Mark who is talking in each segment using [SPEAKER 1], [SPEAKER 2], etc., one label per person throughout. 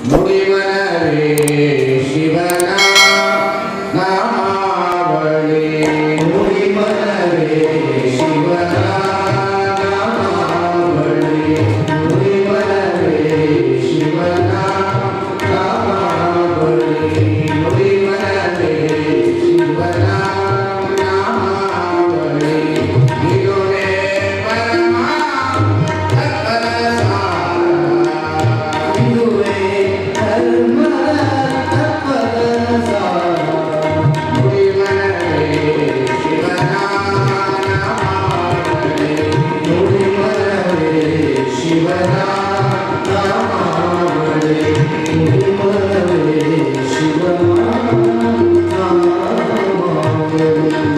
[SPEAKER 1] ನುಡಿಮನವೇ ಶಿವನ ನಾಮಾವಳಿ ನುಡಿಮನವೇ ಶಿವನ ನಾಮಾವಳಿ ನುಡಿಮನವೇ ಶಿವನ ನಾಮಾವಳಿ ನುಡಿಮನವೇ ಶಿವನ ನಾಮಾವಳಿ ಇದುವೇ ಪರಮ ತತ್ವದ ಸಾರ ಇದುವೇ ಧರ್ಮದ ತತ್ವದ ಸಾರ ನುಡಿಮನವೇ ಶಿವನ ನಾಮಾವಳಿ ನುಡಿಮನವೇ ಶಿವನ ನಾಮಾವಳಿ ನುಡಿಮನವೇ ಶಿವನ ನಾಮಾವಳಿ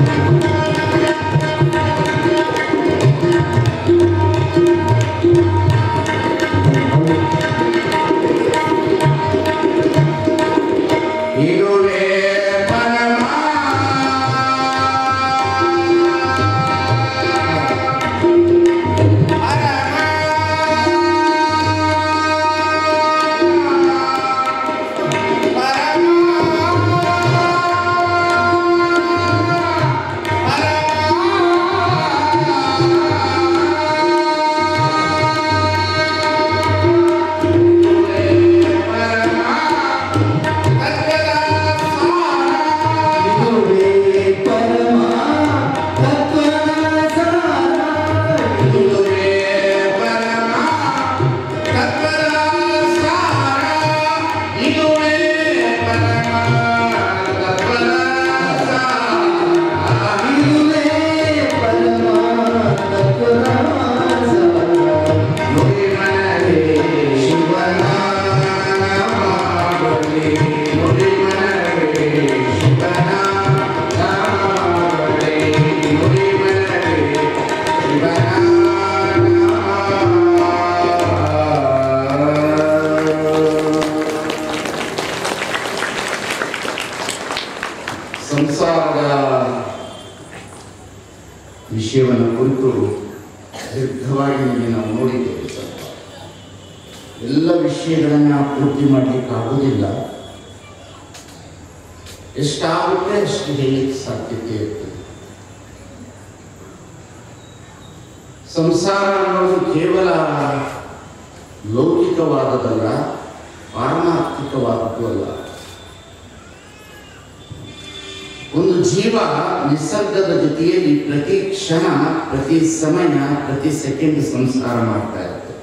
[SPEAKER 1] ಇದುವೇ ಪರಮ ಇದುವೇ ಪರಮ ತತ್ವದ ಸಾರ ಇದುವೇ ಪರಮ ತತ್ವದ ಸಾರ ಇದುವೇ ಪರಮ ತತ್ವದ ಸಾರ ಇದುವೇ ಪರಮ ತತ್ವದ ಸಾರ ನುಡಿಮನವೇ ಶಿವನ ನಾಮಾವಳಿ ನುಡಿಮನವೇ ಶಿವನ ನಾಮಾವಳಿ ನುಡಿಮನವೇ ಶಿವನ ನಾಮಾವಳಿ. ಸಂಸಾರದ ವಿಷಯವನ್ನು ಕುರಿತು ದೀರ್ಘವಾಗಿ ನಿಮಗೆ ನಾವು ನೋಡಿದ್ದೇವೆ ಸ್ವಲ್ಪ ಎಲ್ಲ ವಿಷಯಗಳನ್ನು ಪೂರ್ತಿ ಮಾಡಲಿಕ್ಕೆ ಆಗುವುದಿಲ್ಲ ಎಷ್ಟಾಗುತ್ತೆ ಅಷ್ಟು ಹೇಳಲಿಕ್ಕೆ ಸಾಧ್ಯತೆ ಇರ್ತದೆ ಸಂಸಾರ ಅನ್ನೋದು ಕೇವಲ ಲೌಕಿಕವಾದದಲ್ಲ ಪಾರಮಾರ್ಥಿಕವಾದದ್ದು ಅಲ್ಲ ಒಂದು ಜೀವ ನಿಸರ್ಗದ ಜೊತೆಯಲ್ಲಿ ಪ್ರತಿ ಕ್ಷಣ ಪ್ರತಿ ಸಮಯ ಪ್ರತಿ ಸೆಕೆಂಡ್ ಸಂಸಾರ ಮಾಡ್ತಾ ಇರುತ್ತೆ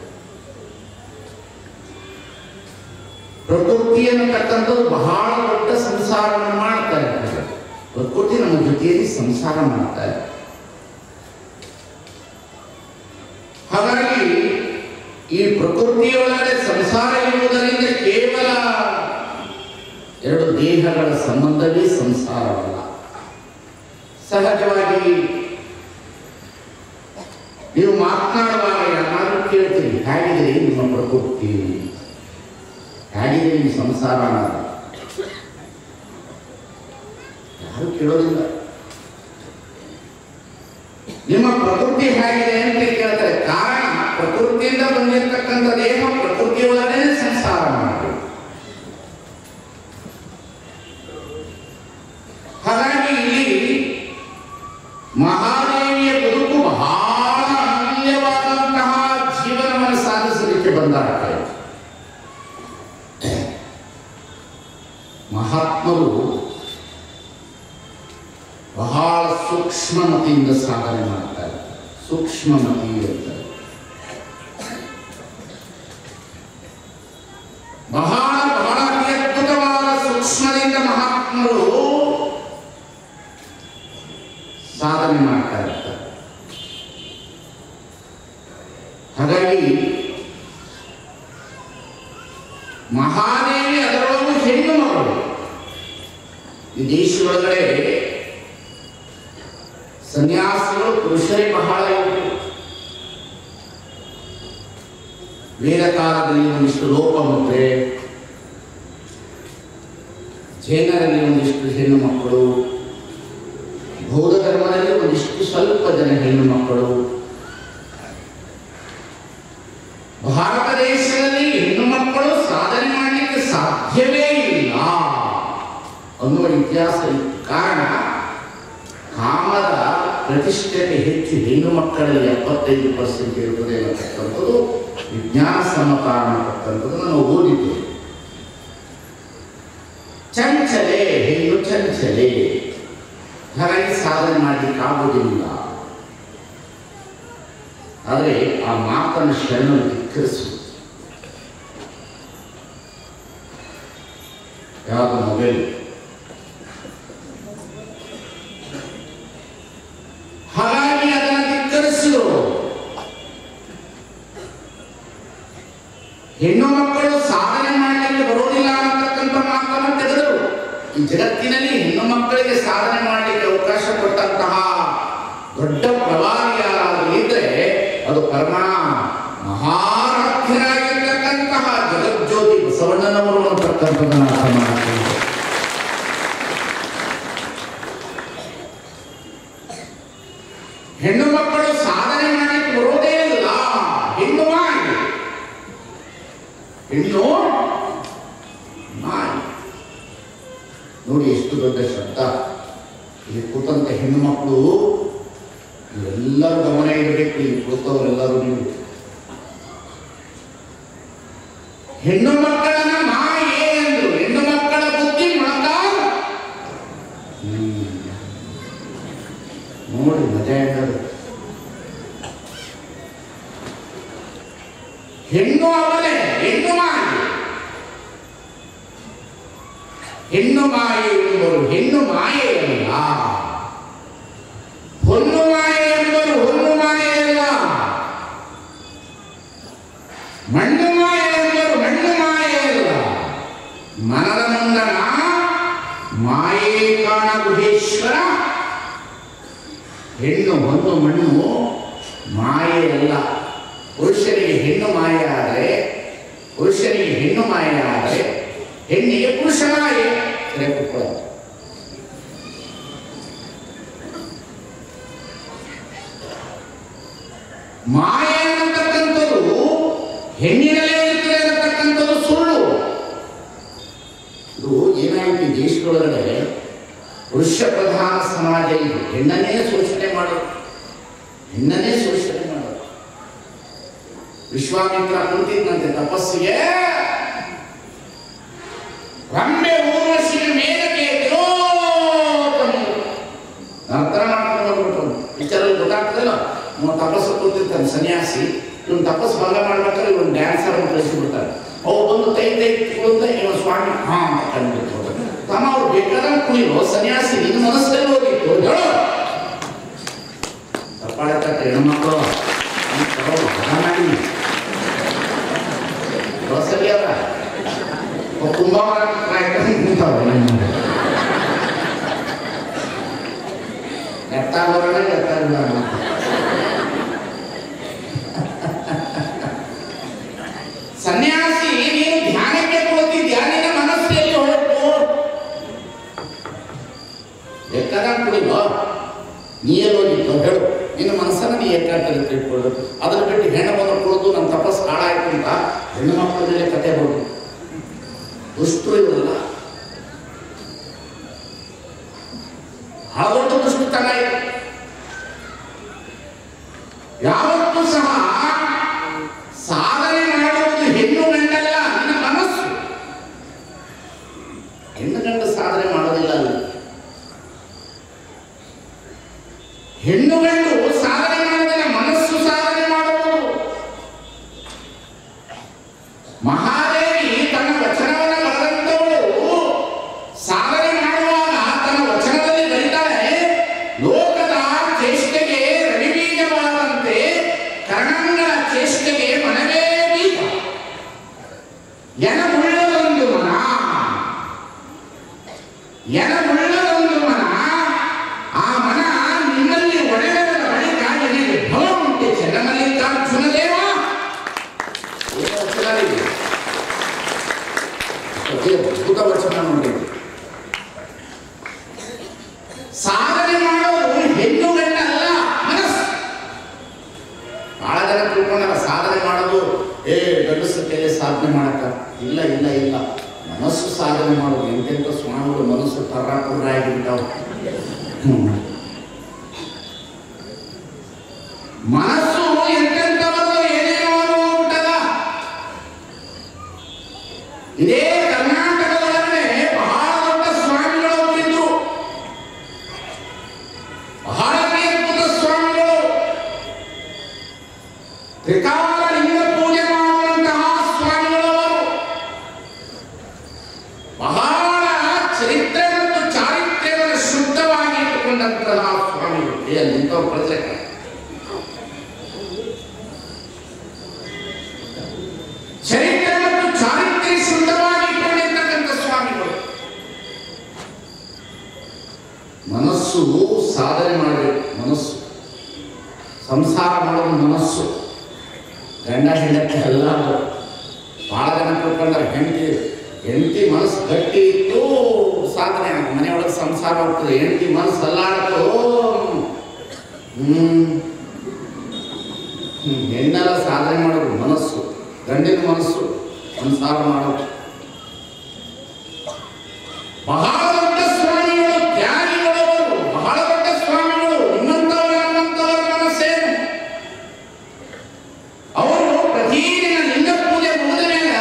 [SPEAKER 1] ಪ್ರಕೃತಿ ಅನ್ನತಕ್ಕಂಥದ್ದು ಬಹಳ ದೊಡ್ಡ ಸಂಸಾರವನ್ನು ಮಾಡ್ತಾ ಇರ್ತದೆ ಪ್ರಕೃತಿ ನಮ್ಮ ಜೊತೆಯಲ್ಲಿ ಸಂಸಾರ ಮಾಡ್ತಾ ಇದೆ ಹಾಗಾಗಿ ಈ ಪ್ರಕೃತಿಯೊಳಗಡೆ ಸಂಸಾರ ಇರುವುದರಿಂದ ಕೇವಲ ಎರಡು ದೇಹಗಳ ಸಂಬಂಧವೇ ಸಂಸಾರವಲ್ಲ ಸಹಜವಾಗಿ ನೀವು ಮಾತನಾಡುವಾಗ ಯಾರು ಕೇಳ್ತೀರಿ ಹೇಗಿದೆ ನಿಮ್ಮ ಪ್ರಕೃತಿ ಹೇಗಿದೆ ನಿಮ್ಮ ಸಂಸಾರ ಅನ್ನೋದು ಯಾರು ಕೇಳೋದಿಲ್ಲ ನಿಮ್ಮ ಪ್ರಕೃತಿ ಹೇಗಿದೆ ಅಂತ ಕೇಳ್ತಾರೆ ಕಾರಣ ಪ್ರಕೃತಿಯಿಂದ ಬಂದಿರತಕ್ಕಂಥ ದೇಹ ಪ್ರಕೃತಿಯೊಳಗಡೆ ಸಂಸಾರ ಮಾಡಬೇಕು ಹಾಗಾಗಿ ಇಲ್ಲಿ ಮಹಾದೇವಿಯ ಬದುಕು ಬಹಳ ಅಮೂಲ್ಯವಾದಂತಹ ಜೀವನವನ್ನು ಸಾಧಿಸಲಿಕ್ಕೆ ಬಂದಾಡ್ತಾರೆ ಮಹಾತ್ಮರು ಬಹಳ ಸೂಕ್ಷ್ಮಮತಿಯಿಂದ ಸಾಧನೆ ಮಾಡ್ತಾರೆ ಸೂಕ್ಷ್ಮಮತಿ ಅಂತಾರೆ ಬಹಳ ಬಹಳ ಅತಿ ಅದ್ಭುತವಾದ ಸೂಕ್ಷ್ಮದಿಂದ ಮಹಾತ್ಮರು ಸಾಧನೆ ಮಾಡ್ತಾ ಇರ್ತಾರೆ ಹಾಗಾಗಿ ಮಹಾದೇವಿ ಅದರೊಳಗೂ ಹೆಣ್ಣು ಮಗಳು ಈ ದೇಶದೊಳಗಡೆ ಸನ್ಯಾಸಿಗಳು ಪುರುಷರೇ ಬಹಳ ಇದ್ರು ವೇದ ಕಾಲದಲ್ಲಿ ಒಂದಿಷ್ಟು ಲೋಪಮುದ್ರೆ ಜೈನರಲ್ಲಿ ಒಂದಿಷ್ಟು ಹೆಣ್ಣು ಮಕ್ಕಳು ಬೌದ್ಧ ಧರ್ಮದಲ್ಲಿ ಒಂದಿಷ್ಟು ಸ್ವಲ್ಪ ಜನ ಹೆಣ್ಣು ಮಕ್ಕಳು ಭಾರತ ದೇಶದಲ್ಲಿ ಹೆಣ್ಣು ಮಕ್ಕಳು ಸಾಧನೆ ಮಾಡಲಿಕ್ಕೆ ಇತಿಹಾಸ ಇತ್ತು. ಕಾರಣ ಕಾಮದ ಪ್ರತಿಷ್ಠತೆ ಹೆಚ್ಚು ಹೆಣ್ಣು ಮಕ್ಕಳಲ್ಲಿ ಎಪ್ಪತ್ತೈದು ಪರ್ಸೆಂಟ್ ಇರುತ್ತದೆ ಅನ್ನತಕ್ಕಂಥದ್ದು ವಿಜ್ಞಾನ ಸಮ್ಮತ ಅನ್ನತಕ್ಕಂಥದ್ದು ನಾವು ಓದಿದ್ದೇವೆ ಚಂಚಲೆ ಹೆಣ್ಣು ಚಂಚಲೆ ಹಾಗಾಗಿ ಸಾಧನೆ ಮಾಡಲಿಕ್ಕೆ ಆಗುವುದಿಲ್ಲ ಆದರೆ ಆ ಮಾತನ್ನು ಶರಣು ಧಿಕ್ಕರಿಸು ಯಾವುದು ಮೊಬೈಲ್ ಹಾಗಾಗಿ ಅದನ್ನು ಧಿಕ್ಕರಿಸು ಹೆಣ್ಣು ಮಕ್ಕಳು ಸಾಧನೆ ಮಾಡಲಿಕ್ಕೆ ಬರೋದಿಲ್ಲ ಅನ್ನತಕ್ಕಂಥ ಮಾತನ್ನು ತೆಗೆದರು ಈ ಜಗತ್ತಿನಲ್ಲಿ ಹೆಣ್ಣು ಮಕ್ಕಳಿಗೆ ಸಾಧನೆ ಮಾಡಲಿಕ್ಕೆ ಅವಕಾಶ ಕೊಟ್ಟಂತಹ ದೊಡ್ಡ ಪ್ರವಾದಿ ಯಾರಾದರೂ ಇದ್ರೆ ಅದು ಪರಮ ಮಹಾರಾಧ್ಯರಾಗಿರ್ತಕ್ಕಂತಹ ಜಗಜ್ಯೋತಿ ಬಸವಣ್ಣನವರು ಅಂತಕ್ಕಂಥದ್ದನ್ನು ಅರ್ಥ ಮಾಡ್ತೀವಿ ಹೆಣ್ಣು ಮಕ್ಕಳು ಸಾಧನೆ ಮಾಡಲಿಕ್ಕೆ ಬರೋದೇ ಇಲ್ಲ ಹೆಣ್ಣು ಮಾಡಿ ಹೆಣ್ಣು ಮಾಡಿ ನೋಡಿ ಎಷ್ಟು ದೊಡ್ಡ ಶಬ್ದ ಇಲ್ಲಿ ಕೂತಂತ ಹೆಣ್ಣು ಮಕ್ಕಳು ಎಲ್ಲರೂ ಗಮನ ಇಡಬೇಕು ಇಲ್ಲಿ ಕೂತವರೆಲ್ಲರೂ ನೀವು ಹೆಣ್ಣು ಮಕ್ಕಳನ್ನ ಮಾಯೆ ಎಂದ್ರು ಹೆಣ್ಣು ಮಕ್ಕಳ ಬುದ್ಧಿ ಮೊಳಕ ಹ್ಮ್. ನೋಡಿ ಮಜಾ ಹೆಂಗದು ಹೆಣ್ಣು ಅವಲೇ ಹೆಣ್ಣು ಮಾಯೆ ಹೆಣ್ಣು ಮಾಯೆ ಎಂಬರು ಹೆಣ್ಣು ಮಾಯೆಯಲ್ಲ ಹೊನ್ನು ಮಾಯೆ ಎಂಬರು ಹೊನ್ನು ಮಾಯೆಯಲ್ಲ ಮಣ್ಣು ಮಾಯೆ ಎಂಬರು ಮಣ್ಣು ಮಾಯೆಯಲ್ಲ ಮನದ ಮುಂದನ ಮಾಯೇ ಕಾಣ ಗುಹೇಶ್ವರ ಹೆಣ್ಣು ಒಂದು ಮಣ್ಣು ಮಾಯೆಯಲ್ಲ ಪುರುಷನಿಗೆ ಹೆಣ್ಣು ಮಾಯೆ ಆದರೆ ಪುರುಷನಿಗೆ ಹೆಣ್ಣು ಮಾಯೆ ಆದರೆ ಹೆಣ್ಣಿಗೆ ಪುರುಷ ಮಾಯೆ ಸರಿ ಕೂತ್ಕೊಳ್ಳಿ. ಮಾಯೆ ಅನ್ನತಕ್ಕಂಥದ್ದು ಹೆಣ್ಣಿನಲ್ಲೇ ಇರ್ತದೆ ಅನ್ನತಕ್ಕಂಥದ್ದು ಸುಳ್ಳು ಇದು ಏನಾಯ್ತು ಈ ದೇಶದೊಳಗಡೆ ಪುರುಷ ಪ್ರಧಾನ ಸಮಾಜ ಇದು ಹೆಣ್ಣನ್ನೇ ಶೋಷಣೆ ಮಾಡೋದು ಹೆಣ್ಣನ್ನೇ ಶೋಷಣೆ ಮಾಡೋದು ವಿಶ್ವಾಮಿತ್ರ ಕುಂತಿದ್ದಂತೆ ತಪಸ್ಸಿಗೆ ರಮ್ಯ ಊರ್ವಶಿಗೆ ಮೇಲಕ್ಕೆ ತಿರೋತ್ತಮ ಅರ್ಥ ಮಾಡ್ಕೊಂಡು ಹೋಗ್ಬಿಟ್ಟು ಪಿಕ್ಚರಲ್ಲಿ ಗೊತ್ತಾಗ್ತದಲ್ಲ ಇವ ತಪಸ್ಸು ಕೂತಿರ್ತಾನೆ ಸನ್ಯಾಸಿ ಇವನು ತಪಸ್ಸು ಭಂಗ ಮಾಡ್ಬೇಕಾದ್ರೆ ಇವನು ಡ್ಯಾನ್ಸರ್ ಅಂತ ಕಳಿಸಿಬಿಡ್ತಾರೆ ಅವು ಬಂದು ತೈ ತೈ ಕುಳಿತ ಇವ ಸ್ವಾಮಿ ಹಾ ಅಂತ ಕಂಡುಬಿಟ್ಟು ಹೋಗ್ತಾನೆ. ತಮ್ಮ ಅವ್ರು ಬೇಕಾದಂಗೆ ಕುಣಿರೋ ಸನ್ಯಾಸಿ ನಿನ್ನ ಮನಸ್ಸಲ್ಲಿ ಹೋಗಿತ್ತು ಹೇಳು ತಪ್ಪಾಳತ್ತ ಹೆಣ್ಮಕ್ಳು ಮಾಡಿ ಸರಿ ಅಲ್ಲ ಕುಂಭವರ ನಿಂತವ್ರೆ ಎತ್ತಾಗೋರಣ ಎತ್ತಾಗಿಲ್ಲ ಸನ್ಯಾಸಿ ನೀನು ಧ್ಯಾನಕ್ಕೆ ಕುಳಿತಿದ್ಯಾ ನಿನ್ನ ಮನಸ್ಸು ಎಲ್ಲಿ ಹೊರಟು ಬೇಕಾದ ಕುಡಿಗೋ ನೀ ಎಲ್ಲಿ ಹೋಗಿತ್ತು ಹೇಳು ನಿನ್ನ ಮನಸ್ಸನ್ನು ನೀ ಏಕಾಗ್ರತೆ ತಿಳ್ಕೊಳ್ಬೇಕು ಅದರ ಬಿಟ್ಟು ಹೆಣ್ಣು ಬಂದು ಕುಳಿದು ನನ್ನ ತಪಸ್ಸು ಹಾಳಾಯ್ತು ಅಂತ ಹೆಣ್ಣು ಮಕ್ಕಳ ಮೇಲೆ ಕತೆ ಬರೋದು ದುಷ್ಟರು ಇವರಲ್ಲ ಹಳದೊಡ್ಡ ದುಷ್ಟತನ ಇದೆ ಯಾವತ್ತೂ ಸಹ ಸಾಧನೆ ಮಾಡುವುದು ಹೆಣ್ಣು ಗಂಡಲ್ಲ ನಿನ್ನ ಮನಸ್ಸು ಹೆಣ್ಣು ಗಂಡ ಸಾಧನೆ ಮಾಡೋದಿಲ್ಲ ಅಲ್ಲಿ ಹೆಣ್ಣು ಗಂಡು ಸಾಧನೆ ಮಾಡೋದಿಲ್ಲ ಮನಸ್ಸು ಸಾಧನೆ ಮಾಡುವುದು ಮಹಾದೇವಿ ತನ್ನ ವಚನವನ್ನು ಬರೆದಂತವಳು ಸಾಧನೆ ಮಾಡುವಾಗ ತನ್ನ ವಚನದಲ್ಲಿ ಬರೀತಾಳೆ ಲೋಕದ ಚೇಷ್ಟೆಗೆ ರವಿಬೀಜವಾದಂತೆ ಕರ್ಣಂಗಳ ಚೇಷ್ಟೆಗೆ ಮನವೇ ಬೀಜ ಎನಗುಳ್ಳದೊಂದು ಮನ ಎನಗುಳ್ಳದೊಂದು ಮನ ಆ ಮನ ನಿನ್ನಲ್ಲಿ ಒಡೆದದ ಬಳಿಕ ನಿನಗೆ ಭವ ಉಂಟೆ ಚನ್ನಮಲ್ಲಿಕಾರ್ಜುನ ದೇವ ಏನು ವಚನ ಇದೆ? ಅದೇ ಅದ್ಭುತ ವಚನ ನೋಡಿ ಸಾಧನೆ ಮಾಡೋದು ಹೆಣ್ಣು ಗಂಡ ಅಲ್ಲ ಮನಸ್ಸು ಬಹಳ ಜನ ತಿಳ್ಕೊಂಡಾರ ಸಾಧನೆ ಮಾಡೋದು ಏ ಗಂಡಸ ಕೈಲಿ ಸಾಧನೆ ಮಾಡಕ್ಕ ಇಲ್ಲ ಇಲ್ಲ ಇಲ್ಲ ಮನಸ್ಸು ಸಾಧನೆ ಮಾಡೋದು ಎಂತೆಂಥ ಸ್ವಾಮಿಗಳು ಮನಸ್ಸು ಟರ್ರ ಪುರ್ರ ಆಗಿಬಿಟ್ಟಾವ ಹ್ಮ್. ಮನಸ್ಸು ಎಂತೆಂಥವರು ಏನೇನೋ ಹೋಗ್ಬಿಟ್ಟದ ಇದೇ ಕರ್ನಾಟಕದೊಳಗಡೆ ಬಹಳ ದೊಡ್ಡ ಸ್ವಾಮಿಗಳು ಹೋಗಿದ್ರು ಬಹಳ ಅದ್ಭುತ ಸ್ವಾಮಿಗಳು ತ್ರಿಕಾಲ ಲಿಂಗ ಪೂಜೆ ಮಾಡುವಂತಹ ಸ್ವಾಮಿಗಳವರು ಬಹಳ ಚರಿತ್ರೆ ಮತ್ತು ಚಾರಿತ್ರ್ಯವನ್ನು ಶುದ್ಧವಾಗಿ ಇಟ್ಟುಕೊಂಡಂತಹ ಸ್ವಾಮಿಗಳು ಏನ್ ಇಂಥವ್ರು ಪ್ರಜೆಗಳು ಚರಿತ್ರೆ ಮತ್ತು ಚಾರಿತ್ರ್ಯ ಶುದ್ಧವಾಗಿ ಇಟ್ಟುಕೊಂಡಿರ್ತಕ್ಕಂಥ ಸ್ವಾಮಿಗಳು ಮನಸ್ಸು ಸಾಧನೆ ಮಾಡಬೇಕು ಮನಸ್ಸು ಸಂಸಾರ ಮಾಡೋದು ಮನಸ್ಸು ಗಂಡ ಹೆಂಡತಿ ಎಲ್ಲ ಭಾಳ ಜನ ತಿಳ್ಕೊಂಡ್ರೆ ಹೆಂಡತಿ ಹೆಂಡತಿ ಮನಸ್ಸು ಗಟ್ಟಿ ಇತ್ತು ಸಾಧನೆ ಆಗುತ್ತೆ. ಮನೆಯೊಳಗೆ ಸಂಸಾರ ಆಗ್ತದೆ ಹೆಂಡತಿ ಮನಸ್ಸು ಅಲ್ಲಾಡತ್ತು ಹ್ಮ್ ಹ್ಮ್. ಹೆಣ್ಣೆಲ್ಲ ಸಾಧನೆ ಮಾಡೋದು ಮನಸ್ಸು ಗಂಡಿನ ಮನಸ್ಸು ಸಂಸಾರ ಮಾಡೋದು ಬಹಳ ದೊಡ್ಡ ಸ್ವಾಮಿಗಳು ತ್ಯಾಗಿಗಳವರು ಬಹಳ ದೊಡ್ಡ ಸ್ವಾಮಿಗಳು ನಿಮ್ಮಂತವರ ನಮ್ಮಂತವರ ಮನಸ್ಸೇನು ಅವರು ಪ್ರತಿದಿನ ಲಿಂಗ ಪೂಜೆ ಮುಗಿದ ಮೇಲೆ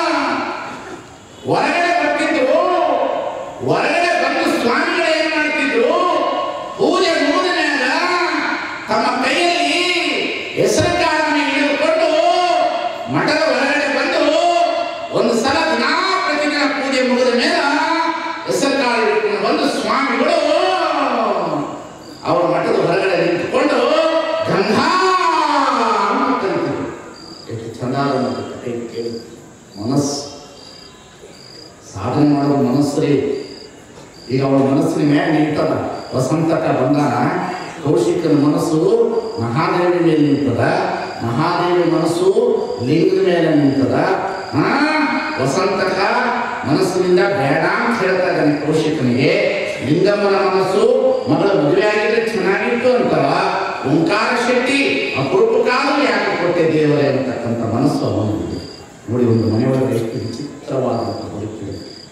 [SPEAKER 1] ಹೊರಗಡೆ ಬರ್ತಿದ್ರು ಹೊರಗಡೆ ಬಂದು ಸ್ವಾಮಿಗಳು ಏನ್ ಮಾಡ್ತಿದ್ರು ಪೂಜೆ ಮುಗಿದ ಮೇಲೆ ತಮ್ಮ ಕೈಯಲ್ಲಿ ಹೆಸರು ಕಾಳನ್ನು ಹಿಡಿದುಕೊಂಡು ಮಠದ ಹೊರಗಡೆ ಬಂದು ಒಂದು ಸಲ ದಿನಾ ಪ್ರತಿದಿನ ಪೂಜೆ ಮುಗಿದ ಮೇಲೆ ಹೆಸರು ಕಾಳು ಹಿಡ್ಕೊಂಡು ಬಂದು ಸ್ವಾಮಿಗಳು ಅವರ ಮಠದ ಹೊರಗಡೆ ನಿಂತುಕೊಂಡು ಗಂಗಾ ಅಂತ ಕರೀತಿದ್ರು ಎಷ್ಟು ಚಂದ ಅದ ನೋಡಿ ಕಥೆ ಕೇಳಿ ಮನಸ್ಸು ಸಾಧನೆ ಮಾಡೋ ಮನಸ್ಸು ರೀ ಈಗ ಅವಳ ಮನಸ್ಸಿನ ಮ್ಯಾಗ ನಿಂತದ ವಸಂತಕ ಬಂದಾನ ಕೌಶಿಕನ ಮನಸ್ಸು ಮಹಾದೇವಿ ಮೇಲೆ ನಿಂತದ ಮಹಾದೇವಿ ಮನಸ್ಸು ಲಿಂಗದ ಮೇಲೆ ನಿಂತದ ಆ ವಸಂತಕ ಮನಸ್ಸಿನಿಂದ ಬೇಡ ಅಂತ ಹೇಳ್ತಾ ಇದ್ದಾನೆ ಕೌಶಿಕನಿಗೆ ಲಿಂಗಮ್ಮನ ಮನಸ್ಸು ಮಗಳ ಮದುವೆ ಆಗಿದ್ರೆ ಚೆನ್ನಾಗಿತ್ತು ಅಂತವ ಓಂಕಾರ ಶೆಟ್ಟಿ ಅಪರೂಪ ಕಾಲು ಯಾಕೆ ಕೊಟ್ಟೆ ದೇವರೇ ಅಂತಕ್ಕಂಥ ಮನಸ್ಸು ಅವನಿಗೆ ನೋಡಿ ಒಂದು ಮನೆಯೊಳಗೆ ಎಷ್ಟು ವಿಚಿತ್ರವಾದಂಥ ಬದುಕಿದೆ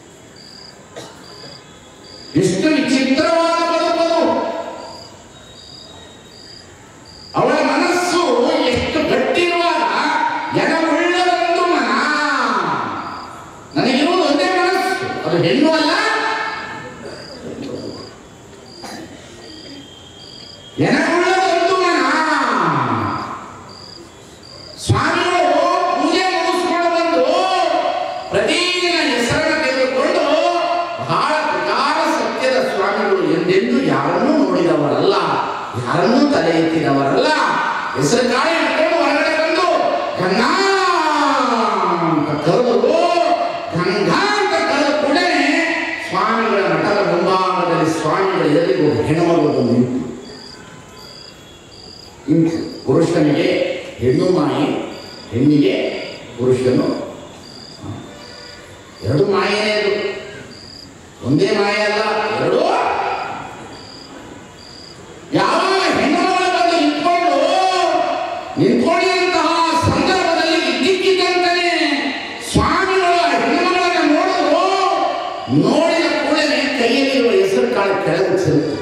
[SPEAKER 1] ಎಷ್ಟು ವಿಚಿತ್ರವಾದ ಬದುಕದು ಅವಳ ಮನಸ್ಸು ಎಷ್ಟು ಗಟ್ಟಿರುವಾಗ ಎನವುಳ್ಳದೊಂದು ಮನ ನನಗಿರುವುದು ಒಂದೇ ಮನಸ್ಸು ಅದು ಹೆಣ್ಣು ಅಲ್ಲ ಎನವುಳ್ಳದೊಂದು ಮನ ಸ್ವಾಮಿಗಳು ಪೂಜೆ ಮುಗಿಸ್ಕೊಂಡು ಬಂದು ಪ್ರತಿದಿನ ಹೆಸರನ್ನು ತೆಗೆದುಕೊಂಡು ಬಹಳ ಪ್ರಕಾರ ಸತ್ಯದ ಸ್ವಾಮಿಗಳು ಎಂದೆಂದೂ ಯಾರನ್ನೂ ನೋಡಿದವರಲ್ಲ ಯಾರನ್ನೂ ತಲೆ ಎತ್ತಿದವರಲ್ಲ ಹೆಸರು ಕಾಯಿ ಇಟ್ಕೊಂಡು ಹೊರಗಡೆ ಬಂದು ಗಂಗಾ ಅಂತ ಕರೆದು ಗಂಗಾ ಅಂತ ಕರೆದ ಕೂಡಲೇ ಸ್ವಾಮಿಗಳ ಮಠದ ಮುಂಭಾಗದಲ್ಲಿ ಸ್ವಾಮಿಗಳ ಎದುರಿಗೆ ಒಬ್ಬ ಹೆಣ್ಣುಮಗಳು ಬಂದು ನಿಂತು ನಿಂತು ಪುರುಷನಿಗೆ ಹೆಣ್ಣು ಮಾಯಿ ಹೆಣ್ಣಿಗೆ ಪುರುಷನು ಎರಡು ಮಾಯನೇ ಅದು ಒಂದೇ ಮಾಯ ಅಲ್ಲ ಎರಡು ಯಾವಾಗ ಹೆಣ್ಣುಮಗಳು ಬಂದು ನಿಂತ್ಕೊಂಡು ನಿಂತ್ಕೊಂಡಿರುವಂತಹ ಸಂದರ್ಭದಲ್ಲಿ ಇದ್ದಕ್ಕಿದ್ದಂತಾನೆ ಸ್ವಾಮಿಗಳು ಆ ಹೆಣ್ಣುಮಗಳನ್ನ ನೋಡಿದ್ರು ನೋಡಿದ ಕೂಡಲೇ ಕೈಯಲ್ಲಿರುವ ಹೆಸರು ಕಾಳು ಕೆಳಗೆ ಚೆಲ್ತು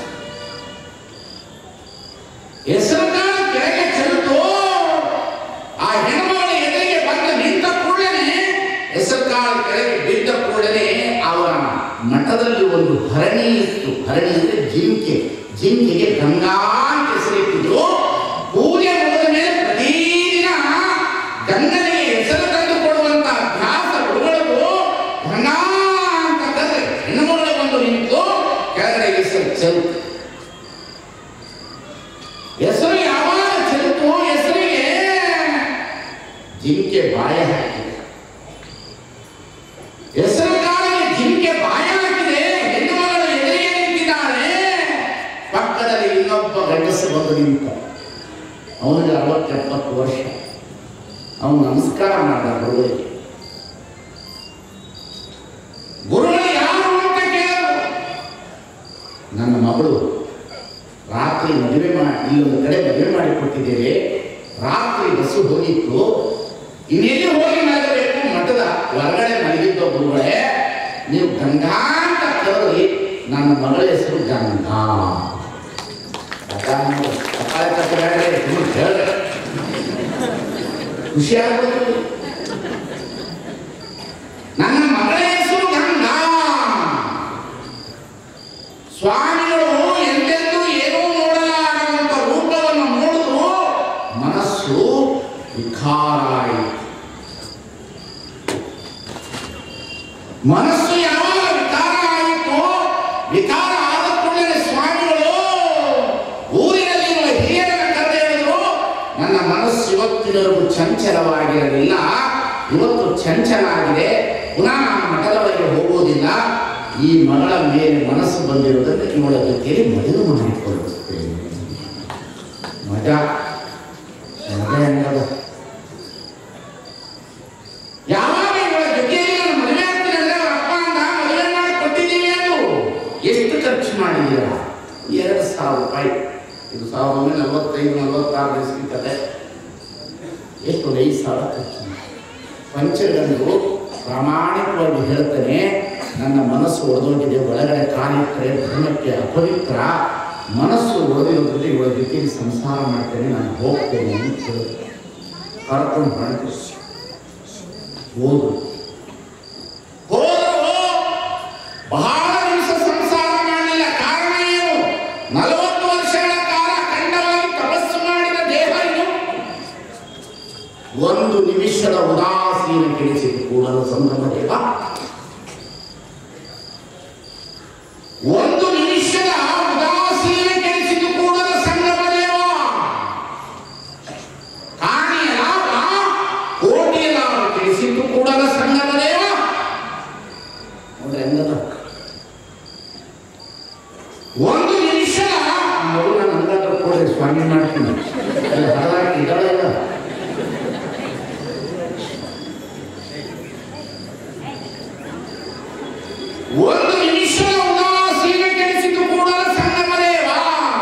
[SPEAKER 1] ಹೆಸರು ಕಾಳು ಕೆಳಗೆ ಚೆಲ್ತು ಆ ಹೆಣ್ಣುಮಗಳ ಎದುರಿಗೆ ಬಂದು ನಿಂತ ಕೂಡಲೇ ಹೆಸರು ಕಾಳು ಕೆಳಗೆ ಬಿದ್ದ ಕೂಡಲೇ ಅವರ ಮಠದಲ್ಲಿ ಒಂದು ಹರಣಿ ಇತ್ತು ಹರಣಿ ಅಂದ್ರೆ ಜಿಂಕೆ ಜಿಂಕೆಗೆ ಗಂಗಾ ಅಂತ ಹೆಸರಿಟ್ಟಿದ್ರು ಪೂಜೆ ಮುಗಿದ ಮೇಲೆ ಪ್ರತಿದಿನ ಗಂಗನಿಗೆ ಹೆಸರು ತಂದು ಕೊಡುವಂತ ಅಭ್ಯಾಸ ಹುಡುಗರು ಗಂಗಾ ಅಂತ ಕರೆದ್ರೆ ಹೆಣ್ಣುಮಗಳು ಬಂದು ನಿಂತು ಕೆಳಗಡೆ ಹೆಸರು ಚೆಲ್ತು ಹೆಸರು ಯಾವಾಗ ಚೆಲ್ತು ಹೆಸರಿಗೆ ಜಿಂಕೆ ಬಾಯ ಹಾಕಿದೆ ಹೆಸರು ಕಾಲಿಗೆ ಜಿಂಕೆ ಬಾಯ ಹಾಕಿದೆ ಹೆಣ್ಣು ಮಗಳು ಎದುರಿಗೆ ನಿಂತಿದ್ದಾಳೆ ಪಕ್ಕದಲ್ಲಿ ಇನ್ನೊಬ್ಬ ಗಂಡಸು ಬಂದು ನಿಂತ ಅವನಿಗೆ ಅರವತ್ತೆಪ್ಪತ್ತು ವರ್ಷ ಅವನು ನಮಸ್ಕಾರ ಮಾಡಿದ ಗುರುಗಳಿಗೆ ಗುರುಗಳು ಯಾರು ಅಂತ ಕೇಳಿದ್ರು ನನ್ನ ಮಗಳು ರಾತ್ರಿ ಮದುವೆ ಮಾಡಿ ಇಲ್ಲೊಂದು ಕಡೆ ಮದುವೆ ಮಾಡಿ ಕೊಟ್ಟಿದ್ದೇವೆ ರಾತ್ರಿ ಬಸ್ಸು ಹೋಗಿತ್ತು ಇನ್ನೆಲ್ಲಿ ಹೋಗಿ ಮಲಗಬೇಕು ಮಠದ ಹೊರಗಡೆ ಮಲಗಿದ್ದು ಗುರುಗಳೇ ನೀವು ಗಂಗಾ ಅಂತ ಕರೆದ್ರಿ ನನ್ನ ಮಗಳ ಹೆಸರು ಗಂಗಾ ಸಕಾಲ ತಪ್ಪಬೇಡ್ರಿ ಸುಮ್ಮನೆ ಹೇಳ್ರಿ ಖುಷಿ ಆಗ್ಬೋದು ನನ್ನ ಮಗಳ ಹೆಸರು ಗಂಗಾ ಸ್ವಾಮಿಗಳು ಎಂದೆಂದೂ ಏನೂ ನೋಡಲಾರದಂತ ರೂಪವನ್ನು ನೋಡಿದ್ರು ಮನಸ್ಸು ವಿಕಾರ ಆಯಿತು ಮನಸ್ಸು ಯಾವಾಗ ವಿಕಾರ ಆಯಿತು ವಿಕಾರ ಆದ ಕೂಡಲೇ ಸ್ವಾಮಿಗಳು ಊರಿನಲ್ಲಿರುವ ಹಿರಿಯರನ್ನ ಕರೆದು ಹೇಳಿದ್ರು ನನ್ನ ಮನಸ್ಸು ಇವತ್ತಿನವರೆಗೂ ಚಂಚಲವಾಗಿರಲಿಲ್ಲ ಇವತ್ತು ಚಂಚಲ ಆಗಿದೆ ಪುನಃ ನಾನು ಮಠದವರೆಗೆ ಹೋಗುವುದಿಲ್ಲ ಈ ಮಗಳ ಮೇಲೆ ಮನಸ್ಸು ಬಂದಿರುವುದನ್ನು ಇವಳ ಜೊತೆಯಲ್ಲಿ ಮದುವೆ ಮಾಡಿಕೊಳ್ಳುತ್ತೇನೆ ಮಜಾ ಮಜಾ ಎಂದದ ಯಾವಾಗ ಇವಳ ಜೊತೆಯಲ್ಲಿ ನಾನು ಮದುವೆ ಆಗ್ತೀನಿ ಅಂದ್ರೆ ಅವ್ರ ಅಪ್ಪ ಅಂದ ಮದುವೆ ಮಾಡಿ ಕೊಟ್ಟಿದ್ದೀವಿ ಅದು ಎಷ್ಟು ಖರ್ಚು ಮಾಡಿದ್ದೀರಾ ಎರಡು ಸಾವಿರ ರೂಪಾಯಿ ಇದು ಸಾವಿರದ ಒಂಬೈನೂರ ನಲವತ್ತೈದು ನಲವತ್ತಾರು ಇಸ್ವಿ ಕತೆ ಎಷ್ಟು ಒಂದು ಐದು ಸಾವಿರ ಖರ್ಚು ಮಾಡಿ ಪಂಚಗಂಡು ಪ್ರಾಮಾಣಿಕವಾಗಿ ಹೇಳ್ತಾನೆ ನನ್ನ ಮನಸ್ಸು ಒಡೆದೋಗಿದೆ ಒಳಗಡೆ ಕಾಲಿಟ್ಟರೆ ಧರ್ಮಕ್ಕೆ ಅಪವಿತ್ರ ಮನಸ್ಸು ಒಡೆದಿರೋದ್ರಿಂದ ಇವಳ ಜೊತೆಗೆ ಸಂಸಾರ ಮಾಡ್ತೇನೆ ನಾನು ಹೋಗ್ತೇನೆ ಅಂತ ಹೇಳಿದೆ ಕರ್ಕೊಂಡು ಹೊರಟು ಹೋದ್ರು ಹೋದ್ರು ಬಹಳ ದಿವಸ ಸಂಸಾರ ಮಾಡಲಿಲ್ಲ ಕಾರಣ ಏನು ನಲವತ್ತು ವರ್ಷಗಳ ಕಾಲ ಖಂಡವಾಗಿ ತಪಸ್ಸು ಮಾಡಿದ ದೇಹ ಇದು ಒಂದು ನಿಮಿಷದ ಉದಾಸೀನ ಕೆಡಿಸಿತು ಕೂಡಲು ಸಂಗಮ ದೇವ ಒಂದು ನಿಮಿಷದ ಉದಾಸೀನ ಕೆಡಿಸಿತು ಕೂಡಲ ಸಂಗಮ ದೇವ ಕಾಣಿಯ ಲಾಭ ಕೋಟಿಯ ಲಾಭ ಕೆಡಿಸಿತು ಕೂಡಲ ಸಂಗಮ ದೇವ ನೋಡ್ರಿ ಹೆಂಗದ ಒಂದು ನಿಮಿಷದ ಮಗುನ ನನಗಾದ್ರೂ ಕೊಡ್ರಿ ಸ್ವಾಮಿ ಮಾಡ್ತೀನಿ ಅಲ್ಲಿ ಹಳದಾಗಿ ಇದ್ದಾಳೆ ಇಲ್ಲ ಒಂದು ನಿಮಿಷದ ಉದಾಸೀನ ಕೆಡಿಸಿತು ಕೂಡಲ ಸಂಗಮ ದೇವ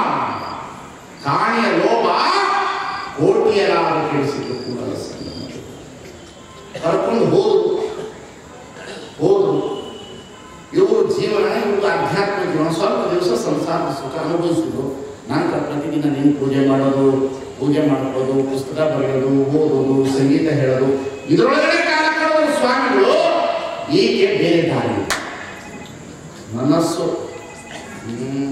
[SPEAKER 1] ಕಾಣಿಯ ಲೋಭ ಕೋಟಿಯ ಲಾಭ ಕೆಡಿಸಿತು ಕೂಡಲ ಸಂಗಮ ದೇವ ಕರ್ಕೊಂಡು ಹೋದ್ರು ಹೋದ್ರು ಇವರು ಜೀವನ ಇವ್ರಿಗೆ ಅಧ್ಯಾತ್ಮ ಜೀವನ ಸ್ವಲ್ಪ ದಿವಸ ಸಂಸಾರದ ಸುಖ ಅನುಭವಿಸಿದ್ರು ನಂತರ ಪ್ರತಿದಿನ ನೀನು ಪೂಜೆ ಮಾಡೋದು ಪೂಜೆ ಮಾಡ್ಬೋದು ಪುಸ್ತಕ ಬರೆಯೋದು ಓದೋದು ಸಂಗೀತ ಹೇಳೋದು ಇದರೊಳಗಡೆ ಕಾಲ ಕಳೆದ ಸ್ವಾಮಿಗಳು ಈಕೆ ಬೇರೆ ದಾರಿ ಮನಸ್ಸು ಹ್ಮ್.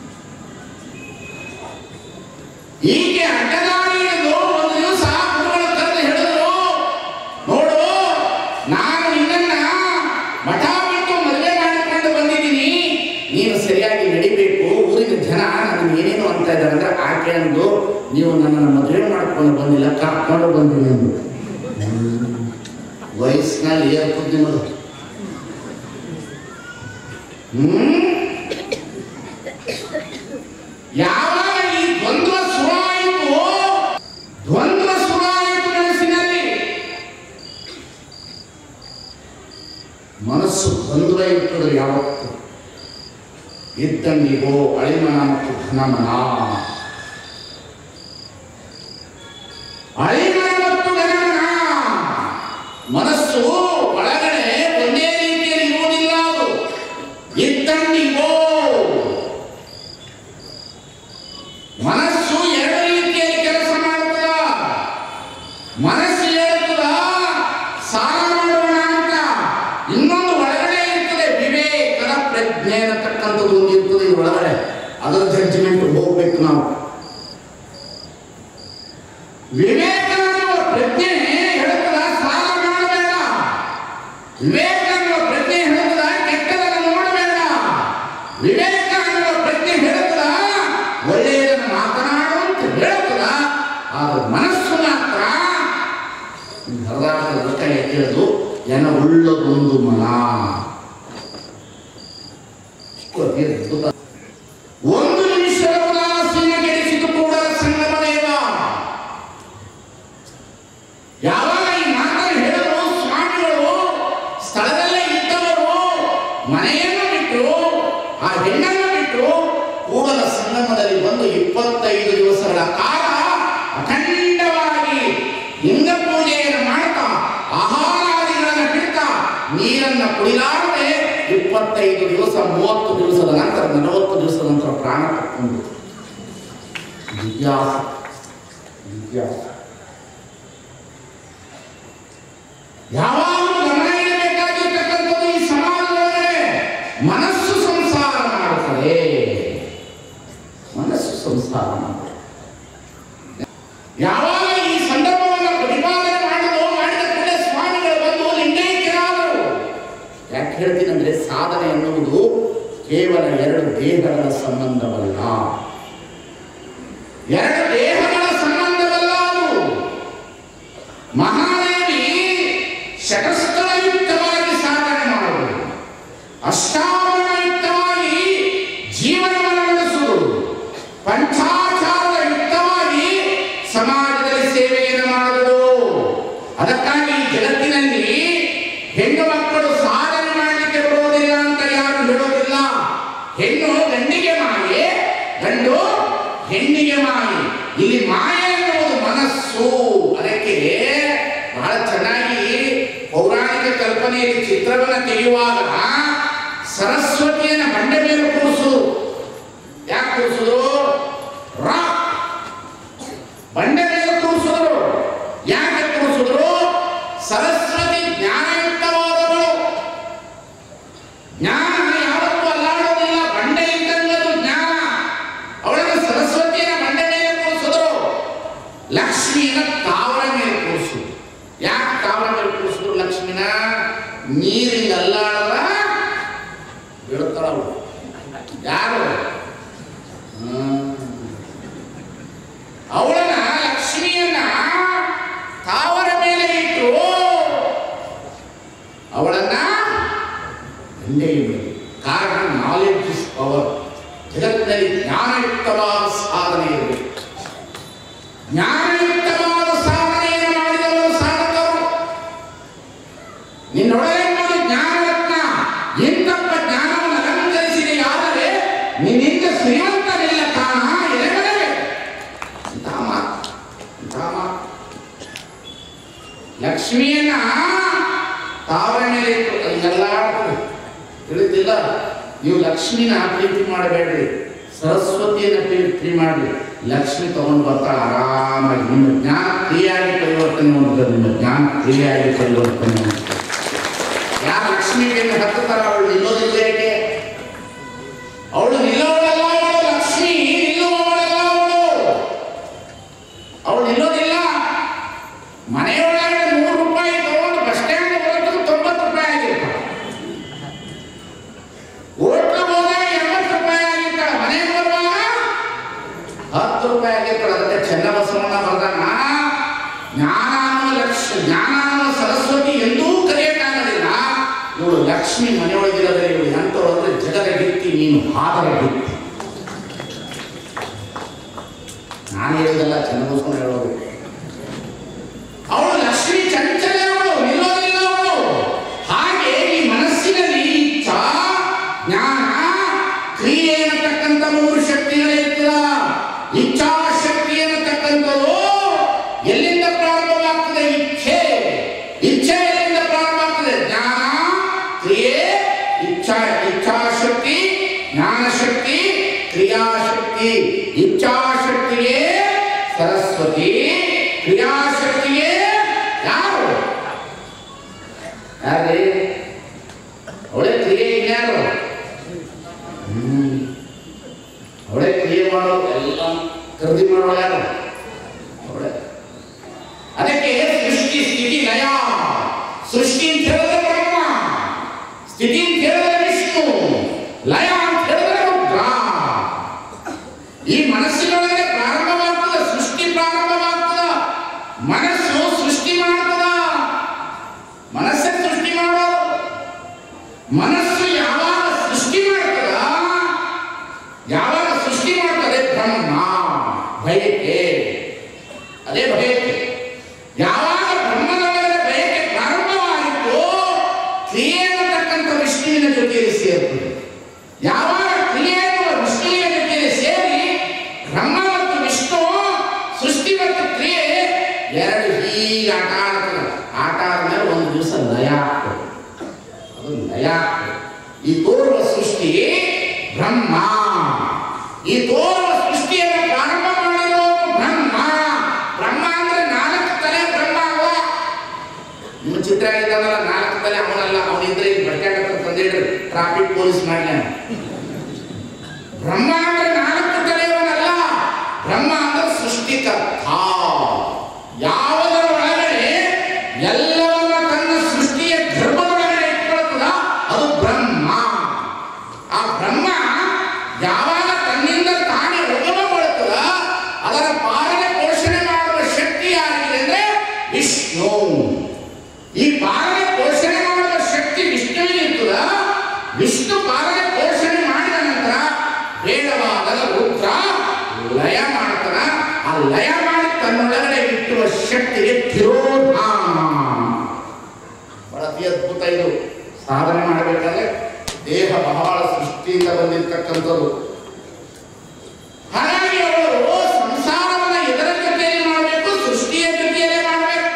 [SPEAKER 1] ಈಕೆ ಅಡ್ಡದಾರಿ ಹಿಡಿದು ಒಂದು ದಿವಸ ಗುರುಗಳ ಕರೆದು ಹೇಳಿದ್ರು ನೋಡು ನಾನು ನಿನ್ನನ್ನ ಮಠ ಬಿಟ್ಟು ಮದುವೆ ಮಾಡಿಕೊಂಡು ಬಂದಿದ್ದೀನಿ ನೀನು ಸರಿಯಾಗಿ ನಡಿಬೇಕು ಊರಿನ ಜನ ನನಗೆ ಏನೇನು ಅಂತ ಇದ್ದಾರೆ ಅಂದ್ರೆ ಆಕೆ ಅಂದು ನೀವು ನನ್ನನ್ನು ಮದುವೆ ಮಾಡ್ಕೊಂಡು ಬಂದಿಲ್ಲ ಕರ್ಕೊಂಡು ಬಂದಿನಿ ಅಂದು ವಯಸ್ಸಿನಲ್ಲಿ ಏರ್ಪುದ್ ನಿಮ್ಮದು ಹ್ಮ್ ಯಾವಾಗ ಈ ದ್ವಂದ್ವ ಶುರುವಾಯಿತು ದ್ವಂದ್ವ ಶುರುವಾಯಿತು ಮನಸ್ಸಿನಲ್ಲಿ ಮನಸ್ಸು ದ್ವಂದ್ವ ಇರ್ತದೆ ಯಾವತ್ತು ಇದ್ದಂಗಿಗೋ ಅಳಿಮನ ಮತ್ತು ಘನಮನ ಅಳಿಮನ ಮತ್ತು ಘನಮನ ಮನಸ್ಸು ಒಳಗಡೆ ಒಂದೇ ರೀತಿಯಲ್ಲಿ ಇರುವುದಿಲ್ಲ ಅದು ಇದ್ದಂಗಿಗೋ ಮನಸ್ಸು ಎರಡು ರೀತಿಯಲ್ಲಿ ಕೆಲಸ ಮಾಡುತ್ತದ ಮನಸ್ಸು ಹೇಳುತ್ತದ ಸಾಲ ಮಾಡೋಣ ಅಂತ ಇನ್ನೊಂದು ಒಳಗಡೆ ಇರ್ತದೆ ವಿವೇಕದ ಪ್ರಜ್ಞೆ ಅನ್ನತಕ್ಕಂಥದ್ದು ಒಂದು ಇರ್ತದೆ ಈ ಒಳಗಡೆ ಅದರ ಜಡ್ಜ್ಮೆಂಟ್ ಹೋಗ್ಬೇಕು ನಾವು ವಿವೇಕ ಅನ್ನುವ ಪ್ರಜ್ಞೆ ಹೇಳುತ್ತದ ಸಾಲ ಮಾಡಬೇಡ ವಿವೇಕ ಅನ್ನುವ ಪ್ರಜ್ಞೆ ಹೇಳುತ್ತದ ಕೆಟ್ಟದನ್ನು ನೋಡಬೇಡ ವಿವೇಕ ಅನ್ನುವ ಪ್ರಜ್ಞೆ ಹೇಳುತ್ತದ ಒಳ್ಳೆಯದನ್ನು ಮಾತನಾಡು ಅಂತ ಹೇಳುತ್ತದ ಆದ್ರೆ ಮನಸ್ಸು ಮಾತ್ರ ಹರದಾಟದ ರೊಕ್ಕ ಕೇಳದು ಎನ ಉಳ್ಳದೊಂದು ಮನ ಇಷ್ಟು ಅತಿ ಅದ್ಭುತ. ಒಂದು ನಿಮಿಷದ ಉದಾಸೀನ ಕೆಡಿಸಿತು ಕೂಡ ಸಂಗಮ ದೇವ ಯಾವಾಗ ಈ ಮಾತನ್ನು ಹೇಳಿದ್ರು ಸ್ವಾಮಿಗಳು ಸ್ಥಳದಲ್ಲೇ ಇದ್ದವರು ಮನೆಯನ್ನು ಬಿಟ್ಟು ಆ ಹೆಣ್ಣನ್ನು ಬಿಟ್ಟು ಕೂಡಲ ಸಂಗಮದಲ್ಲಿ ಬಂದು ಇಪ್ಪತ್ತೈದು ದಿವಸಗಳ ಕಾಲ ಅಖಂಡವಾಗಿ ಲಿಂಗ ಪೂಜೆಯನ್ನು ಮಾಡ್ತಾ ಆಹಾರಾದಿಗಳನ್ನು ಬಿಡ್ತಾ ನೀರನ್ನು ನೀರನ್ನು ಕುಡಿಲಾರದೆ ಇಪ್ಪತ್ತೈದು ದಿವಸ ಮೂವತ್ತು ದಿವಸದ ನಂತರ ನಲವತ್ತು ದಿವಸದ ನಂತರ ಪ್ರಾಣ ತಕ್ಕೊಂಡು ಜಿಜ್ಞಾಸ ಜಿಜ್ಞಾಸ ಯಾವಾಗಲೂ ಗಮನ ಇಡಬೇಕಾಗಿರ್ತಕ್ಕಂಥದ್ದು ಈ ಸಮಾಜದೊಳಗೆ ಮನಸ್ಸು ಸಂಸಾರ ಮಾಡುತ್ತದೆ ಮನಸ್ಸು ಸಂಸಾರ ಮಾಡುತ್ತದೆ ಯಾವಾಗ ಈ ಸಂದರ್ಭವನ್ನು ಪ್ರತಿಪಾದನೆ ಮಾಡಿದೋ ಮಾಡಿದ ಕೂಡಲೇ ಸ್ವಾಮಿಗಳು ಬಂದು ಲಿಂಗೈಕ್ಯರಾದರು ಯಾಕೆ ಹೇಳ್ತೀನಿ ಅಂದ್ರೆ ಸಾಧನೆ ಎನ್ನುವುದು ಕೇವಲ ಎರಡು ದೇಹಗಳ ಸಂಬಂಧವಲ್ಲ ಎರಡು ದೇಹಗಳ ಸಂಬಂಧವಲ್ಲ ಅದು ಮಹಾದೇವಿ ಶಟಸ್ಥಳಯುಕ್ತವಾಗಿ ಸಾಧನೆ ಮಾಡುವುದು ಅಷ್ಟಾವರಣಯುಕ್ತವಾಗಿ ಜೀವನವನ್ನು ನಡೆಸುವುದು ಪಂಚಾಚಾರದ ಯುಕ್ತವಾಗಿ ಸಮಾಜದಲ್ಲಿ ಸೇವೆಯನ್ನು ಮಾಡುವುದು ಅದಕ್ಕಾಗಿ ಈ ಜಗತ್ತಿನಲ್ಲಿ ಹೆಣ್ಣು ಮಕ್ಕಳು ಸಾಧನೆ ಮಾಡಲಿಕ್ಕೆ ಬರುವುದಿಲ್ಲ ಅಂತ ಯಾರು ಹೇಳೋದಿಲ್ಲ ಹೆಣ್ಣು ಗಂಡಿಗೆ ಮಾಯೆ ಗಂಡು ಹೆಣ್ಣಿಗೆ ಮಾಯೆ ಇಲ್ಲಿ ಮಾಯೆ ಎನ್ನುವುದು ಮನಸ್ಸು ಅದಕ್ಕೆ ಬಹಳ ಚೆನ್ನಾಗಿ ಪೌರಾಣಿಕ ಕಲ್ಪನೆಯಲ್ಲಿ ಚಿತ್ರವನ್ನು ತೆಗೆಯುವಾಗ ಸರಸ್ವತಿಯನ್ನ ಬಂಡೆ ಮೇಲೆ ಕೂರಿಸುವುದು ಯಾಕೆ ಕೂರಿಸುದು ರಾಕ್ ಬಂಡೆ ಮೇಲೆ ಕೂರಿಸಿದ್ರು ಯಾಕೆ ಕೂರಿಸಿದ್ರು ಸರಸ್ವತಿ ಜ್ಞಾನಯುಕ್ತವಾದವಳು ಜ್ಞಾನ ಯಾವತ್ತೂ ಅಲ್ಲಾಡೋದಿಲ್ಲ ಬಂಡೆ ಇದ್ದಂಗದು ಜ್ಞಾನ ಅವಳನ್ನು ಸರಸ್ವತಿಯನ್ನ ಬಂಡೆ ಮೇಲೆ ಕೂರಿಸಿದ್ರು ಲಕ್ಷ್ಮಿಯನ್ನ ತಾವರ ಮೇಲೆ ಕೂರಿಸಿದ್ರು ಯಾಕೆ ತಾವರ ಮೇಲೆ ಕೂರಿಸಿದ್ರು ಲಕ್ಷ್ಮಿನ ನೀರಿಂದ ಅಲ್ಲಾಡದ ಬೀಳ್ತಾಳ ಅವಳು ಯಾರು ಹ್ಮ್. ಅವಳನ್ನ ಲಕ್ಷ್ಮಿಯನ್ನ ತಾವರ ಮೇಲೆ ಇಟ್ಟು ಅವಳನ್ನ ಹಿಂದೆ ಇಡಬೇಕು ಕಾರಣ ನಾಲೆಡ್ಜ್ ಇಸ್ ಪವರ್ ಜಗತ್ತಿನಲ್ಲಿ ಜ್ಞಾನಯುಕ್ತವಾದ ಸಾಧನೆ ಇರಬೇಕು ಜ್ಞಾನಯುಕ್ತವಾದ ಸಾಧನೆಯನ್ನು ಮಾಡಿದವರು ಸಾಧಕರು ನಿನ್ನೊಳಗಿರುವುದು ಜ್ಞಾನರತ್ನ ಇಂತಪ್ಪ ಜ್ಞಾನವನ್ನು ಅಲಂಕರಿಸಿದೆಯಾದರೆ ನಿನ್ನಿಂದ ಶ್ರೀಮಂತನಿಲ್ಲ ಕಾಣ ಎಲೆಗಡವೆ ಇಂತಹ ಮಾತು ಇಂತಹ ಮಾತು ಲಕ್ಷ್ಮಿಯನ್ನ ತಾವರ ಮೇಲೆ ಇಟ್ಟು ಅದನ್ನೆಲ್ಲ ತಿಳಿದಿಲ್ಲ ನೀವು ಲಕ್ಷ್ಮಿನ ಪ್ರೀತಿ ಮಾಡಬೇಡ್ರಿ ಸರಸ್ವತಿಯನ್ನ ಪ್ರೀತಿ ಮಾಡಿ ಲಕ್ಷ್ಮಿ ತಗೊಂಡು ಬರ್ತಾಳ ಆರಾಮಾಗಿ ನಿಮ್ಮ ಜ್ಞಾನ ಕ್ರಿಯಾಗಿ ಪರಿವರ್ತನೆ ಹೊಂದುತ್ತದೆ ನಿಮ್ಮ ಜ್ಞಾನ ಕ್ರಿಯಾಗಿ ಪರಿವರ್ತನೆ ಹೊಂದುತ್ತದೆ ಯಾರು ಲಕ್ಷ್ಮಿಗೆ ಹತ್ತುತ್ತಾರ ಅವಳು ನಿಲ್ಲೋದಿಲ್ಲ ಏಕೆ ಅವಳು ನಿಲ್ಲೋಳಲ್ಲ ಅವಳು ಲಕ್ಷ್ಮಿ ನಿಲ್ಲುವವಳಲ್ಲ ಅವಳು ಅವಳು ನಿಲ್ಲೋದಿಲ್ಲ ಮನೆಯೊಳಗೆ ನೂರು ರೂಪಾಯಿ ತಗೊಂಡು ಬಸ್ ಸ್ಟ್ಯಾಂಡ್ ಬರೋದಕ್ಕೆ ತೊಂಬತ್ತು ರೂಪಾಯಿ ಆಗಿರ್ತಾಳೆ ಹೋಟ್ಲು ಹೋದಾಗ ಎಂಬತ್ತು ರೂಪಾಯಿ ಆಗಿರ್ತಾಳೆ ಮನೆಗೆ ಬರುವಾಗ ಹತ್ತು ರೂಪಾಯಿ ಆಗಿರ್ತಾಳೆ ಅದಕ್ಕೆ ಚೆನ್ನಬಸವಣ್ಣ ಬರ್ದಾನ ಜ್ಞಾನ ಅನ್ನೋ ಲಕ್ಷ ಜ್ಞಾನ ಅನ್ನೋ ಸರಸ್ವತಿ ಎಂದೂ ಕರೆಯಕ್ಕಾಗಲಿಲ್ಲ ಇವಳು ಲಕ್ಷ್ಮಿ ಮನೆಯೊಳಗಿರೋದ್ರೆ ಇವಳು ಎಂತವಳು ಅಂದ್ರೆ ಜಗದ ಗಿತ್ತಿ ನೀನು ಹಾದರ ಗಿತ್ತಿ ನಾನು ಹೇಳಿದಲ್ಲ ಚೆನ್ನಬಸವಣ್ಣ ಹೇಳೋದು ಅವಳು ಲಕ್ಷ್ಮಿ ಚಂಚಲೆ ಅವಳು ನಿಲ್ಲೋದಿಲ್ಲ ಅವಳು ಹಾಗೆ ಈ ಮನಸ್ಸಿನಲ್ಲಿ ಇಚ್ಛಾ ಜ್ಞಾನ ಕ್ರಿಯೆ ಅನ್ನತಕ್ಕಂಥ ಮೂರು ಶಕ್ತಿಗಳಿರ್ತದ ಇಚ್ಛಾಶಕ್ತಿ ಅನ್ನತಕ್ಕಂಥದ್ದು ಎಲ್ಲಿಂದ ಪ್ರಾರಂಭವಾಗ್ತದೆ ಇಚ್ಛೆ ಇಚ್ಛೆ ಎಲ್ಲಿಂದ ಪ್ರಾರಂಭವಾಗ್ತದೆ ಜ್ಞಾನ ಕ್ರಿಯೆ ಇಚ್ಛಾ ಇಚ್ಛಾಶಕ್ತಿ ಜ್ಞಾನಶಕ್ತಿ ಕ್ರಿಯಾಶಕ್ತಿ ಇಚ್ಛಾಶಕ್ತಿಯೇ ಸರಸ್ವತಿ ಕ್ರಿಯಾಶಕ್ತಿಯೇ ಯಾರು ಯಾರೇ ಅವಳೇ ಕ್ರಿಯೆ ಯಾರು ಹ್ಮ್ ಅವಳೇ ಕ್ರಿಯೆ ಮಾಡೋದು ಎಲ್ಲ ಖರೀದಿ ಮಾಡೋಳು ಯಾರು ಅವಳೇ ಅದಕ್ಕೆ ಸೃಷ್ಟಿ ಸ್ಥಿತಿ ಲಯ ಸೃಷ್ಟಿ ಅಂತ ಹೇಳಿದ್ರೆ ಬ್ರಹ್ಮ ಸ್ಥಿತಿ ಅಂತ ಹೇಳಿದ್ರೆ ವಿಷ್ಣು ಲಯ ಅಂತ ಹೇಳಿದ್ರೆ ರುದ್ರ ಈ ಮನಸ್ಸಿನೊಳಗೆ ಪ್ರಾರಂಭವಾಗ್ತದ ಸೃಷ್ಟಿ ಪ್ರಾರಂಭವಾಗ್ತದ ಮನಸ್ಸು ಸೃಷ್ಟಿ ಮಾಡ್ತದ ಮನಸ್ಸೇ ಸೃಷ್ಟಿ ಮಾಡೋದು ಮನಸ್ಸು ಯಾವಾಗ ಸೃಷ್ಟಿ ಮಾಡ್ತದ ಯಾವಾಗ ಸೃಷ್ಟಿ ಮಾಡ್ತದೆ ಬ್ರಹ್ಮ ಬಯಕೆ ಅದೇ ಬಯಕೆ ಯಾವಾಗ ಬ್ರಹ್ಮದೊಳಗೆ ಬಯಕೆ ಪ್ರಾರಂಭವಾಗಿತ್ತು ಕ್ರಿಯೆ ಅನ್ನತಕ್ಕಂಥ ವಿಷ್ಣುವಿನ ಜೊತೆಯಲ್ಲಿ ಸೇರ್ತದೆ ಯಾವಾಗ ಕ್ರಿಯೆ ಎನ್ನುವ ವಿಷ್ಣುವಿನ ಜೊತೆಯಲ್ಲಿ ಸೇರಿ ಬ್ರಹ್ಮ ಮತ್ತು ವಿಷ್ಣು ಸೃಷ್ಟಿ ಮತ್ತು ಕ್ರಿಯೆ ಎರಡು ಹೀಗೆ ಆಟ ಆಡ್ತದೆ ಆಟ ಆದ್ಮೇಲೆ ಒಂದು ದಿವಸ ಲಯ ಆಗ್ತದೆ ಅದು ಲಯ ಈ ತೋರುವ ಸೃಷ್ಟಿ ಬ್ರಹ್ಮ ಈ ತೋರುವ ಸೃಷ್ಟಿಯನ್ನು ಪ್ರಾರಂಭ ಮಾಡಿರೋ ಬ್ರಹ್ಮ ಬ್ರಹ್ಮ ಅಂದ್ರೆ ನಾಲ್ಕು ತಲೆ ಬ್ರಹ್ಮ ಅಲ್ವಾ ನಿಮ್ಮ ಚಿತ್ರ ಇದ್ದಾನಲ್ಲ ನಾಲ್ಕು ತಲೆ ಅವನಲ್ಲ ಅವನಿದ್ರೆ ಇಲ್ಲಿ ಬಟ್ಟೆ ತಂದಿಡ್ರಿ ಟ್ರಾಫಿಕ್ ಪೊಲೀಸ್ ಮಾಡ್ಲ ಬ್ರಹ್ಮ ಅಂದ್ರೆ ನಾಲ್ಕು ತಲೆಯವನಲ್ಲ ಬ್ರಹ್ಮ ಅಂದ್ರೆ ಸೃಷ್ಟಿಕರ್ತ ಯಾವುದರ ಒಳಗಡೆ ಎಲ್ಲವನ್ನ ತನ್ನ ಸೃಷ್ಟಿಯ ಗರ್ಭದೊಳಗಡೆ ಇಟ್ಕೊಳ್ತದ ಅದು ಬ್ರಹ್ಮ ಆ ಬ್ರಹ್ಮ ಯಾವಾಗ ತನ್ನಿಂದ ತಾನೇ ಉಗಮಗೊಳ್ತದ ಅದರ ಪಾಲನೆ ಪೋಷಣೆ ಮಾಡುವ ಶಕ್ತಿ ಯಾರಿಗಿದೆ ಅಂದ್ರೆ ವಿಷ್ಣು ಈ ಪಾಲನೆ ಪೋಷಣೆ ಮಾಡುವ ಶಕ್ತಿ ವಿಷ್ಣುವಿಗೆ ಇರ್ತದ ವಿಷ್ಣು ಪಾಲನೆ ಪೋಷಣೆ ಮಾಡಿದ ನಂತರ ಬೇಡವಾದ ರುದ್ರ ಲಯ ಮಾಡ್ತಾನ ಆ ಲಯ ಮಾಡಿ ತನ್ನೊಳಗಡೆ ಇಟ್ಟುವ ಶಕ್ತಿಗೆ ತಿರೋಧಾನ ಬಹಳ ಅತಿ ಅದ್ಭುತ ಇದು ಸಾಧನೆ ಮಾಡಬೇಕಾದ್ರೆ ದೇಹ ಬಹಳ ಸೃಷ್ಟಿಯಿಂದ ಬಂದಿರತಕ್ಕಂಥದ್ದು ಹಾಗಾಗಿ ಅವರು ಸಂಸಾರವನ್ನ ಇದರ ಜೊತೆಯಲ್ಲಿ ಮಾಡಬೇಕು ಸೃಷ್ಟಿಯ ಜೊತೆಯಲ್ಲೇ ಮಾಡಬೇಕು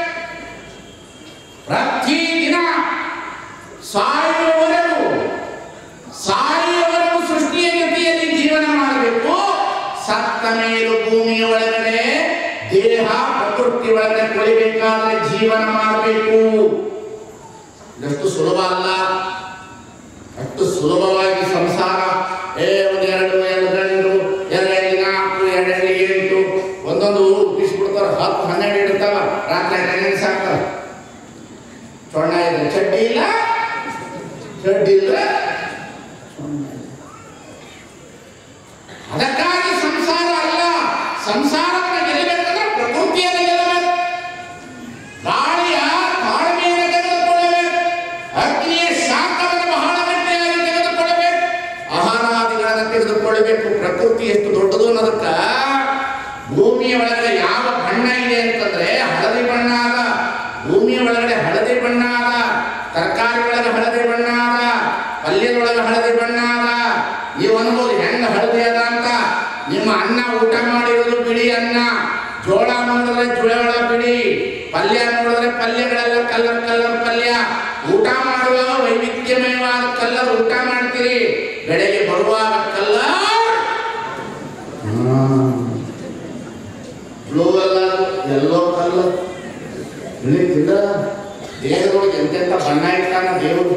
[SPEAKER 1] ಪ್ರತಿದಿನ ಸಾಯುವವರೆಗೂ ಸಾಯುವವರೆಗೂ ಸೃಷ್ಟಿಯ ಜೊತೆಯಲ್ಲಿ ಜೀವನ ಮಾಡಬೇಕು ಸತ್ತ ಮೇಲೂ ಭೂಮಿಯ ಒಳಗಡೆ ದೇಹ ಪ್ರಕೃತಿ ಒಳಗಡೆ ಕೊಳಿಬೇಕಾದ್ರೆ ಜೀವನ ಮಾಡಬೇಕು ಇದಷ್ಟು ಸುಲಭ ಅಲ್ಲ ಅಷ್ಟು ಸುಲಭವಾಗಿ ಸಂಸಾರ ಏ ಒಂದು ಎರಡು ಎರಡು ಗಂಡು ಎರಡು ನಾಲ್ಕು ಎರಡು ಎಂಟು ಒಂದೊಂದು ಬಿಡ್ತಾರೆ ಹತ್ತು ಹನ್ನೆರಡು ಇಡ್ತಾವ ರಾತ್ರಿ ಅಟೆಂಡೆನ್ಸ್ ಆಗ್ತಾವ ಚೊಣ್ಣ ಇದೆ ಚಡ್ಡಿ ಇಲ್ಲ ಚಡ್ಡಿ ಇಲ್ಲ ಅದಕ್ಕಾಗಿ ಸಂಸಾರ ಅಲ್ಲ ಸಂಸಾರವನ್ನು ಗೆಲ್ಲಬೇಕಂದ್ರೆ ಪ್ರಕೃತಿಯನ್ನು ಗೆಲ್ಲಬೇಕು ಗಾಳಿಯ ತಾಳ್ಮೆಯನ್ನು ತೆಗೆದುಕೊಳ್ಳಬೇಕು ಅಗ್ನಿಯ ಶಾಖವನ್ನು ಬಹಳ ಗಟ್ಟಿಯಾಗಿ ತೆಗೆದುಕೊಳ್ಳಬೇಕು ಆಹಾರಾದಿಗಳನ್ನು ತೆಗೆದುಕೊಳ್ಳಬೇಕು ಪ್ರಕೃತಿ ಎಷ್ಟು ದೊಡ್ಡದು ಅನ್ನೋದಕ್ಕ ಭೂಮಿಯ ಒಳಗಡೆ ಯಾವ ಬಣ್ಣ ಇದೆ ಅಂತಂದ್ರೆ ಹಳದಿ ಬಣ್ಣ ಅದ ಭೂಮಿಯ ಒಳಗಡೆ ಹಳದಿ ಬಣ್ಣ ಅದ ತರಕಾರಿ ಒಳಗೆ ಹಳದಿ ಬಣ್ಣ ಅದ ಪಲ್ಯದೊಳಗೆ ಹಳದಿ ಬಣ್ಣ ಅದ ನೀವು ಅನ್ಬೋದು ಹೆಂಗ ಹಳದಿ ಅದ ಅಂತ ನಿಮ್ಮ ಅನ್ನ ಊಟ ಮಾಡಿರೋದು ಬಿಳಿ ಅನ್ನ ಜೋಳ ನೋಡಿದ್ರೆ ಜೋಳ ಬಿಡಿ ಪಲ್ಯ ನೋಡಿದ್ರೆ ಪಲ್ಯಗಳೆಲ್ಲ ಕಲ್ಲರ್ ಕಲ್ಲರ್ ಪಲ್ಯ ಊಟ ಮಾಡುವಾಗ ವೈವಿಧ್ಯಮಯವಾದ ಕಲ್ಲರ್ ಊಟ ಮಾಡ್ತೀರಿ ಬೆಳೆಗೆ ಬರುವಾಗ ಕಲ್ಲರ್ ಬ್ಲೂ ಅಲ್ಲ ಎಲ್ಲೋ ಕಲ್ಲರ್ ತಿಳಿತಿಲ್ಲ ದೇಹದೊಳಗೆ ಎಂತೆಂಥ ಬಣ್ಣ ಇಟ್ಟಾನ ದೇವರು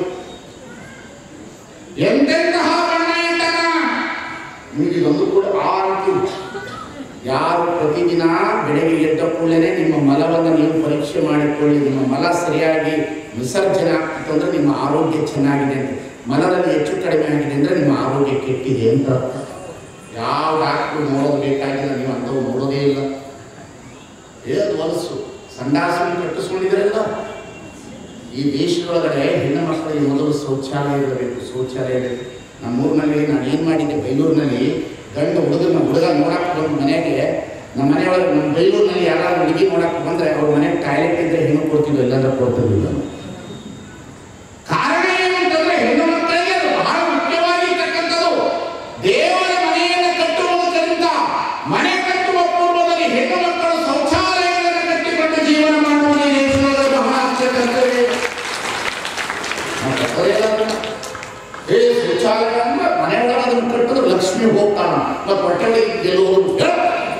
[SPEAKER 1] ಎಂತೆಂತಹ ಬಣ್ಣ ಇಟ್ಟಾನ ನಿಮಗೆ ಇದೊಂದು ಕೂಡ ಆ ರೀತಿ ಯಾರು ಪ್ರತಿದಿನ ಬೆಳಗ್ಗೆ ಎದ್ದ ಕೂಡಲೇ ನಿಮ್ಮ ಮಲವನ್ನು ನೀವು ಪರೀಕ್ಷೆ ಮಾಡಿಕೊಳ್ಳಿ ನಿಮ್ಮ ಮಲ ಸರಿಯಾಗಿ ವಿಸರ್ಜನೆ ಆಗ್ತಿತ್ತು ಅಂದ್ರೆ ನಿಮ್ಮ ಆರೋಗ್ಯ ಚೆನ್ನಾಗಿದೆ ಅಂತ ಮಲದಲ್ಲಿ ಹೆಚ್ಚು ಕಡಿಮೆ ಆಗಿದೆ ಅಂದ್ರೆ ನಿಮ್ಮ ಆರೋಗ್ಯ ಕೆಟ್ಟಿದೆ ಅಂತ ಅರ್ಥ. ಯಾವ ಡಾಕ್ಟ್ರು ನೋಡೋದು ಬೇಕಾಗಿಲ್ಲ ನೀವು ಅಂಥವು ನೋಡೋದೇ ಇಲ್ಲ ಏದು ಹೊಲಸು ಸಂಡಾಸನ ಕಟ್ಟಿಸ್ಕೊಂಡಿದ್ರಲ್ಲ ಈ ದೇಶದೊಳಗಡೆ ಹೆಣ್ಣು ಮಕ್ಕಳಿಗೆ ಮೊದಲು ಶೌಚಾಲಯ ಇರಬೇಕು ಶೌಚಾಲಯ ಇರಬೇಕು ನಮ್ಮೂರಿನಲ್ಲಿ ನಾನು ಏನು ಮಾಡಿದ್ದೆ ಬೈಲೂರಿನಲ್ಲಿ ಗಂಡು ಹುಡುಗನ ಹುಡುಗ ನೋಡಕ್ಕೆ ಬಂದು ಮನೆಗೆ ನಮ್ಮ ಮನೆಯೊಳಗೆ ನಮ್ಮ ಬೈಲೂರಿನಲ್ಲಿ ಯಾರಾದ್ರೂ ಹುಡುಗಿ ನೋಡಕ್ಕೆ ಬಂದರೆ ಅವ್ರ ಮನೆಗೆ ಟಾಯ್ಲೆಟ್ ಇದ್ದರೆ ಹೆಣ್ಣು ಕೊಡ್ತಿದ್ವು ಎಲ್ಲಾದ್ರೂ ಕೊಡ್ತಿರ್ಲಿಲ್ಲ ಕಾರಣ ಏನು ಅಂತಂದ್ರೆ ಹೆಣ್ಣು ಮಕ್ಕಳಿಗೆ ಅದು ಬಹಳ ಮುಖ್ಯವಾಗಿರ್ತಕ್ಕಂಥದ್ದು ದೇವರ ಮನೆಯನ್ನು ಕಟ್ಟುವುದಕ್ಕಿಂತ ಮನೆ ಕಟ್ಟುವ ಪೂರ್ವದಲ್ಲಿ ಹೆಣ್ಣು ಮಕ್ಕಳು ಶೌಚಾಲಯಗಳನ್ನು ಕಟ್ಟಿಕೊಂಡು ಜೀವನ ಮಾಡುವುದು ಈ ದೇಶದೊಳಗೆ ಬಹಳ ಅತ್ಯಗತ್ಯವೇ. ನಾವು ಕಟ್ಟೋದೇ ಇಲ್ಲ ಅದನ್ನ. ಏ ಶೌಚಾಲಯ ಅಂದ್ರೆ ಮನೆಯೊಳಗೆ ಅದನ್ನು ಕಟ್ಟಿದ್ರೆ ಲಕ್ಷ್ಮಿ ಹೋಗ್ತಾನ ಮತ್ತು ಹೊಟ್ಟೆ ಒಳಗೆ ಗೆಲ್ಲುವುದು ಹೇಳು.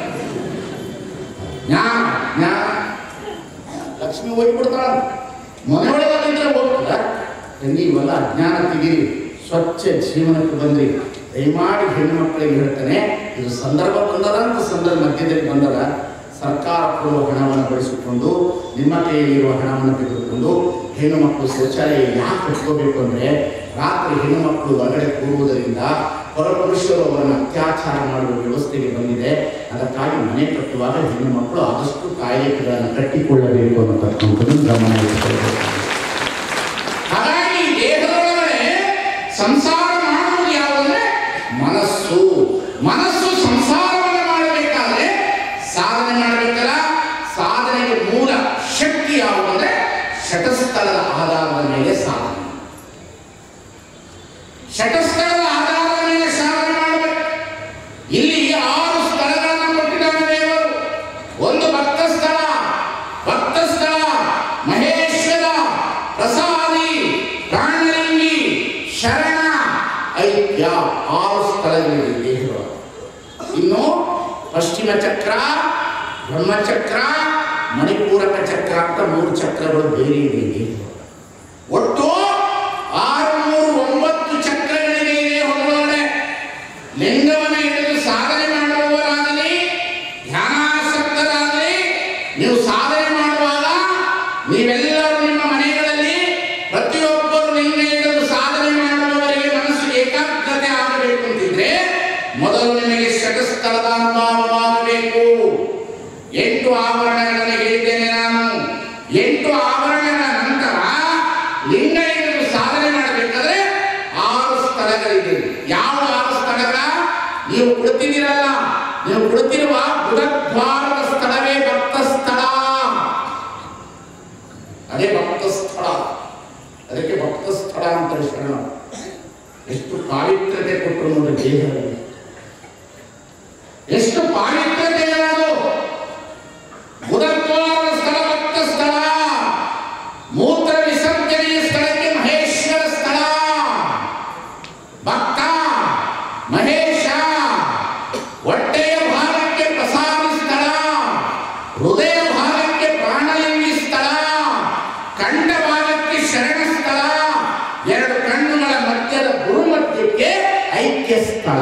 [SPEAKER 1] ಜ್ಞಾನ ಜ್ಞಾನ ಲಕ್ಷ್ಮಿ ಹೋಗ್ಬಿಡ್ತಾಳ ಮನೆಯೊಳಗೆ ಇದ್ರೆ ಹೋಗ್ತದ ತಂಗಿ ಇವೆಲ್ಲ ಅಜ್ಞಾನ ತೆಗೀರಿ ಸ್ವಚ್ಛ ಜೀವನಕ್ಕೆ ಬಂದ್ರಿ ದಯಮಾಡಿ ಹೆಣ್ಣು ಮಕ್ಕಳಿಗೆ ಹೇಳ್ತಾನೆ ಇದು ಸಂದರ್ಭ ಬಂದದ ಅಂತ ಸಂದರ್ಭ ಮಧ್ಯದಲ್ಲಿ ಬಂದದ ಸರ್ಕಾರ ಕೊಡುವ ಹಣವನ್ನು ಬಳಸಿಕೊಂಡು ನಿಮ್ಮ ಕೈಯಲ್ಲಿರುವ ಹಣವನ್ನು ತೆಗೆದುಕೊಂಡು ಹೆಣ್ಣು ಮಕ್ಕಳು ಶೌಚಾಲಯ ಯಾಕೆ ಕಟ್ಕೋಬೇಕು ಅಂದರೆ ರಾತ್ರಿ ಹೆಣ್ಣು ಮಕ್ಕಳು ಹೊರಗಡೆ ಕೂರುವುದರಿಂದ ಪರಪುರುಷರು ಅವರನ್ನು ಅತ್ಯಾಚಾರ ಮಾಡುವ ವ್ಯವಸ್ಥೆಗೆ ಬಂದಿದೆ ಅದಕ್ಕಾಗಿ ಮನೆ ಕಟ್ಟುವಾಗ ಹೆಣ್ಣು ಮಕ್ಕಳು ಆದಷ್ಟು ಕಾಯಿಲೆಗಳನ್ನು ಕಟ್ಟಿಕೊಳ್ಳಬೇಕು ಅನ್ನತಕ್ಕಂಥದ್ದು ಗಮನ ಇಟ್ಟುಕೊಳ್ಳಬೇಕು ಹಾಗಾಗಿ ಈ ದೇಹದೊಳಗಡೆ ಸಂಸಾರ ಮಾಡುವುದು ಯಾವುದಂದ್ರೆ ಮನಸ್ಸು ಮನಸ್ಸು ಸಂಸಾರವನ್ನು ಮಾಡಬೇಕಾದ್ರೆ ಸಾಧನೆ ಮಾಡಬೇಕಲ್ಲ ಸಾಧನೆಗೆ ಮೂಲ ಶಕ್ತಿ ಯಾವುದಂದ್ರೆ ಶಟಸ್ಥಳದ ಆಧಾರದ ಮೇಲೆ ಸಾಧನೆ ಶಟಸ್ಥಳದ ಆಧಾರದ ಮೇಲೆ ಸಾಧನೆ ಮಾಡಬೇಕು ಇಲ್ಲಿ ಆರು ಸ್ಥಳಗಳನ್ನು ಕೊಟ್ಟಿದ್ದಾನೆ ದೇವರು ಒಂದು ಭಕ್ತ ಸ್ಥಳ ಭಕ್ತ ಸ್ಥಳ ಮಹೇಶ್ವರ ಪ್ರಸಾದಿ ಪ್ರಾಣಲಿಂಗಿ ಯಾ ಆರು ಸ್ಥಳಗಳಿವೆ ದೇಹಗಳು ಇನ್ನು ಪಶ್ಚಿಮ ಚಕ್ರ ಬ್ರಹ್ಮಚಕ್ರ ಮಣಿಪೂರಕ ಚಕ್ರ ಅಂತ ಮೂರು ಚಕ್ರಗಳು ಬೇರೆ ಇದೆ ದೇಹಗಳು ಒಟ್ಟು ಆರು ಮೂರು ಒಂಬತ್ತು ಚಕ್ರಗಳಿವೆ ಈ ದೇಹದೊಳಗಡೆ ಲಿಂಗವನ್ನು ಹಿಡಿದು ಸಾಧನೆ ಮಾಡುವವರಾಗಲಿ ಧ್ಯಾನಾಸಕ್ತರಾಗಲಿ ನೀವು ಸಾಧನೆ ಮಾಡುವಾಗ ನೀವೆಲ್ಲರೂ ನಿಮ್ಮ ಮನೆಗಳಲ್ಲಿ ಪ್ರತಿಯೊಬ್ಬರು ಲಿಂಗ ಹಿಡಿದು ಸಾಧನೆ ಮಾಡುವವರಿಗೆ ಮನಸ್ಸು ಏಕಾಗ್ರತೆ ಆಗಬೇಕು ಅಂತಿದ್ರೆ ಮೊದಲು ನಿಮಗೆ ಷಟಸ್ಥಳದ ಅನುಭವವಾಗಬೇಕು ಎಂಟು ಆಭರಣಗಳನ್ನು ಹೇಳಿದ್ದೇನೆ ನಾನು ಎಂಟು ಆಭರಣಗಳ ನಂತರ ಲಿಂಗ ಹಿಡಿದು ಸಾಧನೆ ಮಾಡಬೇಕಾದ್ರೆ ಆರು ಸ್ಥಳಗಳಿದೆ ಯಾವ ಆರು ಸ್ಥಳಗಳ ನೀವು ಕೊಡ್ತಿದ್ದೀರಲ್ಲ ನೀವು ಕೊಡ್ತಿರುವ ಬುಧದ್ವಾರದ ಸ್ಥಳವೇ ಭಕ್ತ ಸ್ಥಳ ಅದೇ ಭಕ್ತ ಸ್ಥಳ ಅದಕ್ಕೆ ಭಕ್ತ ಸ್ಥಳ ಅಂತ ಶರಣ ಎಷ್ಟು ಪಾವಿತ್ರ್ಯತೆ ಕೊಟ್ಟರು ನೋಡಿ ದೇಹದಲ್ಲಿ ಎಷ್ಟು ಪಾವಿತ್ರ್ಯತೆ ಅದು ಬುಧದ್ವಾರದ ಸ್ಥಳ ಭಕ್ತ ಸ್ಥಳ ಮೂತ್ರ ವಿಸರ್ಜನೆಯ ಸ್ಥಳಕ್ಕೆ ಮಹೇಶ್ವರ ಸ್ಥಳ ಭಕ್ತ ಮಹೇಶ ಹೊಟ್ಟೆಯ ಭಾಗಕ್ಕೆ ಪ್ರಸಾದ ಸ್ಥಳ ಹೃದಯ ಭಾಗಕ್ಕೆ ಪ್ರಾಣಲಿಂಗಿ ಸ್ಥಳ ಕಂಡ ಭಾಗಕ್ಕೆ ಶರಣ ಸ್ಥಳ ಎರಡು ಕಣ್ಣುಗಳ ಮಧ್ಯದ ಗುರುಮಧ್ಯಕ್ಕೆ ಐಕ್ಯ ಸ್ಥಳ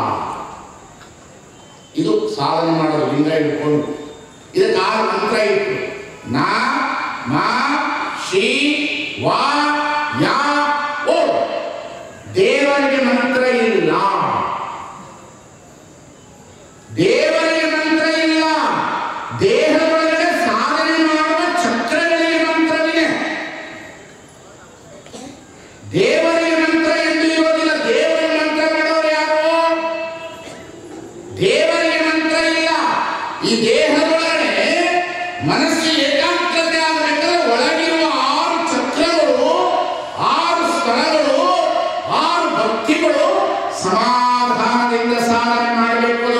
[SPEAKER 1] ಇದು ಸಾಧನೆ ಮಾಡೋದು ಲಿಂಗ ಇಟ್ಕೊಂಡು ಇದಕ್ಕೆ ಆರು ಮಂತ್ರ ಇತ್ತು ನಾ ಮಾ ಶಿ ವಾ ಯಾ ಓ ದೇವರಿಗೆ ಮಂತ್ರ ಇಲ್ಲ ದೇವರಿಗೆ ಮಂತ್ರ ಇಲ್ಲ ದೇಹದೊಳಗಡೆ ಸಾಧನೆ ಮಾಡುವ ಚಕ್ರಗಳಿಗೆ ಮಂತ್ರವಿದೆ ದೇವರಿಗೆ ಮಂತ್ರ ಎಂದು ಇರೋದಿಲ್ಲ ದೇವರಿಗೆ ಮಂತ್ರ ಮಾಡೋರು ಯಾರು ದೇವರಿಗೆ ಮಂತ್ರ ಇಲ್ಲ ಈ ದೇಹದೊಳಗಡೆ ಮನಸ್ಸು ಏಕಾಗ್ರತೆ ಆಗಬೇಕಾದ್ರೆ ಒಳಗಿರುವ ಆರು ಚಕ್ರಗಳು ಆರು ಸ್ಥಳಗಳು ಆರು ಭಕ್ತಿಗಳು ಸಮಾಧಾನದಿಂದ ಸಾಧನೆ ಮಾಡಬೇಕು ಅದು.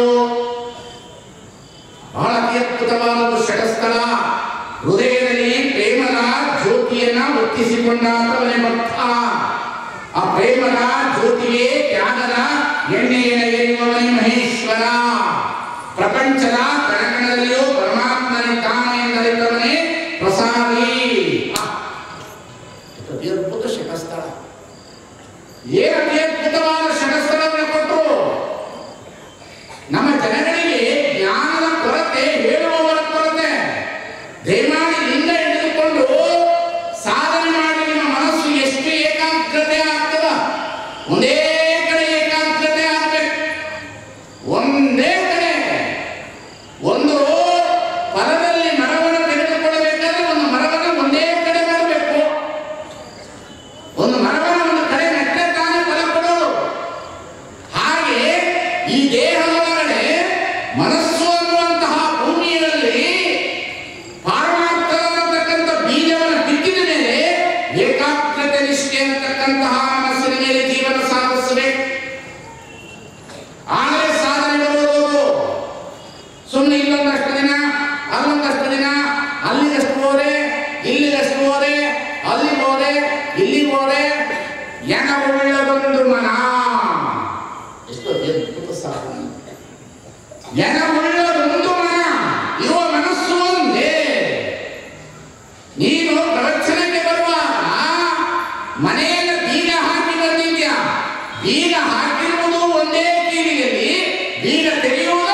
[SPEAKER 1] ಬಹಳ ಅತ್ಯದ್ಭುತವಾದ ಷಟಸ್ಥಳ ಹೃದಯದಲ್ಲಿ ಪ್ರೇಮದ ಜ್ಯೋತಿಯನ್ನ ಒತ್ತಿಸಿಕೊಂಡಾತವನೇ ಭಕ್ತ ಆ ಪ್ರೇಮದ ಜ್ಯೋತಿಗೆ ತ್ಯಾಗದ ಎಣ್ಣೆಯನ್ನು ಎರಿಯುವವನೇ ಮಹೇಶ್ವರ ಪ್ರಪಂಚದ ಕಣಕಣದಲ್ಲಿಯೂ ಪರಮಾತ್ಮನೇ ತಾನೆಂದರಿದ್ದವನೇ ಪ್ರಸಾದಿ ಆ, ಇದು ಅತ್ಯದ್ಭುತ ಶಟಸ್ಥಳ ಏನು ಅತ್ಯದ್ಭುತವಾದ ಶಟಸ್ಥಳವನ್ನು ಕೊಟ್ಟರು ನಮ್ಮ ಜನಗಳಿಗೆ ಜ್ಞಾನದ ಕೊರತೆ ಹೇಳುವವರ ಕೊರತೆ ದಯಮಾಡಿ ಲಿಂಗ ಹಿಡಿದುಕೊಂಡು ಸಾಧನೆ ಮಾಡಿ ನಿಮ್ಮ ಮನಸ್ಸು ಎಷ್ಟು ಏಕಾಗ್ರತೆ ಆಗ್ತದ ಒಂದೇ ಕಡೆ ಏಕಾಗ್ರತೆ ಆಗ್ಬೇಕು ಒಂದೇ ಕಡೆ ಒಂದು ಫಲದಲ್ಲಿ ಮರವನ್ನು ತೆಗೆದುಕೊಳ್ಳಬೇಕಾದ್ರೆ ಒಂದು ಮರವನ್ನು ಒಂದೇ ಕಡೆ ಮಾಡಬೇಕು ಒಂದು ಮರವನ್ನು ಒಂದು ಕಡೆ ನೆಟ್ಟರೆ ತಾನೇ ಫಲ ಕೊಡೋದು ಹಾಗೆ ಈ ದೇಹದೊಳಗಡೆ ಮನಸ್ಸು ಅನ್ನುವಂತಹ ಭೂಮಿಯಲ್ಲಿ ಪಾರಮಾರ್ಥವಾಗತಕ್ಕಂಥ ಬೀಜವನ್ನು ಬಿತ್ತಿದ ಮೇಲೆ ಏಕಾಗ್ರತೆ ನಿಷ್ಠೆ ಅಂತಕ್ಕಂತಹ ಮನಸ್ಸಿನ ಮೇಲೆ ಜೀವನ ಸಾಗಿಸಬೇಕು ಆದರೆ ಸಾಧನೆ ಬರುವುದು ಸುಮ್ಮನೆ ಇಲ್ಲೊಂದಷ್ಟು ದಿನ ಅಲ್ಲೊಂದಷ್ಟು ದಿನ ಅಲ್ಲಿಗಷ್ಟು ಹೋದೆ ಇಲ್ಲಿಗಷ್ಟು ಹೋದೆ ಅಲ್ಲಿಗೆ ಹೋದೆ ಇಲ್ಲಿಗೆ ಹೋದೆ ಎನವುಳ್ಳದೊಂದು ಮನ ಎಷ್ಟು ಅದ್ಭುತ ಸಾಧನೆ ಎನವುಳ್ಳದೊಂದು ಮನ ಇರುವ ಮನಸ್ಸು ಒಂದೇ ನೀನು ಪ್ರವಚನಕ್ಕೆ ಬರುವಾಗ ಮನೆಯಿಂದ ಬೀಗ ಹಾಕಿ ಬಂದಿದ್ಯಾ ಬೀಗ ಹಾಕಿರುವುದು ಒಂದೇ ಕೀಲಿಯಲ್ಲಿ ಬೀಗ ತೆಗೆಯುವುದು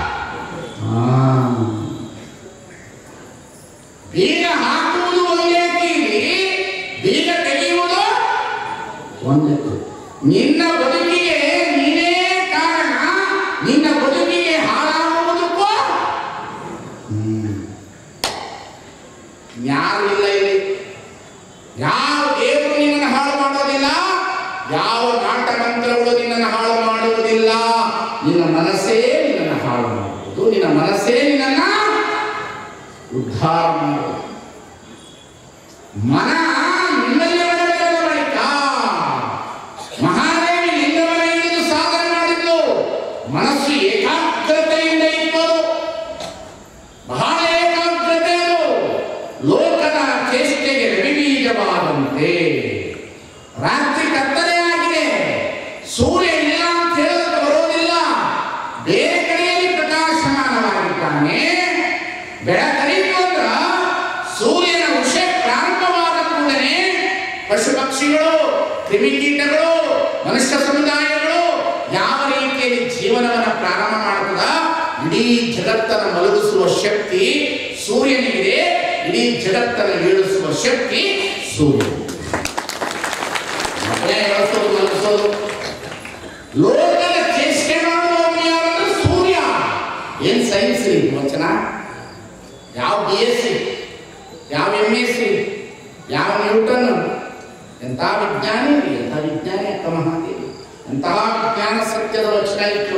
[SPEAKER 1] ಬೀಗ ಹಾಕುವುದು ಒಂದೇ ಕೀಲಿ ಬೀಗ ತೆಗೆಯುವುದು ಒಂದೇ ನಿನ್ನ ಬದುಕಿಗೆ ನೀನೇ ಕಾರಣ ನಿನ್ನ ಬದುಕಿಗೆ ಹಾಳಾಗುವುದಕ್ಕೂ ಯಾರು ಇಲ್ಲ ಇಲ್ಲಿ ಯಾವ ದೇವರು ನಿನ್ನನ್ನು ಹಾಳು ಮಾಡೋದಿಲ್ಲ ಯಾವ ನಾಟ ಮಂತ್ರಗಳು ನಿನ್ನನ್ನು ಹಾಳು ಮಾಡುವುದಿಲ್ಲ ನಿನ್ನ ಮನಸ್ಸೇ ನಿನ್ನನ್ನು ಹಾಳು ಮಾಡುವುದು ನಿನ್ನ ಮನಸ್ಸೇ ನಿನ್ನನ್ನ ಉದ್ಧಾರ ಮಾಡುವುದು ಮನ ನಿನ್ನಲ್ಲಿ ಒಳಗಡೆ ಬಳಿಕ ಮಹಾದೇವಿ ಲಿಂಗವನ ಹಿಡಿದು ಸಾಧನೆ ಮಾಡಿದ್ಲು ಮನಸ್ಸು ಏಕಾಗ್ರತೆಯಿಂದ ಇಪ್ಪದು ಬಹಳ ಏಕಾಗ್ರತೆ ಅದು ಲೋಕದ ಚೇಷ್ಟೆಗೆ ರವಿಬೀಜವಾದಂತೆ ರಾತ್ರಿ ಕತ್ತಲೆ ಆಗಿದೆ ಸೂರ್ಯ ಕ್ರಿಮಿಕೀಟಗಳು ಮನುಷ್ಯ ಸಮುದಾಯಗಳು ಯಾವ ರೀತಿಯಲ್ಲಿ ಜೀವನವನ್ನು ಪ್ರಾರಂಭ ಮಾಡ್ತದ ಇಡೀ ಜಗತ್ತನ್ನು ಮಲಗಿಸುವ ಶಕ್ತಿ ಸೂರ್ಯನಿಗಿದೆ ಇಡೀ ಜಗತ್ತನ್ನು ಏಳಿಸುವ ಶಕ್ತಿ ಸೂರ್ಯ ಮಕ್ಕಳೇ ಏಳಿಸೋದು ಮಲಗಿಸೋದು ಲೋಕದ ಚೇಷ್ಟೆ ಮಾಡುವವನು ಯಾರಂದ್ರೆ ಸೂರ್ಯ ಏನ್ ಸೈನ್ಸ್ ರೀ ಈ ವಚನ ಯಾವ ಬಿ ಎಸ್ ಸಿ ಯಾವ ಎಂ ಎಸ್ ಸಿ ಯಾವ ನ್ಯೂಟನ್ ಎಂಥ ವಿಜ್ಞಾನಿ ಎಂಥ ವಿಜ್ಞಾನಿ ಅಕ್ಕ ಮಹಾದೇವಿ ಎಂತಹ ವಿಜ್ಞಾನ ಸತ್ಯದ ವಚನ ಇತ್ತು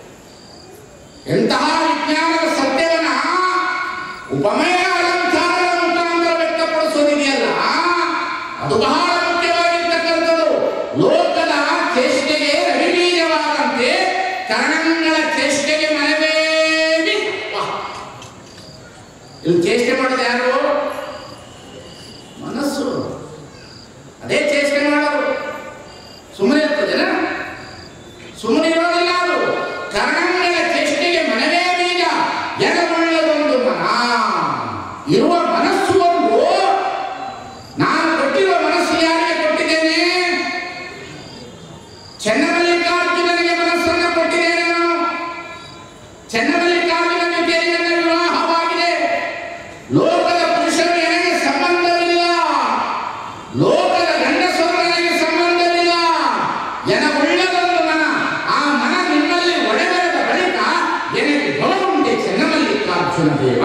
[SPEAKER 1] ಎಂತಹ ವಿಜ್ಞಾನದ ಸತ್ಯವನ್ನ ಉಪಮೇಯ ಅಲಂಕಾರದ ಮುಖಾಂತರ ವ್ಯಕ್ತಪಡಿಸೋದಿದೆಯಲ್ಲ ಅದು ಬಹಳ ಮುಖ್ಯವಾಗಿರ್ತಕ್ಕಂಥದ್ದು ಲೋಕದ ಚೇಷ್ಟೆಗೆ ರವಿಬೀಜವಾದಂತೆ ಕರಣಗಳ ಚೇಷ್ಟೆಗೆ ಮನವೇವಿ ಇಲ್ಲಿ ಚೇಷ್ಟೆ ಮಾಡೋದು ಯಾರು ಮನಸ್ಸು ಅದೇ ಚೇಷ್ಟೆ ಮಾಡೋದು ಸುಮ್ಮನೆ ಇರ್ತದೇನ ಸುಮ್ಮನೆ ಇರೋದಿಲ್ಲ ಅದು ಕರ್ಣಗಳ ಚೇಷ್ಟೆಗೆ ಮನವೇ ಬೀಜ ಎಡಗೊಳ್ಳದೊಂದು ಮನ ಇರುವ ಮನಸ್ಸು ಒಂದು ನಾನು ಕೊಟ್ಟಿರುವ ಮನಸ್ಸು ಯಾರಿಗೆ ಕೊಟ್ಟಿದ್ದೇನೆ ಚೆನ್ನಮಲ್ಲಿಕಾರ್ಜುನನಿಗೆ ಮನಸ್ಸನ್ನು ಕೊಟ್ಟಿದ್ದೇನೆ ನಾನು ಚೆನ್ನಮಲ್ಲಿಕಾರ್ಜುನ ಜೊತೆಯಲ್ಲಿ ನನ್ನ ವಿವಾಹವಾಗಿದೆ ಲೋಕದ ಪುರುಷರು ನನಗೆ ಸಂಬಂಧವಿಲ್ಲ ಲೋಕದ ಗಂಡಸರು ನನಗೆ ಸಂಬಂಧವಿಲ್ಲ ಎನಗುಳ್ಳದೊಂದು ಮನ ಆ ಮನ ನಿಮ್ಮಲ್ಲಿ ಒಡೆಬರದ ಬಳಿಕ ನನಗೆ ಬಲವುಂಟೆ ಚೆನ್ನಮಲ್ಲಿಕಾರ್ಜುನ ದೇವ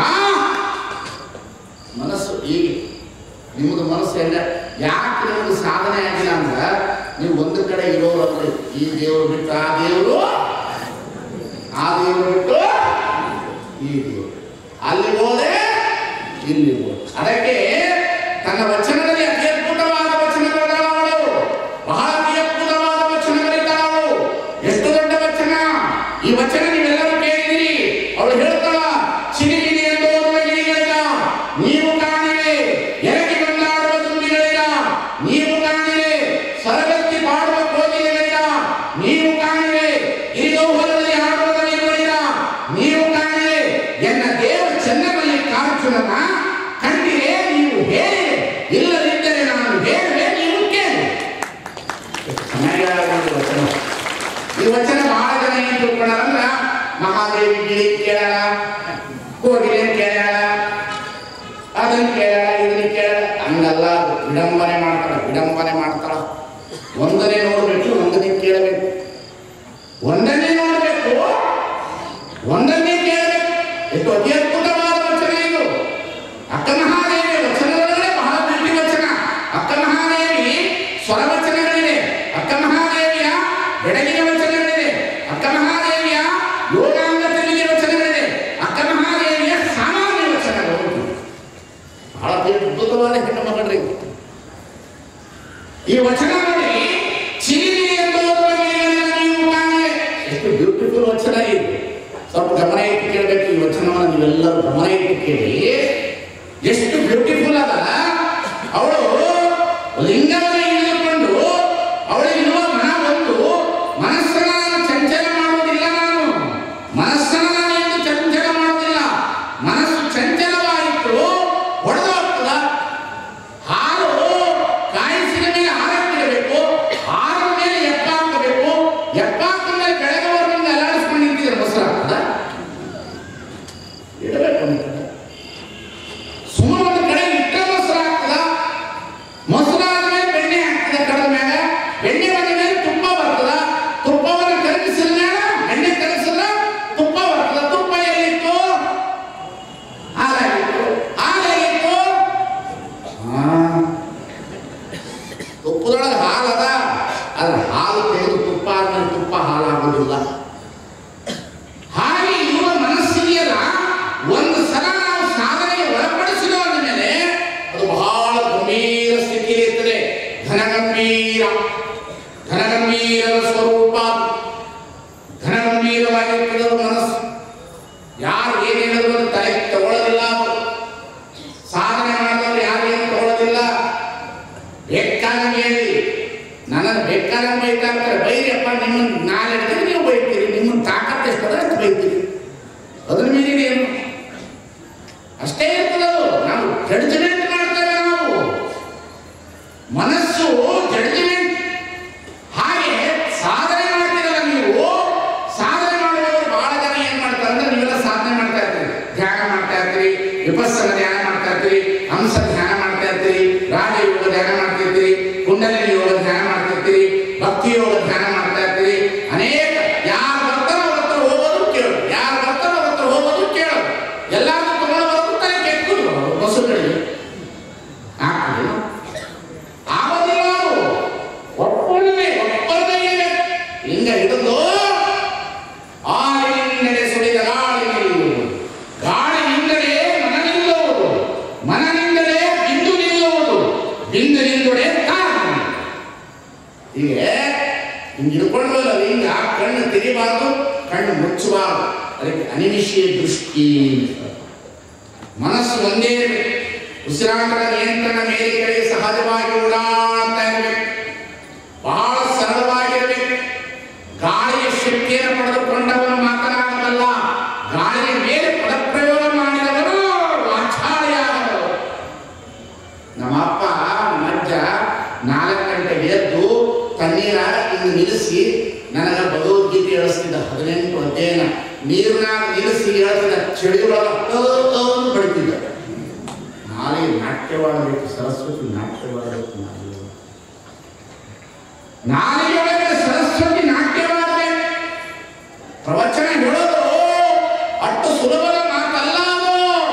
[SPEAKER 1] ಮನಸ್ಸು ಹೀಗೆ ನಿಮ್ಮದು ಮನಸ್ಸು ಎಲ್ಲ ಯಾಕೆ ನಿಮ್ಮದು ಸಾಧನೆ ಆಗಿಲ್ಲ ಅಂದ್ರೆ ನೀವು ಒಂದು ಕಡೆ ಇರೋರಲ್ರಿ ಈ ದೇವರು ಬಿಟ್ಟು ಆ ದೇವರು ಆ ದೇವರು ಬಿಟ್ಟು ಈ ದೇವರು ಅಲ್ಲಿ ಹೋದೆ ಇಲ್ಲಿ ಹೋದೆ ಅದಕ್ಕೆ ತನ್ನ ವಚನದಲ್ಲಿ ಅತಿ ಅದ್ಭುತವಾದ ವಚನ ಬರೆದವಳು ಬಹಳ ಅತಿ ಅದ್ಭುತವಾದ ವಚನ ಬರೀತಾಳು ಎಷ್ಟು ದೊಡ್ಡ ವಚನ ಈ ವಚನ ನೀವೆಲ್ಲರೂ ಕೇಳಿದಿರಿ ಅವಳು ಹೇಳ್ತಾಳ ಚಿರಿಗಿರಿ ಎಂದು ಓದುವ ಗಿರಿಗಳಿಗ ನೀವು ಕಾಣಿವೆ ಎರಗಿ ಬಂದಾಡುವ ತುಂಬಿಗಳಿಗ ನೀವು ಕಾಣಿವೆ ಸರಗತ್ತಿ ಪಾಡುವ ಕೋಗಿಲೆಗಳಿಗ ನೀವು ಕಾಣಿವೆ ಗಿರಿಗೌಹರದಲ್ಲಿ ಆಡುವ ದೈವಗಳಿಗ ನೀವು ಕಾಣಿವೆ ಎನ್ನ ದೇವ ಚೆನ್ನಮಲ್ಲಿಕಾರ್ಜುನನ ಕಂಡಿರೆ ನೀವು ಹೇಳಿ ಇಲ್ಲದಿದ್ದರೆ ನಾನು ಹೇಳುವೆ ನೀವು ಕೇಳಿ ಚೆನ್ನಾಗಿರೋ ವಚನ ಈ ವಚನ ಬಹಳ ಜನ ಏನ್ ತಿಳ್ಕೊಂಡಾರಂದ್ರ ಮಹಾದೇವಿ ಗಿಳಿ ಕೇಳಾಳ ಕೋಗಿಲೆ ಕೇಳಾಳ ಅದನ್ನ ಕೇಳಾಳ ಇದನ್ನ ಕೇಳಾಳ ಹಂಗಲ್ಲ ಅದು. ವಿಡಂಬನೆ ಮಾಡ್ತಾಳ ವಿಡಂಬನೆ ಮಾಡ್ತಾಳ ಒಂದನೇ ನೋಡ್ಬೇಕು ಒಂದನೇ ಕೇಳಬೇಕು ಒಂದನ್ನೇ ನೋಡ್ಬೇಕು ಒಂದನ್ನೇ ಕೇಳಬೇಕು ಎಷ್ಟು ಅತಿ ಅದ್ಭುತವಾದ ವಚನ ಇದು ಅಕ್ಕ ಮಹಾದೇವಿ ವಚನದೊಳಗಡೆ ಬಹಳ ಬಿಟ್ಟಿ ವಚನ ಅಕ್ಕ ಮಹಾದೇವಿ ಸ್ವರ ವಚನಗಳಿದೆ ಅಕ್ಕ ಮಹಾದೇವಿಯ ಬೆಳಗಿನ ವಚನಗಳಿದೆ ಅಕ್ಕ ಮಹಾದೇವಿಯ ಯೋಗಾಂಗ ತಿಳಿಗೆ ವಚನಗಳಿದೆ ಅಕ್ಕ ಮಹಾದೇವಿಯ ಸಾಮಾನ್ಯ ವಚನಗಳು ಬಹಳ ಅದ್ಭುತವಾದ ಹೆಣ್ಣು ಮಗಳ್ರಿ ಈ ವಚನ ನೋಡಿ ಚಿರಿಲಿ ಎಂದು ಓದುವ ಗಿಳಿಗಳನ್ನ ನೀವು ಕಾಣೆ ಎಷ್ಟು ಬ್ಯೂಟಿಫುಲ್ ವಚನ ಇದು ಸ್ವಲ್ಪ ಗಮನ ಇಟ್ಟು ಕೇಳಬೇಕು ಈ ವಚನವನ್ನು ನೀವೆಲ್ಲರೂ ಗಮನ ಇಟ್ಟು ಕೇಳಿ ಎಷ್ಟು ಬ್ಯೂಟಿಫುಲ್ ಅದ ಅವಳು ಲಿಂಗವನ್ನು ಇಳಿದುಕೊಂಡು ಅವಳಿಗಿರುವ ಮನ ಒಂದು ಮನಸ್ಸನ್ನ ನಾನು ಚಂಚಲ ಮಾಡುವುದಿಲ್ಲ ನಾನು ಮನಸ್ಸನ್ನ ನಾನು ಎಂದು ಚಂಚಲ ಮಾಡುವುದಿಲ್ಲ ಮನಸ್ಸು ಚಂಚಲವಾಯಿತು ಹೊಡೆದು ಹೋಗ್ತದ ಹಾಲು ಕಾಯಿಸಿದ ಮೇಲೆ ಹಾರಕ್ಕಿಡಬೇಕು ಹಾರ ಮೇಲೆ ಎಪ್ಪ ಹಾಕಬೇಕು ಎಪ್ಪ ಹಾಕಿದ ಮೇಲೆ ಬೆಳಗವರೆಗೆ ಅಲಾಡಿಸ್ಕೊಂಡು ನಿಂತಿದ್ರೆ ಮೊಸರು ಆಗ್ತದ ಇಡಬೇಕು ಒಂದು ಕಡೆ ಸುಮ್ಮನೆ ಒಂದು ಕಡೆ ಇಟ್ಟ ಮೊಸರು ಆಗ್ತದ ಮೊಸರು ಆದ್ಮೇಲೆ ಬೆಣ್ಣೆ ಆಗ್ತದ ಕಡದ ಮೇಲೆ ಬೆಣ್ಣೆ ಬಂದ ಮೇಲೆ ತುಪ್ಪ ಬರ್ತದ ತುಪ್ಪವನ್ನು ಕರಗಿಸಿದ ಮೇಲೆ ಬೆಣ್ಣೆ ಕರಗಿಸಿದ್ರ ತುಪ್ಪ ಬರ್ತದ ತುಪ್ಪ ಎಲ್ಲಿತ್ತು ಹಾಲಾಗಿತ್ತು ಹಾಲಾಗಿತ್ತು ಹಾ. ತುಪ್ಪದೊಳಗೆ ಹಾಲು ಅದ ಅದ್ರ ಹಾಲು ತೆಗೆದು ತುಪ್ಪ ಆದ್ಮೇಲೆ ತುಪ್ಪ ಹಾಲಾಗೋದಿಲ್ಲ ಹಾಗೆ ಇರುವ ಮನಸ್ಸಿದೆಯಲ್ಲ ಒಂದು ಸಲ ನಾವು ಸಾಧನೆಗೆ ಒಳಪಡಿಸಿದ ಮೇಲೆ ಅದು ಬಹಳ ಗಂಭೀರ ಸ್ಥಿತಿಯಲ್ಲಿ ಇರ್ತದೆ ಘನಗಂಭೀರ ಘನಗಂಭೀರ ಸ್ವರೂಪ ಘನಗಂಭೀರವಾಗಿರ್ತದೆ ಅದು ಮನಸ್ಸು ಯಾರು ಏನ್ ಹೇಳಿದ್ರು ಅದು ತಲೆ ತಗೊಳ್ಳೋದಿಲ್ಲ ಅವರು ಸಾಧನೆ ಮಾಡಿದವರು ಯಾರು ಏನು ತಗೊಳ್ಳೋದಿಲ್ಲ ಬೇಕಾದಂಗೆ ಹೇಳಿ ನನ್ನನ್ನು ಬೇಕಾದಂಗೆ ಬೈತಾ ಇರ್ತಾರೆ ಬೈರಿಯಪ್ಪ ನಿಮ್ಮನ್ನು ನಾಳೆ ಹಿಡಿದ್ರೆ ನೀವು ಬೈತೀರಿ ನಿಮ್ಮನ್ನು ತಾಕತ್ತು ಎಷ್ಟದ ಅಷ್ಟು ಬೈತೀರಿ ಅದ್ರ ಮೀರಿ ಏನು ಅಷ್ಟೇ ಇರ್ತದದು ನಾವು ಜಡ್ಜ್ಮೆಂಟ್ ಮಾಡ್ತೇವೆ ನಾವು ಮನಸ್ಸು ಜಡ್ಜ್ಮೆಂಟ್ ಹಿಂಗೆ ಹಿಡ್ಕೊಂಡ್ವಲ್ಲ ಹಿಂಗ ಕಣ್ಣು ತೆಗಿಬಾರ್ದು ಕಣ್ಣು ಮುಚ್ಚಬಾರ್ದು ಅದಕ್ಕೆ ಅನಿಮಿಷೀಯ ದೃಷ್ಟಿ ಅಂತ. ಮನಸ್ಸು ಒಂದೇ ಇರ್ಬೇಕು. ಉಸಿರಾಟದ ನಿಯಂತ್ರಣ ಮೇಲೆ ಕೆಳಗೆ ಸಹಜವಾಗಿ ಓಡಾಡ್ತಾ ಇರಬೇಕು ಬಹಳ ಸರಳವಾಗಿರಬೇಕು ಗಾಳಿಯ ಶಕ್ತಿಯನ್ನು ಪಡೆದುಕೊಂಡವನು ಮಾತನಾಡಬಲ್ಲ ಗಾಳಿಯ ಮೇಲೆ ಪದಪ್ರಯೋಗ ಮಾಡಿದವನು ವಾಚಾಳಿಯಾದವರು ನಮ್ಮ ಅಪ್ಪ ನಮ್ಮ ಅಜ್ಜ ನಾಲ್ಕು ಗಂಟೆಗೆ ಎದ್ದು ತಣ್ಣೀರ ಹಿಂಗೆ ನಿಲ್ಲಿಸಿ ನನಗೆ ಭಗವದ್ಗೀತೆ ಹೇಳಿಸ್ತಿದ್ದ ಹದಿನೆಂಟು ಅಧ್ಯಯನ ನೀರಿನಾಗ ನಿಲ್ಲಿಸಿ ಹೇಳ್ತಿದ್ದ ಚಳಿ ಒಳಗೆ ಬಡಿತಿದ್ದ ನಾಳೆ ನಾಟ್ಯವಾಡಬೇಕು ಸರಸ್ವತಿ ನಾಟ್ಯವಾಡಬೇಕು ನಾಳೆ ನಾಳೆಯೊಳಗೆ ಸರಸ್ವತಿ ನಾಟ್ಯವಾಡಬೇಕು ಪ್ರವಚನ ಹೇಳೋದು ಅಷ್ಟು ಸುಲಭದ ಮಾತಲ್ಲ ಅದು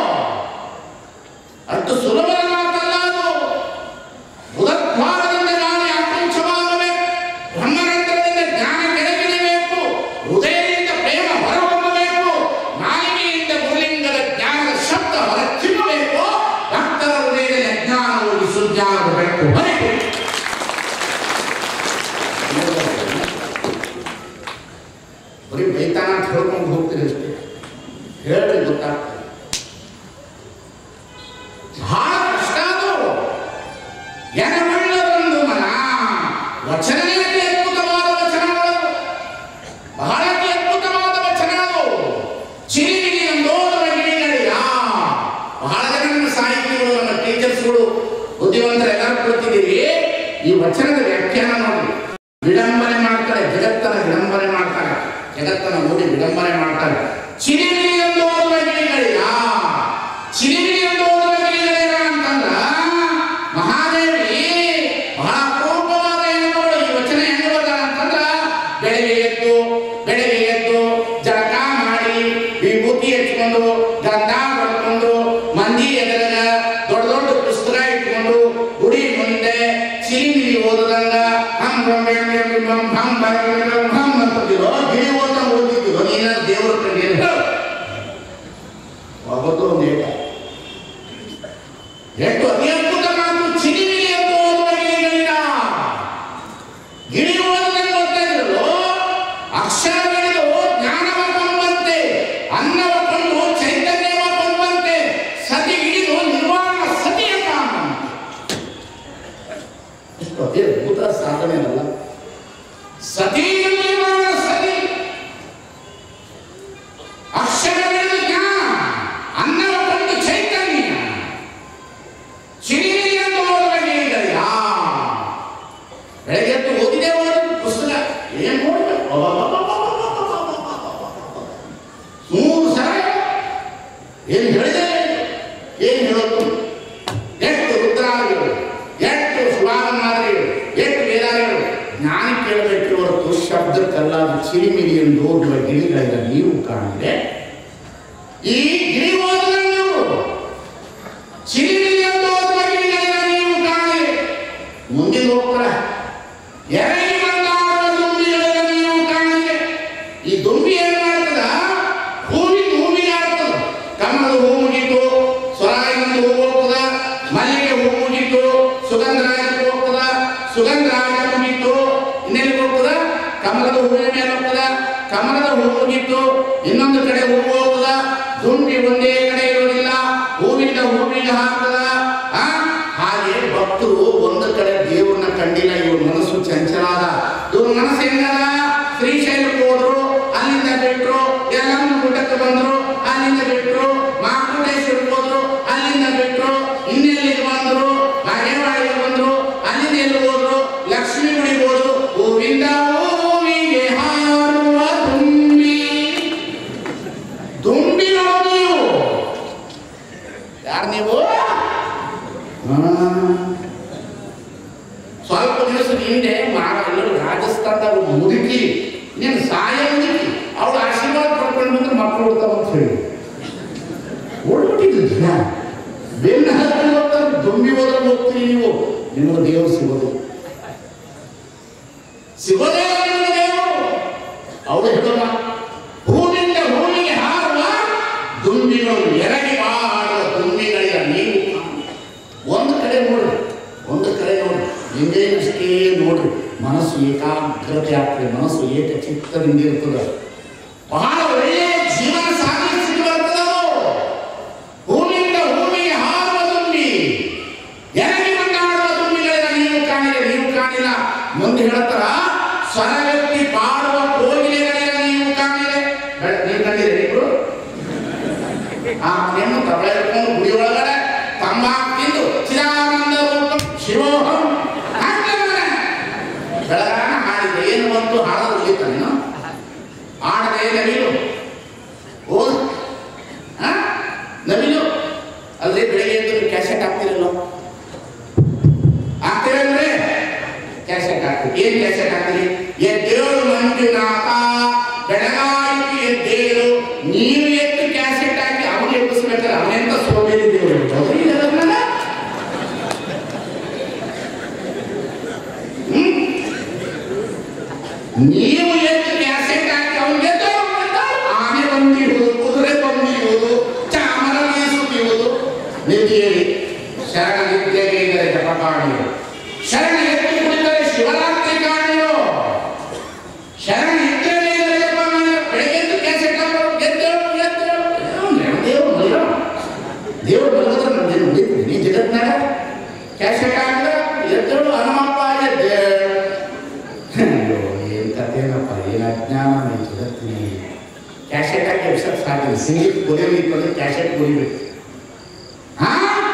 [SPEAKER 1] ಅಷ್ಟು ಸುಲಭದ ಮಾತಲ್ಲ ಅದು ಬುಧದ್ವಾರದಿಂದ ಗಾಳಿ ಆಕಾಂಕ್ಷವಾಗಬೇಕು ಬ್ರಹ್ಮರಂಧ್ರದಿಂದ ಜ್ಞಾನ ಕೆಳಗಿಳಿಬೇಕು ಹೃದಯದಿಂದ ಪ್ರೇಮ ಹೊರಹೊಮ್ಮಬೇಕು ನಾಲಿಗೆಯಿಂದ ಗುರುಲಿಂಗದ ಜ್ಞಾನದ ಶಬ್ದ ಹೊರಚಿಮ್ಮಬೇಕು ಭಕ್ತರ ಹೃದಯದಲ್ಲಿ ಅಜ್ಞಾನ ಹೋಗಿ ಸುಜ್ಞಾನಬೇಕು ಹೊರಗೆ ಬರೀ ಬೈತಾನ ಅಂತ ಹೇಳ್ಕೊಂಡು ಹೋಗ್ತೀರಿ ಅಷ್ಟೇ ಹೇಳ್ರಿ ಗೊತ್ತಾಗ್ತದೆ ಬಹಳ ಕಷ್ಟ ಅದು ಎನವುಳ್ಳದೊಂದು ಮನ ವಚನವೇ ಅತಿ ಅದ್ಭುತವಾದ ವಚನಗಳು ಬಹಳ ಅತಿ ಅದ್ಭುತವಾದ ವಚನ ಅದು ಚಿರಿಮಿರಿ ಎಂದೋದುವ ಗಿಳಿಗಳಿಯ ಬಹಳ ಜನ ನಮ್ಮ ಸಾಹಿತಿಗಳು ನಮ್ಮ ಟೀಚರ್ಸ್ಗಳು ಬುದ್ಧಿವಂತರು ಎಲ್ಲರೂ ಕೊಡ್ತಿದ್ದೀರಿ ಈ ವಚನದ ವ್ಯಾಖ್ಯಾನ ನೋಡಿ ವಿಡಂಬನೆ ಮಾಡ್ತಾರೆ ಜಗತ್ತನ ವಿಡಂಬನೆ ಮಾಡ್ತಾರೆ ಜಗತ್ತನ ನೋಡಿ ವಿಡಂಬನೆ ಮಾಡ್ತಾರೆ ಚಿರಿಮಿರಿ ಎಂದೋದುವ ಗಿಳಿಗಳಿಯ ಚಿರಿಮಿರಿ ಎಂದೋದುವ ಗಿಳಿಗಳಿಯ ಅಂತಂದ್ರ ಮಹಾದೇವಿ ಬಹಳ ಅಪರೂಪವಾದ ಹೆಣ್ಣುಗಳು ಈ ವಚನ ಹೆಂಗ ಬರ್ತಾರ ಅಂತಂದ್ರ ಬೆಳಗ್ಗೆ ಎದ್ದು ಬೆಳಗ್ಗೆ ಎದ್ದು ಜಳಕ ಮಾಡಿ ವಿಭೂತಿ ಹಚ್ಕೊಂಡು ಗಂಧ ಹೊಡ್ಕೊಂಡು ಮಂದಿ ಎದುರಾಗ ದೊಡ್ಡ ದೊಡ್ಡ ಪುಸ್ತಕ ಇಟ್ಕೊಂಡು ಗುಡಿ ಮುಂದೆ ಚಿರಿಮಿರಿ ಓದದಂಗ ಹಂ ಬಂ ಎಂ ಎಂ ಬಂ ಹಂ ಬಂ ಎಂ ಎಂ ಹಂ ಅಂತಿರೋ ಗಿಳಿ ಓದ ಓದಿದ್ರು ನೀನ ದೇವರ ಕಡೆ ಏನು ಹೇಳು ಅವತ್ತು ಒಂದು ಏಟ ಎಷ್ಟು ಅತಿ ಅದ್ಭುತ ಮಾತು ಚಿರಿಮಿರಿ ಎಂದು ಓದುವ ಗಿಳಿಗಳಿಲ್ಲ ಗಿಳಿ ಓದದಂಗೆ ಓದ್ತಾ ಇದ್ರು ಅಕ್ಷರಗಳಿದು ಜ್ಞಾನವ ಕೊಂಬಂತೆ ಅನ್ನವ ಕೊಂಡು ಚೈತನ್ಯವ ಕೊಂಬಂತೆ ಸತಿ ಹಿಡಿದು ನಿರ್ವಾಣ ಸತಿಯ ಕಾಮಂತೆ ಎಷ್ಟು ಅತಿ ಅದ್ಭುತ ಸಾಧನೆ ಅಲ್ಲ ಸತಿ ನಿರ್ವಾಣ ಸತಿ ಅಕ್ಷರಗಳಿದು ಜ್ಞಾನ ಅನ್ನವ ಕೊಂಡು ಚೈತನ್ಯ ಚಿರಿಯನ್ನು ಓದುವ ಗಿಳಿಗಳಿಲ್ಲ ಬೆಳಗ್ಗೆ ಎದ್ದು ಓದಿದೆ ಓದಿದ ಪುಸ್ತಕ ಏನ್ ನೋಡ್ಬೇಕು ಮೂರು ಸಲ ಏನ್ ಹೇಳಿದೆ ಏನ್ ಹೇಳೋದು ಎಷ್ಟು ರುದ್ರಾದಿಗಳು ಎಷ್ಟು ಸುಭಾಗನಾದಿಗಳು ಎಷ್ಟು ವೇದಾದಿಗಳು ಜ್ಞಾನ ಕೇಳಬೇಕು ಹೊರತು ಶಬ್ದಕ್ಕಲ್ಲ ಅದು ಚಿರಿಮಿರಿ ಎಂದು ಓದುವ ಗಿಳಿಗಳಿಂದ ನೀವು ಕಾಣಿದೆ ಈ ಗಿಳಿ ಓದಿದ ನೀವು ಚಿರಿಮಿರಿ ಎಂದು ಓದುವ ಗಿಳಿಗಳಿಂದ ನೀವು ಕಾಣಿದೆ ಮುಂದಿನ ಹೋಗ್ತಾರೆ ಎರಗಿ ಬಂದಾಡುವ ದುಂಬಿಗಳನ್ನು ನೀವು ಕಾಣಿದೆ ಈ ದುಂಬಿ ಏನ್ ಮಾಡ್ತದ ಹೂವಿ ಹೂವಿಗೆ ಆಡ್ತದ ಕಮಲದ ಹೂ ಮುಗೀತು ಸ್ವರಾಗಿಂದ ಹೂ ಹೋಗ್ತದ ಮಲ್ಲಿಗೆ ಹೂ ಮುಗೀತು ಸುಗಂಧರಾಜಕ್ಕೆ ಹೋಗ್ತದ ಸುಗಂಧರಾಜ ಮುಗೀತು ಇನ್ನೆಲ್ಲಿ ಹೋಗ್ತದ ಕಮಲದ ಹೂವಿನ ಮೇಲೆ ಹೋಗ್ತದ ಕಮಲದ ಹೂ ಮುಗೀತು ಇನ್ನೊಂದು ಕಡೆ ಹೂ ಹೋಗ್ತದ ದುಂಬಿ ಒಂದೇ ಕಡೆ ಇರೋದಿಲ್ಲ ಹೂವಿಂದ ಹೂವಿಗೆ ಹಾಕ್ತದ ಆ? ಹಾಗೆ ಭಕ್ತರು ಒಂದು ಕಡೆ ದೇವ್ರನ್ನ ಕಂಡಿಲ್ಲ ಇವ್ರ ಮನಸ್ಸು ಚಂಚಲಾದ ಇವ್ರ ಮನಸ್ಸು ಹೆಂಗದ ಶ್ರೀಶೈಲಕ್ಕೆ ಹೋದ್ರು ಅಲ್ಲಿಂದ ಬಿಟ್ರು ಎಲ್ಲಮ್ಮ ಗುಡ್ಡಕ್ಕೆ ಬಂದ್ರು ಅಲ್ಲಿಂದ ಬಿಟ್ರು ಮಾಕುಟೇಶ್ವರಕ್ಕೆ ಹೋದ್ರು ಅಲ್ಲಿಂದ ಬಿಟ್ರು ಇನ್ನೆಲ್ಲಿಗೆ ಬಂದ್ರು ಬಾಗೇವಾಡಿಗೆ ಬಂದ್ರು ಅಲ್ಲಿಂದ ಎಲ್ಲಿ ಹೋದ್ರು ಲಕ್ಷ್ಮೀ ಗುಡಿಗೆ ಹೋದ್ರು ಹೂವಿಂದ ಹೂವಿಗೆ ಹಾರುವ ತುಂಬಿ ದುಂಬಿಗಳು ನೀವು ಯಾರು ನೀವು ಸ್ವಲ್ಪ ದಿವಸದ ಹಿಂದೆ ಮಾರ ಎಲ್ಲರೂ ರಾಜಸ್ಥಾನದಾಗ ಒಬ್ಬ ಮುದುಕಿ ನೀನು ಸಾಯ ಮುದುಕಿ ಅವಳು ಆಶೀರ್ವಾದ ಪಡ್ಕೊಂಡು ಬಂದ್ರೆ ಮಕ್ಕಳು ಹುಡ್ತಾವ ಅಂತ ಹೇಳಿ ಓಡ್ಬಿಟ್ಟಿದ್ದು ಜನ ಬೆನ್ನ ಹತ್ತಿ ಹೋಗ್ತಾರೆ ದುಂಬಿ ಹೋದ್ರೆ ಹೋಗ್ತೀರಿ ನೀವು ನಿಮಗೆ ದೇವರು ಸಿಗೋದು ಸಿಗೋದೇ ಇಲ್ಲ ನಿಮಗೆ ದೇವರು ಅವಳು ಹೇಳೋಣ ಹೂವಿಂದ ಹೂವಿಗೆ ಹಾರುವ ದುಂಬಿಗಳು ಎರಗಿ ಮಾಡುವ ದುಂಬಿಗಳಿಗ ನೀವು ಒಂದು ಕಡೆ ನೋಡ್ರಿ ಒಂದು ಕಡೆ ನೋಡ್ರಿ ಹಿಂಗೇನಷ್ಟೇ ನೋಡ್ರಿ ಮನಸ್ಸು ಏಕಾಗ್ರತೆ ಆಗ್ತದೆ ಮನಸ್ಸು ಏಕಚಿತ್ತದಿಂದ ಇರ್ತದೆ ಬಹಳ ಒಳ್ಳೆಯ ಜೀವನ ಸಾಗಿಸಿ ಬರ್ತದೆ ಅದು. ಭೂಮಿಯಿಂದ ಭೂಮಿಗೆ ಹಾರುವ ತುಂಬಿ ಎರಗಿ ಮಂಡಾಡುವ ತುಂಬಿಗಳಿಂದ ನೀವು ಕಾಣಿಲ್ಲ ನೀವು ಕಾಣಿಲ್ಲ ಮುಂದೆ ಹೇಳ್ತಾರ ಸ್ವರವ್ಯಕ್ತಿ ಪಾಡುವ ಕೋಗಿಲೆಗಳಿಂದ ನೀವು ಕಾಣಿಲೆ ಬೆಳ- ನೀವು ಕಂಡಿರಿ ಇಬ್ರು ಆ ಹೆಣ್ಣು ತಬಳ ಹಿಡ್ಕೊಂಡು ಗುಡಿ ಒಳಗಡೆ ತಂಬಾಕು ತಿಂದು ಚಿದಾನಂದ ರೂಪಂ ಶಿವೋಹಂ ಹಾಕ್ತಾರೆ. ಬೆಳಗಾನ ಹಾಡಿದೆ ಏನು ಬಂತು ಹಾಡೋದು ಉಳಿತಾನೇನು ಆಡದೆ ನವಿಲು ಓದ್ ಆ? ನವಿಲು ಅಲ್ರಿ ಬೆಳಿಗ್ಗೆ ಎದ್ದು ಕ್ಯಾಸೆಟ್ ಹಾಕ್ತಿರಲ್ಲ ಹಾಕ್ತಿರಲ್ರಿ ಕ್ಯಾಸೆಟ್ ಹಾಕ್ತೀರಿ ಏನ್ ಕ್ಯಾಸೆಟ್ ಹಾಕ್ತೀರಿ ಎದ್ದೇಳು ಮಂಜುನಾಥ ಬೆಳಗಾಯಿತು ಎದ್ದೇಳು ನೀವು ಎದ್ದು ಕ್ಯಾಸೆಟ್ ಹಾಕಿ ಅವನು ಎಬ್ಬಿಸ್ಬೇಕಾದ್ರೆ ಅವನೆಂತ ಸೋಬೇರಿ ದೇವರು ಹೌದ್ರಿ ಅದನ್ನ? ಹ್ಮ್? ನೀವು ಎದ್ದು ಕ್ಯಾಸೆಟ್ ಹಾಕಿ ಅವನಿಗೆ ಆನೆ ಬಂದಿರುವುದು ಕುದುರೆ ಬಂದಿರುವುದು ಚಾಮರ ಬೀಸುತ್ತಿರುವುದು ನಿಧಿಯಲ್ಲಿ ಶರಣ ನಿತ್ಯಗೆ ಇದ್ದರೆ ಜಪ ಕಾಣಿಯು ಶರಣ ಎತ್ತು ಕುಳಿತರೆ ಶಿವರಾತ್ರಿ ಕಾಣಿಯು ಶರಣ ನಿತ್ಯವೇ ಇದ್ದರೆ ಜಪ ಕಾಣಿಯು ಬೆಳಗ್ಗೆ ಎದ್ದು ಕ್ಯಾಸೆಟ್ ಹಾಕೋರು ಎದ್ದೇಳು ಎದ್ದೇಳು ದೇವರು ಮಲ್ಲ ದೇವರು ಬಲ್ಲದ್ರೆ ನನ್ನ ಜನ ಉಳಿತು ನೀ ಜಗತ್ನಾಗ ಕ್ಯಾಸೆಟ್ ಹಾಕಿದ್ರೆ ಎದ್ದೇಳು ಹನುಮಪ್ಪ ಎದ್ದೇಳು ಅಯ್ಯೋ ಏನ್ ಕಥೆನಪ್ಪ ಏನ್ ಅಜ್ಞಾನ ಈ ಜಗತ್ತಿನಲ್ಲಿ ಕ್ಯಾಸೆಟ್ ಹಾಕಿ ಎಬ್ಸಕ್ ಸಾಧ್ಯ ಸಿಂಗಿತ್ ಕುಡಿಯಬೇಕು ಅಂದ್ರೆ ಕ್ಯಾಸೆಟ್ ಕುಡಿಬೇಕು ಹಾ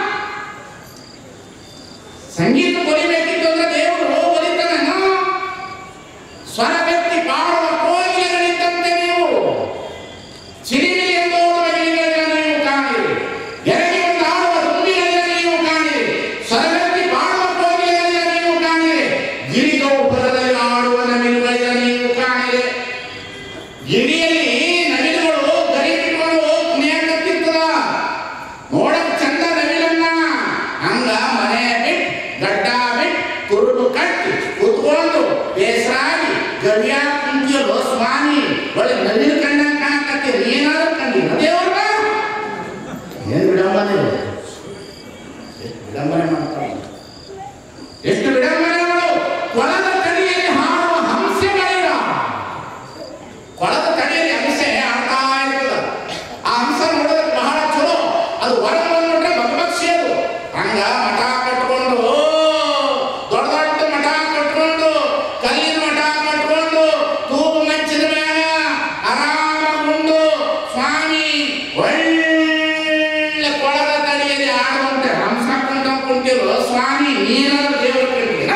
[SPEAKER 1] ಸಂಗೀತ ಕುಡಿಬೇಕಿತ್ತು ಅಂದ್ರೆ ದೇವರು ಒಲಿತಾನ ಸ್ವರ ವ್ಯಕ್ತಿ ಬಾಳುವ ಕೋಗಿಲೆಗಳಿದ್ದಂತೆ ನೀವು ಸಿರಿಮಿಲಿ ಎಂದೋಡುವ ಗಿಳಿಗಳನ್ನು ನೀವು ಕಾಣಿರಿ ಎರಗಿ ಒಂದು ಆಡುವ ತುಂಬಿಗಳನ್ನು ನೀವು ಕಾಣಿರಿ ಸ್ವರವ್ಯಕ್ತಿ ಬಾಳುವ ಕೋಗಿಲೆಗಳನ್ನು ನೀವು ಕಾಣಿರಿ ಗಿರಿಗೌಪುರದಲ್ಲಿ ಆಡುವ ನವಿಲುಗಳನ್ನು ನೀವು ಕಾಣಿರಿ ಗಿರಿಯಲ್ಲಿ ನವಿಲುಗಳು ಗರಿ ಬಿಟ್ಕೊಂಡು ಕುಣಿಯಾಕತ್ತಿರ್ತದ ನೋಡಕ್ ಚಂದ ನವಿಲನ್ನ ಹಂಗ ಮನೆ ಬಿಟ್ ಗಡ್ಡ ಬಿಟ್ ಕುರುಡು ಕಟ್ಟಿ ಕೂತ್ಕೊಂಡು ಬೇಸರಾಗಿ ಗವಿಯ ಕುಂತಿಯಲು ಸ್ವಾಮಿ ಒಳ್ಳೆ ನವಿಲು ಕಂಡಂಗ್ ಕಾಣಕತ್ತೀರಿ ಏನಾದ್ರು ಕಂಡಿಲ್ಲ ದೇವ್ರ ಏನ್ ವಿಡಂಬನೆ ಇದು? ಎಷ್ಟು ವಿಡಂಬನೆ ಮಾಡ್ತಾರೆ ಎಷ್ಟು ವಿಡಂಬನೆಗಳು ಕೊಳದ ತಡಿಯಲ್ಲಿ ಹಾಡುವ ಹಂಸಗಳಿರ ಕೊಳದ ತಡಿಯಲ್ಲಿ ಹಂಸೆ ಆಡ್ತಾ ಇರ್ತದ ಆ ಹಂಸ ನೋಡೋದಕ್ಕೆ ಬಹಳ ಚಲೋ ಅದು ಹೊರ ಬಂದ್ಬಿಟ್ರೆ ಬಗ್ಬಕ್ಷಿ ಅದು ಹಂಗ ಮಠ ಕಟ್ಕೊಂಡು ದೊಡ್ಡ ದೊಡ್ಡ ಮಠ ಕಟ್ಕೊಂಡು ಕಲ್ಲಿನ ಮಠ ಕಟ್ಕೊಂಡು ತೂಬು ಮಂಚಿನ ಮ್ಯಾಗ ಆರಾಮಗೊಂಡು ಸ್ವಾಮಿ ಒಳ್ಳೆ ಕೊಳದ ತಡಿಯಲ್ಲಿ ಆಡುವಂತೆ ಹಂಸ ಕುಂತ ಕುಂತಿರೋ ಸ್ವಾಮಿ ನೀನಾದ್ರೂ ದೇವರು ಕಟ್ಟಿದ್ದೀರಾ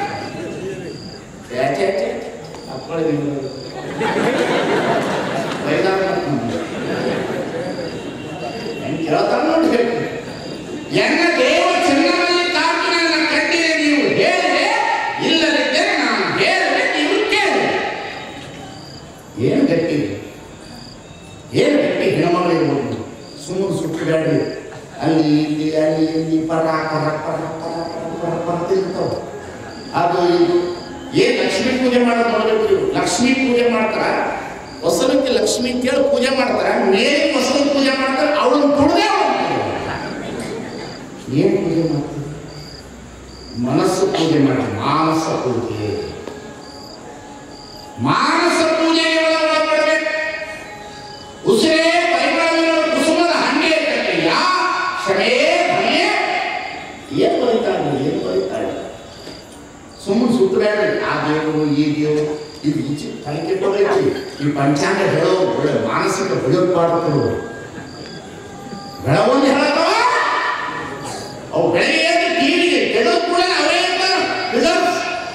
[SPEAKER 1] ಛೇ, ಛೇ, ಛೇ. ಅಪ್ಪಳೆ ನೀವು ಬೈದಾರ ಮಾಡ್ಕೊಂಡು. ಹೆಂಗ್ ಕೇಳ್ತಾರ ನೋಡ್ಬೇಕು ಎನ್ನ ದೇವ ಚಿನ್ನದಲ್ಲಿ ಕಾರ್ಮಿಕನ ಕಟ್ಟಿದೆ ನೀವು ಹೇಳಿದೆ ಇಲ್ಲದಿದ್ದರೆ ನಾನು ಹೇಳಿದೆ ನೀವು ಕೇಳಿ ಏನು ಗಟ್ಟಿ ಏನು ಗಟ್ಟಿ ಹೆಣ್ಮಗಳಿರ್ಬೋದು ಸುಮ್ಮನೆ ಸುಟ್ಟು ಬೇಡಿ ಅಲ್ಲಿ ಇಲ್ಲಿ ಅಲ್ಲಿ ಇಲ್ಲಿ ಪರ ಪರ ಪರ ಪರ ಪರ ಪರ ಪರ ತಿರ್ತಾವ ಅದು ಇದು ಏನ್ ಲಕ್ಷ್ಮೀ ಪೂಜೆ ಮಾಡೋದು ನೋಡ್ಬೇಕು ನೀವು ಲಕ್ಷ್ಮೀ ಪೂಜೆ ಮಾಡ್ತಾರ ಹೊಸಲಕ್ಕೆ ಲಕ್ಷ್ಮಿ ಅಂತೇಳಿ ಪೂಜೆ ಮಾಡ್ತಾರ ಮೇಲೆ ಹೊಸಲು ಪೂಜೆ ಮಾಡ್ತಾರೆ ಅವಳನ್ನ ತುಳಿದೇ ಏನ್ ಪೂಜೆ ಮಾಡ್ತಾರೆ ಮನಸ್ಸು ಪೂಜೆ ಮಾಡಿ ಮಾನಸ ಪೂಜೆ ಮಾನಸ ಪೂಜೆಗೆ ಒಳಪಡಬೇಕು ಉಸಿರೇ ಪರಿಮಳವಿರುವ ಕುಸುಮದ ಹಂಗೆ ಕಟ್ಟೆಯ ಶ್ರಮೇ ಭಯೇ ಏನ್ ಬರೀತಾರೆ ಏನ್ ಬರೀತಾರೆ ಸುಮ್ಮನೆ ಸುತ್ತಬೇಡ್ರಿ ಆ ದೇವರು ಈ ದೇವರು ಇದು ಈಚೆ ತಲೆ ಕೆಟ್ಟೋಗೈತಿ ಈ ಪಂಚಾಂಗ ಹೇಳೋ ಒಳ್ಳೆ ಮಾನಸಿಕ ಭಯೋತ್ಪಾದಕರು ಬೆಳವೊಂದು ಹೇಳತ್ತವ ಅವು ಬೆಳಗ್ಗೆ ಎದ್ದು ಟಿವಿಗೆ ಕೆಡೋ ಕೂಡ ಅವರೇ ಇರ್ತಾರ ಬಿಡೋರು.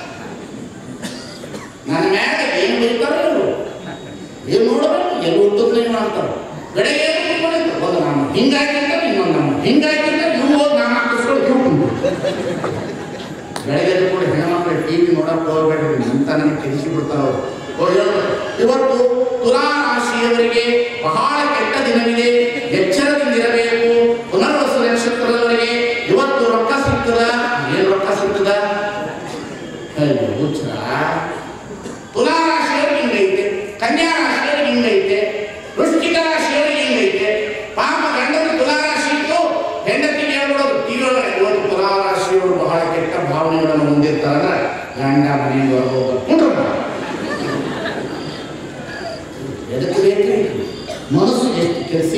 [SPEAKER 1] ನನ್ನ ಮ್ಯಾಗ ಏನು ಬರೀತಾರೋ ಇವರು ಏನು ನೋಡಬೇಕು ಎಲ್ಲಿ ಉತ್ತುತ್ನೇ ಮಾಡ್ತಾರೆ ಬೆಳಗ್ಗೆ ಎದ್ದು ಕೂತ್ಕೊಂಡಿರ್ತಾರೆ. ಒಂದು ನಮ್ಮ ಹಿಂಗಾಗಿರ್ತಾರೆ ಇನ್ನೊಂದು ನಮ್ಮ ಹಿಂಗಾಗಿರ್ತಾರೆ ಇವು ಹೋಗಿ ನಾನು ಹಾಕಿಸ್ಕೊಂಡು ಇವು ಕುಂತ್ರು. ಬೆಳಗ್ಗೆ ಎದ್ದು ಕೂಡ ಹೆಣ್ಮಕ್ಳು ಟಿವಿ ನೋಡಕ್ ಹೋಗ್ಬೇಡ್ರಿ ಅಂತ ನನಗೆ ತಿಳಿಸಿ ಬಿಡ್ತಾರ ಅವ್ರು. ಅವ್ರು ಹೇಳ್ತಾರೆ, ಇವತ್ತು ತುಲಾ ರಾಶಿಯವರಿಗೆ ಬಹಳ ಕೆಟ್ಟ ದಿನವಿದೆ ಎಚ್ಚರದಿಂದಿರಬೇಕು ಪುನರ್ವಸು ನಕ್ಷತ್ರದವರಿಗೆ ಇವತ್ತು ರೊಕ್ಕ ಸಿಗ್ತದ ಏನ್ ರೊಕ್ಕ ಸಿಗ್ತದ ಅಯ್ಯೋ ಹುಚ್ಚರ. ತುಲಾ ರಾಶಿಯವ್ರಿಗೆ ಹಿಂಗೈತೆ ಕನ್ಯಾ ರಾಶಿಯವ್ರಿಗೆ ಹಿಂಗೈತೆ ವೃಶ್ಚಿಕ ರಾಶಿಯವ್ರಿಗೆ ಹಿಂಗೈತೆ ಪಾಪ ಗಂಡನ ತುಲಾ ರಾಶಿ ಇತ್ತು ಹೆಂಡತಿಗೆ ಹೇಳ್ಬಿಡೋದು ಟಿವಿ ಒಳಗಡೆ ಇವತ್ತು ತುಲಾ ರಾಶಿಯವರು ಬಹಳ ಕೆಟ್ಟ ಭಾವನೆಗಳನ್ನು ಹೊಂದಿರ್ತಾರಲ್ಲ ಗಂಡ ಮನೆಗೆ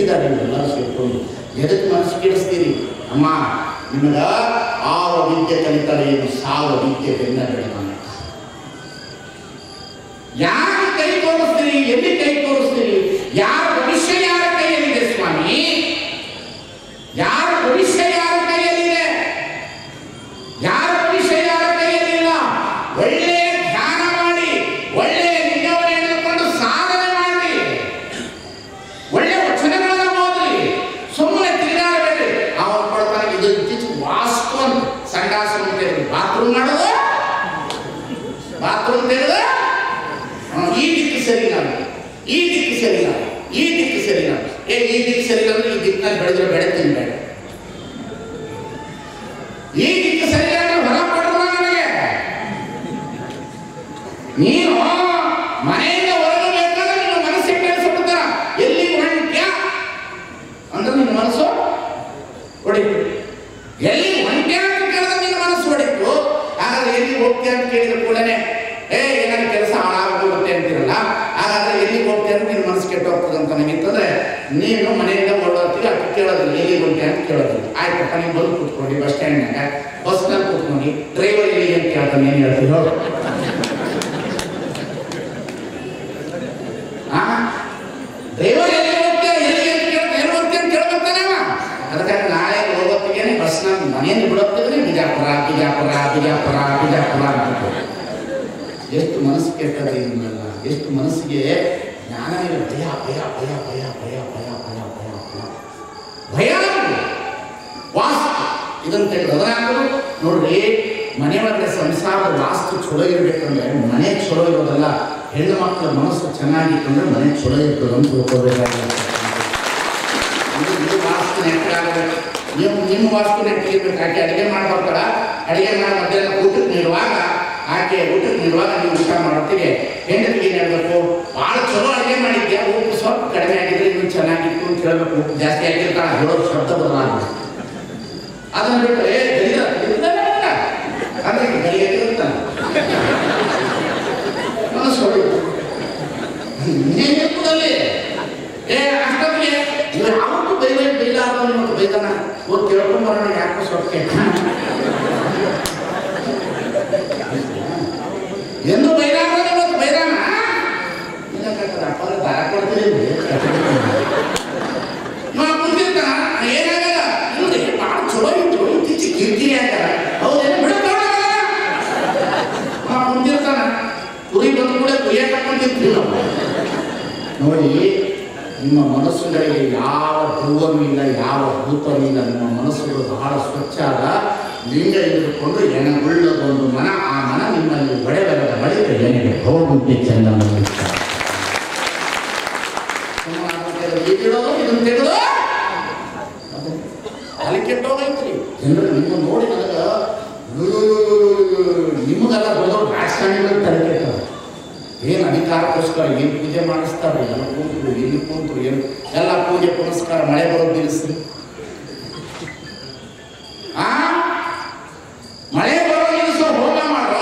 [SPEAKER 1] ಬಿದ್ದಿದ್ದಾರೆ ಇವರೆಲ್ಲ ಸೇರ್ಕೊಂಡು ಎದಕ್ಕೆ ಮನಸ್ಸು ಕೆಡಿಸ್ತೀರಿ ಅಮ್ಮ ನಿಮಗ ಆವ ವಿದ್ಯೆ ಕಲಿತಾರೆ ಏನು ಸಾವ ವಿದ್ಯೆ ಬೆನ್ನ ಬೆಳೆದ ಯಾರು ಕೈ ತೋರಿಸ್ತೀರಿ ಎಲ್ಲಿ ಕೈ ತೋರಿಸ್ತೀರಿ ಯಾರ ಭವಿಷ್ಯ ಯಾರ ಕೈಯಲ್ಲಿದೆ ಸ್ವಾಮಿ ಯಾರ ಭವಿಷ್ಯ ಯಾರ ಕೈಯಲ್ಲಿದೆ ಯಾರ ಭವಿಷ್ಯ ಯಾರ ಕೈಯಲ್ಲಿಲ್ಲ ಒಳ್ಳೆಯ ಧ್ಯಾನ ಮಾಡಿ ಒಳ್ಳೆಯ ನಿಜವನ್ನು ಹೇಳಿಕೊಂಡು ಸಾಧನೆ ಮಾಡಿ ಒಳ್ಳೆ ವಚನಗಳನ್ನು ಓದ್ರಿ ಸುಮ್ಮನೆ ತಿರುಗಾಡಬೇಡ್ರಿ ಅವನು ಕೊಡ್ತಾನೆ ಇದು ಇತ್ತೀಚೆಗೆ ವಾಸ್ತು ಅಂತ ಸಂಡಾಸ ಅಂತ ಬಾತ್ರೂಮ್ ಮಾಡೋದು ಬಾತ್ರೂಮ್ ತೆಗೆದು ಈ ದಿಕ್ಕು ಸರಿ ನಾನು ಈ ದಿಕ್ಕು ಸರಿ ನಾನು ಈ ದಿಕ್ಕು ಸರಿ ನಾನು ಏ ಈ ದಿಕ್ಕು ಸರಿ ಅಂದ್ರೆ ಈ ದಿಕ್ಕಿನಲ್ಲಿ ಬೆಳೆದ್ರೆ ಬೆಳೆತೀನಿ ಬೇಡ ಈ ದಿಕ್ಕು ಸರಿ ಅಂದ್ರೆ ಹೊರ ಕೊಡಲ್ಲ ನನಗೆ ನೀನು ಮನೆಯಿಂದ ಹೊರಗೆ ಬೇಕಾದ್ರೆ ನಿನ್ನ ಮನಸ್ಸಿಗೆ ಕೆಲಸಬಿಡ್ತಾರ ಎಲ್ಲಿ ಹೊಂಟ್ಯ ಅಂದ್ರೆ ನಿನ್ನ ಮನಸ್ಸು ಹೊಡಿತು ಎಲ್ಲಿ ಹೊಂಟ್ಯ ಅಂತ ಕೇಳಿದ್ರೆ ನಿನ್ನ ಮನಸ್ಸು ಹೊಡಿತು ಹಾಗಾದ್ರೆ ಎಲ್ಲಿ ಹೋಗ್ತೀಯ ಅಂತ ಕೇಳಿದ ಕೂಡಲೇ ಏ ಏನಾದ್ರು ಕೆಲಸ ಹಾಳಾಗೋಗುತ್ತೆ ಅಂತಿರಲ್ಲ ಹಾಗಾದ್ರೆ ಎಲ್ಲಿ ಹೋಗ್ತೀಯ ಅಂತ ನಿನ್ನ ಮನಸ್ಸು ಕೆಟ್ಟು ಹೋಗ್ತದೆ ಅಂತ ನನಗಿತ್ತಂದ್ರೆ ನೀನು ಮನೆಯಿಂದ ಹೊರಡ್ತೀವಿ ಅದು ಕೇಳೋದಿಲ್ಲ ಎಲ್ಲಿ ಹೊಂಟ್ಯ ಅಂತ ಕೇಳೋದಿಲ್ಲ ಆಯ್ತಪ್ಪ ನೀವು ಬಂದು ಕೂತ್ಕೊಂಡು ಬಸ್ ಸ್ಟ್ಯಾಂಡ್ನಾಗ ಬಸ್ನಲ್ಲಿ ಕೂತ್ಕೊಂಡು ಡ್ರೈವರ್ ಎಲ್ಲಿ ಅಂತ ಕೇಳ್ತಾನೆ ಏನು ಹೇಳ್ತೀವಿ ಹೇಳು ಆ ಡ್ರೈವರ್ ಎಲ್ಲಿ ಹೋಗ್ತೀಯ ಎಲ್ಲಿ ಅಂತ ಕೇಳ್ತಾ ಎಲ್ಲಿ ಹೋಗ್ತೀಯ ಅಂತ ಕೇಳ್ಬೇಕಾನೆ ಅವ ಅದಕ್ಕಾಗಿ ನಾಳೆ ಹೋಗೋತ್ತಿಗೆ ಬಸ್ನ ಮನೆಯಿಂದ ಬಿಡೋತ್ತಿದ್ರೆ ಬಿಜಾಪುರ ಬಿಜಾಪುರ ಬಿಜಾಪುರ ಬಿಜಾಪುರ ಅಂತ ಎಷ್ಟು ಮನಸ್ಸು ಕೆಟ್ಟದೆ ಇದನ್ನೆಲ್ಲ ಎಷ್ಟು ಮನಸ್ಸಿಗೆ ಜ್ಞಾನ ಇಲ್ಲ ಭಯ ಭಯ ಭಯ ಭಯ ಭಯ ಭಯ ಭಯ ಭಯ ಭಯ ಭಯ ವಾಸ್ತು ಇದನ್ನ ತೆಗೆದು ಅದನ್ನಾದ್ರು ನೋಡ್ರಿ ಮನೆ ಒಳಗಡೆ ಸಂಸಾರದ ವಾಸ್ತು ಚಲೋ ಇರ್ಬೇಕಂದ್ರೆ ಮನೆ ಚಲೋ ಇರೋದಲ್ಲ ಹೆಣ್ಣು ಮಕ್ಕಳ ಮನಸ್ಸು ಚೆನ್ನಾಗಿತ್ತಂದ್ರೆ ಮನೆ ಚಲೋ ಇರ್ತದೆ ಅಂತ ತಿಳ್ಕೊಬೇಕಾಗಿಲ್ಲ ಇದು ಇದು ವಾಸ್ತು ನೆಟ್ಟಾಗಬೇಕು ನೀವು ನಿಮ್ಮ ವಾಸ್ತು ನೆಟ್ಟಿರ್ಬೇಕು ಆಕೆ ಅಡುಗೆ ಮಾಡ್ಬೇಕಲ್ಲ ಅಡುಗೆ ಮಾಡಿ ಮಧ್ಯಾಹ್ನ ಊಟಕ್ಕೆ ನೀಡುವಾಗ ಆಕೆ ಊಟಕ್ಕೆ ನೀಡುವಾಗ ನೀವು ಊಟ ಮಾಡೋತ್ತಿಗೆ ಹೆಂಡತಿಗೆ ಏನು ಹೇಳ್ಬೇಕು ಭಾಳ ಚಲೋ ಅಡುಗೆ ಮಾಡಿದ್ಯಾ ಉಪ್ಪು ಸ್ವಲ್ಪ ಕಡಿಮೆ ಆಗಿದ್ರೆ ಇನ್ನೂ ಚೆನ್ನಾಗಿತ್ತು ಅಂತ ಹೇಳ್ಬೇಕು ಉಪ್ಪು ಜಾಸ್ತಿ ಆಗಿರ್ತಾಳೆ ಹೇಳೋ ಶಬ್ದ ಬದಲಾಗಬೇಕು ಅದನ್ನ ಬಿಟ್ಟು ಏ ಗಡಿದ ಅಂದ್ರೆ ಗಡಿಗೆ ಇರ್ತಾನೆ ಮನಸ್ಸು ಹೊಡೆಯುತ್ತೆ ಇನ್ನೇನಿರ್ತದಲ್ಲಿ ಏ ಅಷ್ಟೊತ್ತಿಗೆ ಇವ್ರು ಯಾವತ್ತೂ ಬೈದ ಬೈಲಾರ್ದು ನಿಮಗೆ ಬೈತಾನ ಹೋಗಿ ಕೇಳ್ಕೊಂಬರೋಣ ಯಾಕೋ ಸ್ವಲ್ಪ ಕೆಟ್ಟ ಎಂದು ಬೈಲಾರ್ದು ಇವತ್ತು ಬೈದಾನ ಅಪ್ಪ ದಾರ ಕೊಡ್ತೀರಿ ಇವ ಕುಂತಿರ್ತಾನ ಏನಾಗಲ್ಲ ಇಲ್ರಿ ಭಾಳ ಚಲೋ ಇತ್ತು ಇತ್ತೀಚೆಗೆ ಕಿರಿಕಿರಿ ಆಗ್ತಾರ ಹೌದೇನು ಬಿಡ್ತಾವ ಕುಂತಿರ್ತಾನ ಕುರಿ ಬಂದ ಕೂಡ ಕುಯ್ಯಕ್ಕೆ ಹಾಕೊಂಡಿರ್ತೀವಿ ನಾವು ನೋಡಿ ನಿಮ್ಮ ಮನಸ್ಸುಗಳಿಗೆ ಯಾವ ಧ್ರುವನೂ ಇಲ್ಲ ಯಾವ ಭೂತವೂ ಇಲ್ಲ ನಿಮ್ಮ ಮನಸ್ಸುಗಳು ಬಹಳ ಸ್ವಚ್ಛ ಅದ ಲಿಂಗ ಇಟ್ಟುಕೊಂಡು ಎಣಗುಳ್ಳದೊಂದು ಮನ ಆ ಮನ ನಿಮ್ಮಲ್ಲಿ ಒಡೆಬರದ ಬಳಿಕ ಎನೆಗೆ ಹೋಗುಂಟೆ ಚಂದನ ಈಗಿಡೋದು ಇದನ್ನು ತೆಗೆದು ಅಲ್ಲಿ ಕೆಟ್ಟೋಗೈತ್ರಿ ಜನರು ನಿಮ್ಮ ನೋಡಿ ನನಗೆ ನಿಮಗೆಲ್ಲ ದೊಡ್ಡ ರಾಜಕಾರಣಿಗಳು ತಲೆ ಕೆಟ್ಟವ ಏನು ಅಧಿಕಾರಕ್ಕೋಸ್ಕರ ಏನು ಪೂಜೆ ಮಾಡಿಸ್ತಾರೆ ಎಲ್ಲ ಕೂತರು ಎಲ್ಲಿ ಕೂತರು ಏನು ಎಲ್ಲ ಪೂಜೆ ಪುನಸ್ಕಾರ ಮಳೆ ಬರೋದು ನಿಲ್ಲಿಸ್ರಿ ಆ ಮಳೆ ಬರೋ ನಿಲ್ಲಿಸೋ ಹೋಮ ಮಾಡೋ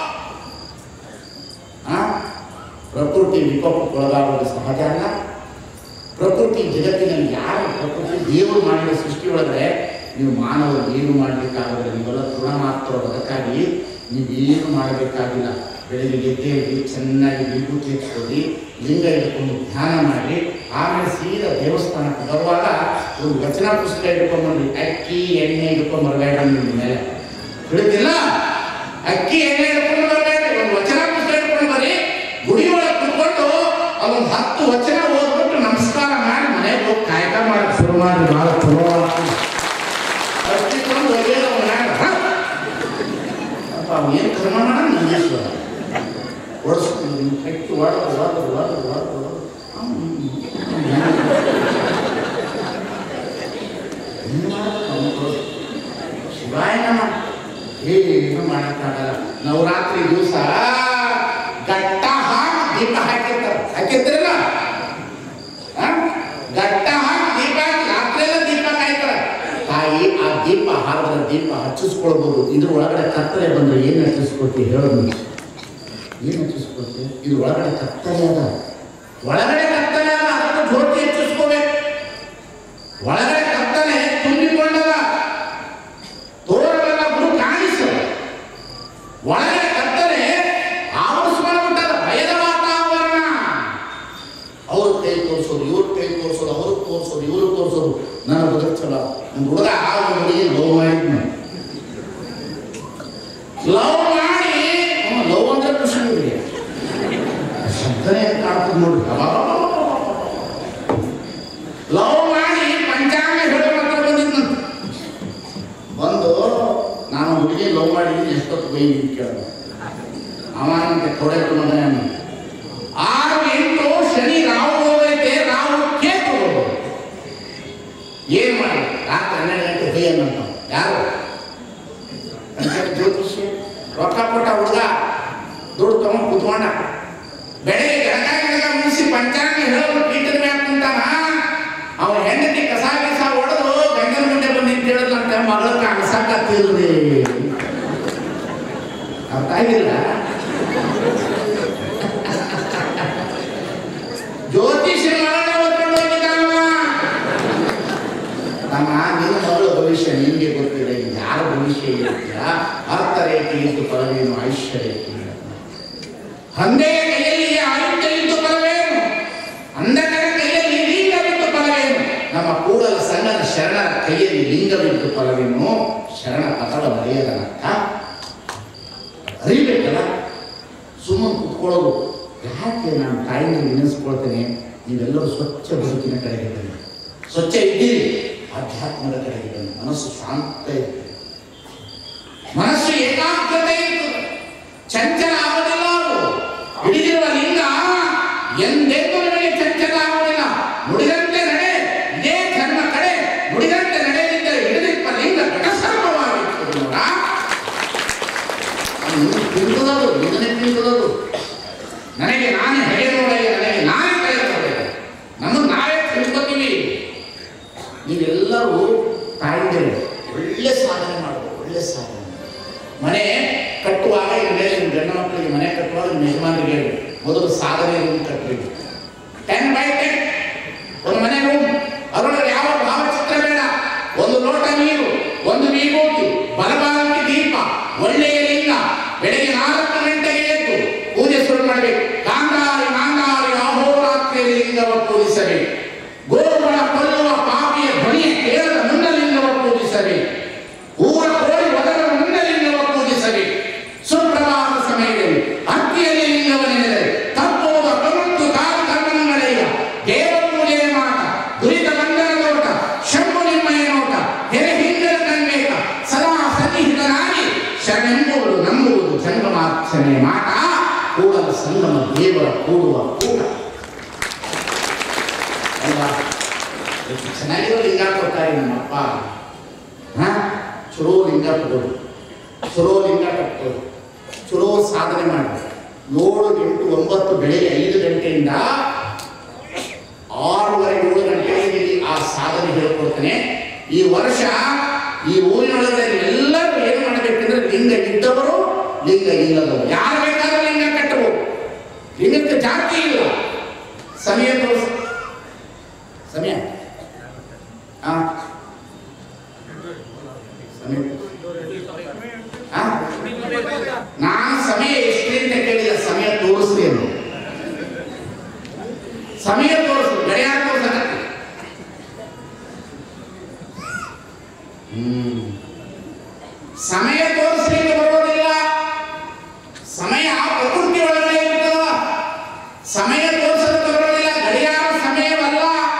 [SPEAKER 1] ಆ ಪ್ರಕೃತಿ ವಿಕೋಪಕ್ಕೊಳಗಾಗೋದು ಸಹಜ ಅಲ್ಲ ಪ್ರಕೃತಿ ಜಗತ್ತಿನಲ್ಲಿ ಯಾರು ಪ್ರಕೃತಿ ದೇವರು ಮಾಡಿದ ಸೃಷ್ಟಿ ಒಳಗಡೆ ನೀವು ಮಾನವರು ಏನು ಮಾಡಬೇಕಾಗಿಲ್ಲ ನೀವೆಲ್ಲ ತೃಣ ಮಾತ್ರ ಅದಕ್ಕಾಗಿ ನೀವೇನು ಮಾಡಬೇಕಾಗಿಲ್ಲ ಬೆಳಗ್ಗೆ ಎದ್ದೇಳಿ ಚೆನ್ನಾಗಿ ವಿಭೂತಿ ಹಚ್ಕೊಳ್ಳಿ ಲಿಂಗ ಇಟ್ಕೊಂಡು ಧ್ಯಾನ ಮಾಡಿ ಆಮೇಲೆ ಸೀದಾ ದೇವಸ್ಥಾನಕ್ಕೆ ಬರುವಾಗ ಒಂದು ವಚನ ಪುಸ್ತಕ ಇಟ್ಕೊಂಡ್ಬಂದ್ರಿ ಅಕ್ಕಿ ಎಣ್ಣೆ ಇಟ್ಕೊಂಡ್ ಬರಬೇಡ ನಿಮ್ಮ ಮೇಲೆ ತಿಳಿತಿಲ್ಲ ಅಕ್ಕಿ ಎಣ್ಣೆ ಇಟ್ಕೊಂಡು ಬರಬೇಡ್ರಿ ಒಂದು ವಚನ ಪುಸ್ತಕ ಇಟ್ಕೊಂಡು ಬರ್ರಿ ಗುಡಿ ಒಳಗೆ ಕುತ್ಕೊಂಡು ಅದೊಂದು ಹತ್ತು ವಚನ ಓದ್ಬಿಟ್ಟು ನಮಸ್ಕಾರ ಮಾಡಿ ಮನೆಗೆ ಹೋಗಿ ಕಾಯಕ ಮಾಡಕ್ಕೆ ಶುರು ಮಾಡಿ ಭಾಳ ಚಲೋ ಅಷ್ಟಿಟ್ಕೊಂಡು ಒಳ್ಳೆಯ ಅಪ್ಪ ಅವ್ನು ಏನು ಕರ್ಮ ಮಾಡ ನಂಗೇಶ್ವರ ಓಡಿಸ್ಕೊಂಡು ಕಟ್ಟಿ ಹೊಡೆದು ಹೊಡೆದು ಹೊಡೆದು ಹೊಡೆದು ಶಿವಾಯ ನಮ ಏನು ಮಾಡಕ್ಕಾಗಲ್ಲ ನವರಾತ್ರಿ ದಿವಸ ಗಟ್ಟ ಹಾಕಿ ದೀಪ ಹಾಕಿರ್ತಾರೆ ಹಾಕಿರ್ತೀರಲ್ಲ ಆ? ಗಟ್ಟ ಹಾಕಿ ದೀಪ ಹಾಕಿ ರಾತ್ರಿಯೆಲ್ಲ ದೀಪ ಕಾಯ್ತಾರೆ ತಾಯಿ ಆ ದೀಪ ಹಾರದ ದೀಪ ಹಚ್ಚಿಸ್ಕೊಳ್ಬೋದು ಇದ್ರ ಒಳಗಡೆ ಕತ್ತಲೆ ಬಂದ್ರೆ ಏನು ಹಚ್ಚಿಸ್ಕೊಳ್ತೀವಿ ಹೇಳೋದು ಏನು ಹಚ್ಚಿಸ್ಕೊಳ್ತೀವಿ ಇದ್ರ ಒಳಗಡೆ ಕತ್ತಲೆ ಅದ ಒಳಗಡೆ ಕತ್ತಲೆ ಅದ ಅದಕ್ಕೆ ಜ್ಯೋತಿ ಹಚ್ಚಿಸ್ಕೋಬೇಕು ಒಳಗಡೆ ಕತ್ತಲೆ ತುಂಬಿಕೊಂಡದ ತೋರವೆಲ್ಲ ಗುರು ಕಾಣಿಸು ಒಳಗಡೆ ಕತ್ತಲೆ ಆವರಿಸ್ಕೊಂಡ್ಬಿಟ್ಟದ ಭಯದ ವಾತಾವರಣ ಅವ್ರ ಕೈ ತೋರಿಸೋದು ಇವ್ರ ಕೈ ತೋರಿಸೋದು ಅವ್ರಿಗೆ ತೋರಿಸೋದು ಇವ್ರಿಗೆ ತೋರಿಸೋದು ನನ್ನ ಬದುಕು ಚಲೋ ಒಂದು ಹುಡುಗ ಒಂದು ಹುಡುಗಿ ಲವ್ ಮಾಡಿದ್ನು ಲವ್ ಮಾಡಿ ಲವ್ ಅಂದ್ರೆ ಖುಷಿ ಬಿಡಿ ಶಬ್ದನೇ ಕಾಡ್ತದೆ ನೋಡ್ರಿ ಲವ್ ಮಾಡಿ ಪಂಚಾಂಗ ಹೇಳೋ ಹತ್ರ ಬಂದಿದ್ನಂತೆ ಬಂದು ನಾನು ಹುಡುಗಿ ಲವ್ ಮಾಡಿದ್ದೀನಿ ಎಷ್ಟೊತ್ತು ಬೈ ಕೇಳಿದ ಅವನಂತೆ ಕೊಡಕ್ಕೆ ಮಗನೇ ಅಂದ. ಆರು ಎಂಟು ಶನಿ ರಾಹು ಹೋಗೈತೆ ರಾಹು ಕೇತು ಹೋಗೈತೆ. ಏನ್ ಮಾಡಿ ರಾತ್ರಿ ಹನ್ನೆರಡು ಗಂಟೆ ಬೈ ಅನ್ನಂತ ಯಾರು ಪಂಚಾಯತ್ ಜ್ಯೋತಿಷಿ ರೊಕ್ಕ ಕೊಟ್ಟ ಹುಡುಗ ದುಡ್ಡು ತಗೊಂಡು ಕುತ್ಕೊಂಡ ಬೆಳಗ್ಗೆ ಗಡಗ ಗಡಗ ಮುಗಿಸಿ ಪಂಚಾಂಗ ಹೇಳೋದು ಪೀಠದ ಮ್ಯಾಲ ಕುಂತಾನ ಅವನ ಹೆಂಡತಿ ಕಸ ಕಸ ಹೊಡೆದು ಗಂಗನ ಮುಂದೆ ಬಂದು ನಿಂತು ಹೇಳಿದ್ರಂತೆ ಮಗಳ ಕಾಣಿಸಕತ್ತಿಲ್ರಿ ಅರ್ಥ ಆಗಿಲ್ಲ ಜ್ಯೋತಿಷಿ ಮರಣ ಹೊತ್ಕೊಂಡು ಹೋಗಿದ್ದಾನವ ತಮ್ಮ ನಿನ್ನ ಮಗಳ ಭವಿಷ್ಯ ನಿಮಗೆ ಗೊತ್ತಿಲ್ಲ ಇದು ಯಾರ ಭವಿಷ್ಯ ಇರುತ್ತೀರ ಅರ್ಥ ರೇಖೆ ಇದ್ದು ಫಲವೇನು ಐಶ್ವರ್ಯ ಹಂದೆಯ ಕೈಯಲ್ಲಿ ಆಯುಧ ಇದ್ದು ಫಲವೇನು ಅಂಧಕರ ಕೈಯಲ್ಲಿ ಲಿಂಗವಿದ್ದು ಫಲವೇನು ನಮ್ಮ ಕೂಡಲ ಸಂಘದ ಶರಣರ ಕೈಯಲ್ಲಿ ಲಿಂಗವಿದ್ದು ಫಲವೇನು ಶರಣ ಪಥದ ಮರೆಯದನಕ್ಕ ಅರಿಬೇಕಲ್ಲ ಸುಮ್ಮನೆ ಕುತ್ಕೊಳ್ಳೋದು ಯಾಕೆ ನಾನು ತಾಯಿನ ನೆನೆಸ್ಕೊಳ್ತೇನೆ ನೀವೆಲ್ಲರೂ ಸ್ವಚ್ಛ ಬದುಕಿನ ಕಡೆಗೆ ಬನ್ನಿ ಸ್ವಚ್ಛ ಇದ್ದೀರಿ ಆಧ್ಯಾತ್ಮದ ಕಡೆಗೆ ಬನ್ನಿ ಮನಸ್ಸು ಶಾಂತ ಇರ್ತದೆ ಮನಸ್ಸು ಏಕಾಗ್ರತೆ ಇರ್ತದೆ ಚಂಚಲ ಆಗೋದಿಲ್ಲ ಅದು ಹಿಡಿದಿರುವ ಲಿಂಗ ಎಂದೆಂದೂ ನಿಮಗೆ ಚಂಚಲ ಆಗೋದಿಲ್ಲ ನುಡಿದಂತೆ ನಡೆ ಇದೇ ಧರ್ಮ ಕಡೆ ನುಡಿದಂತೆ ನಡೆದಿದ್ದರೆ ಹಿಡಿದಿಪ್ಪ ಲಿಂಗ ಘಟಸರ್ವವಾಗಿರ್ತದೆ ನೋಡ ತಿಂತದದು ಇದನ್ನೇ ತಿಂತದದು ನನಗೆ ನಾನೇ ಹೆಡೆ ನೋಡಯ್ಯ ನನಗೆ ನಾನೇ ಕೈ ನೋಡಯ್ಯ ನಮ್ಮನ್ನು ನಾವೇ ತಿಳ್ಕೊತೀವಿ ನೀವೆಲ್ಲರೂ ತಾಯಿಗಳು ಒಳ್ಳೆ ಸಾಧನೆ ಮಾಡಬೇಕು ಒಳ್ಳೆ ಸಾಧನೆ ಮನೆ ಕಟ್ಟುವಾಗ ಈ ಮೇಲೆ ನಿಮ್ಮ ಗಂಡ ಮಕ್ಕಳಿಗೆ ಮನೆ ಕಟ್ಟುವಾಗ ನಿಮ್ಮ ಯಜಮಾನರಿಗೆ ಹೇಳಿ ಮೊದಲು ಸಾಧನೆ ರೂಮ್ ಕಟ್ಟಬೇಕು ಟೆನ್ ಬೈ ಟೆನ್ ಒಂದು ಮನೆ ರೂಮ್ ಅದರೊಳಗೆ ಯಾವ ಭಾವಚಿತ್ರ ಬೇಡ ಒಂದು ಲೋಟ ನೀರು ಒಂದು ವಿಭೂತಿ ಬಲಭಾಗಕ್ಕೆ ದೀಪ ಒಳ್ಳೆಯ ಲಿಂಗ ಬೆಳಗ್ಗೆ ನಾಲ್ಕು ಗಂಟೆಗೆ ಎದ್ದು ಪೂಜೆ ಶುರು ಮಾಡಬೇಕು ಕಾಂಗಾರಿ ಮಾಂಗಾರಿ ಅಹೋರಾತ್ರಿಯಲ್ಲಿ ಲಿಂಗವ ಪೂಜಿಸಬೇಕು ಗೋವುಗಳ ಕೊಲ್ಲುವ ಪಾಪಿಯ ಧ್ವನಿಯ ಕೇಳದ ಮುನ್ನ ಲಿಂಗವ ಪೂಜಿಸಬೇಕು ಊರ ಕೋಳಿ ಒದರ ಮುನ್ನ ಲಿಂಗವ ಪೂಜಿಸಬೇಕು ಸುಪ್ರಭಾತ ಸಮಯದಲ್ಲಿ ಅಕ್ಕಿಯಲ್ಲಿ ಲಿಂಗವ ನೆನೆದರೆ ತಪ್ಪೋದ ಪ್ರಮುಖ ಕಾಲ ಕರ್ಮಗಳೆಯ ದೇವ ಪೂಜೆಯ ಮಾಟ ದುರಿತ ಬಂಧನ ನೋಟ ಶಂಭು ನಿಮ್ಮಯ ನೋಟ ಹೆರೆ ಹಿಂಗದ ಕಣ್ಬೇಕ ಸದಾ ಸನ್ನಿಹಿತನಾಗಿ ಶರಣೆಂಬುವುದು ನಂಬುವುದು ಜಂಗಮಾರ್ಚನೆ ಮಾಟ ಕೂಡಲ ಸಂಗಮ ದೇವರ ಕೂಡುವ ಕೂಟ ಅಲ್ವಾ ಎಷ್ಟು ಚೆನ್ನಾಗಿರೋ ಲಿಂಗ ಕೊಡ್ತಾರೆ ನಮ್ಮಪ್ಪ ಹಾ ಚಲೋ ಲಿಂಗ ತಗೊಳ್ಳಿ ಚಲೋ ಲಿಂಗ ಕಟ್ಕೊಳ್ಳಿ ಚಲೋ ಸಾಧನೆ ಮಾಡಿ ಏಳು ಎಂಟು ಒಂಬತ್ತು ಬೆಳಿಗ್ಗೆ ಐದು ಗಂಟೆಯಿಂದ ಆರೂವರೆ ಏಳು ಗಂಟೆಗೆ ಇಲ್ಲಿ ಆ ಸಾಧನೆ ಹೇಳ್ಕೊಡ್ತೇನೆ ಈ ವರ್ಷ ಈ ಊರಿನೊಳಗಡೆ ಎಲ್ಲರೂ ಏನು ಮಾಡಬೇಕಂದ್ರೆ ಲಿಂಗ ಇದ್ದವರು ಲಿಂಗ ಇಲ್ಲದವರು ಯಾರು ಬೇಕಾದ್ರೂ ಲಿಂಗ ಕಟ್ಟಬಹುದು ಲಿಂಗಕ್ಕೆ ಜಾತಿ ಇಲ್ಲ ಸಮಯ ತೋರಿಸ ಸಮಯ ಆ ಸಮಯ ಆ? ನಾನು ಸಮಯ ಎಷ್ಟೇ ಅಂತ ಕೇಳಿಲ್ಲ ಸಮಯ ತೋರಿಸ್ರಿ ಅಂತ ಸಮಯ ತೋರಿಸು ಗಡಿಯಾರ ತೋರಿಸ ಹ್ಮ್ ಸಮಯ ತೋರಿಸ್ಲಿಕ್ಕೆ ಬರೋದಿಲ್ಲ ಸಮಯ ಪ್ರಕೃತಿ ಒಳಗಡೆ ಇರ್ತದ ಸಮಯ ತೋರಿಸಲಿಕ್ಕೆ ಬರೋದಿಲ್ಲ ಗಡಿಯಾರ ಸಮಯವಲ್ಲ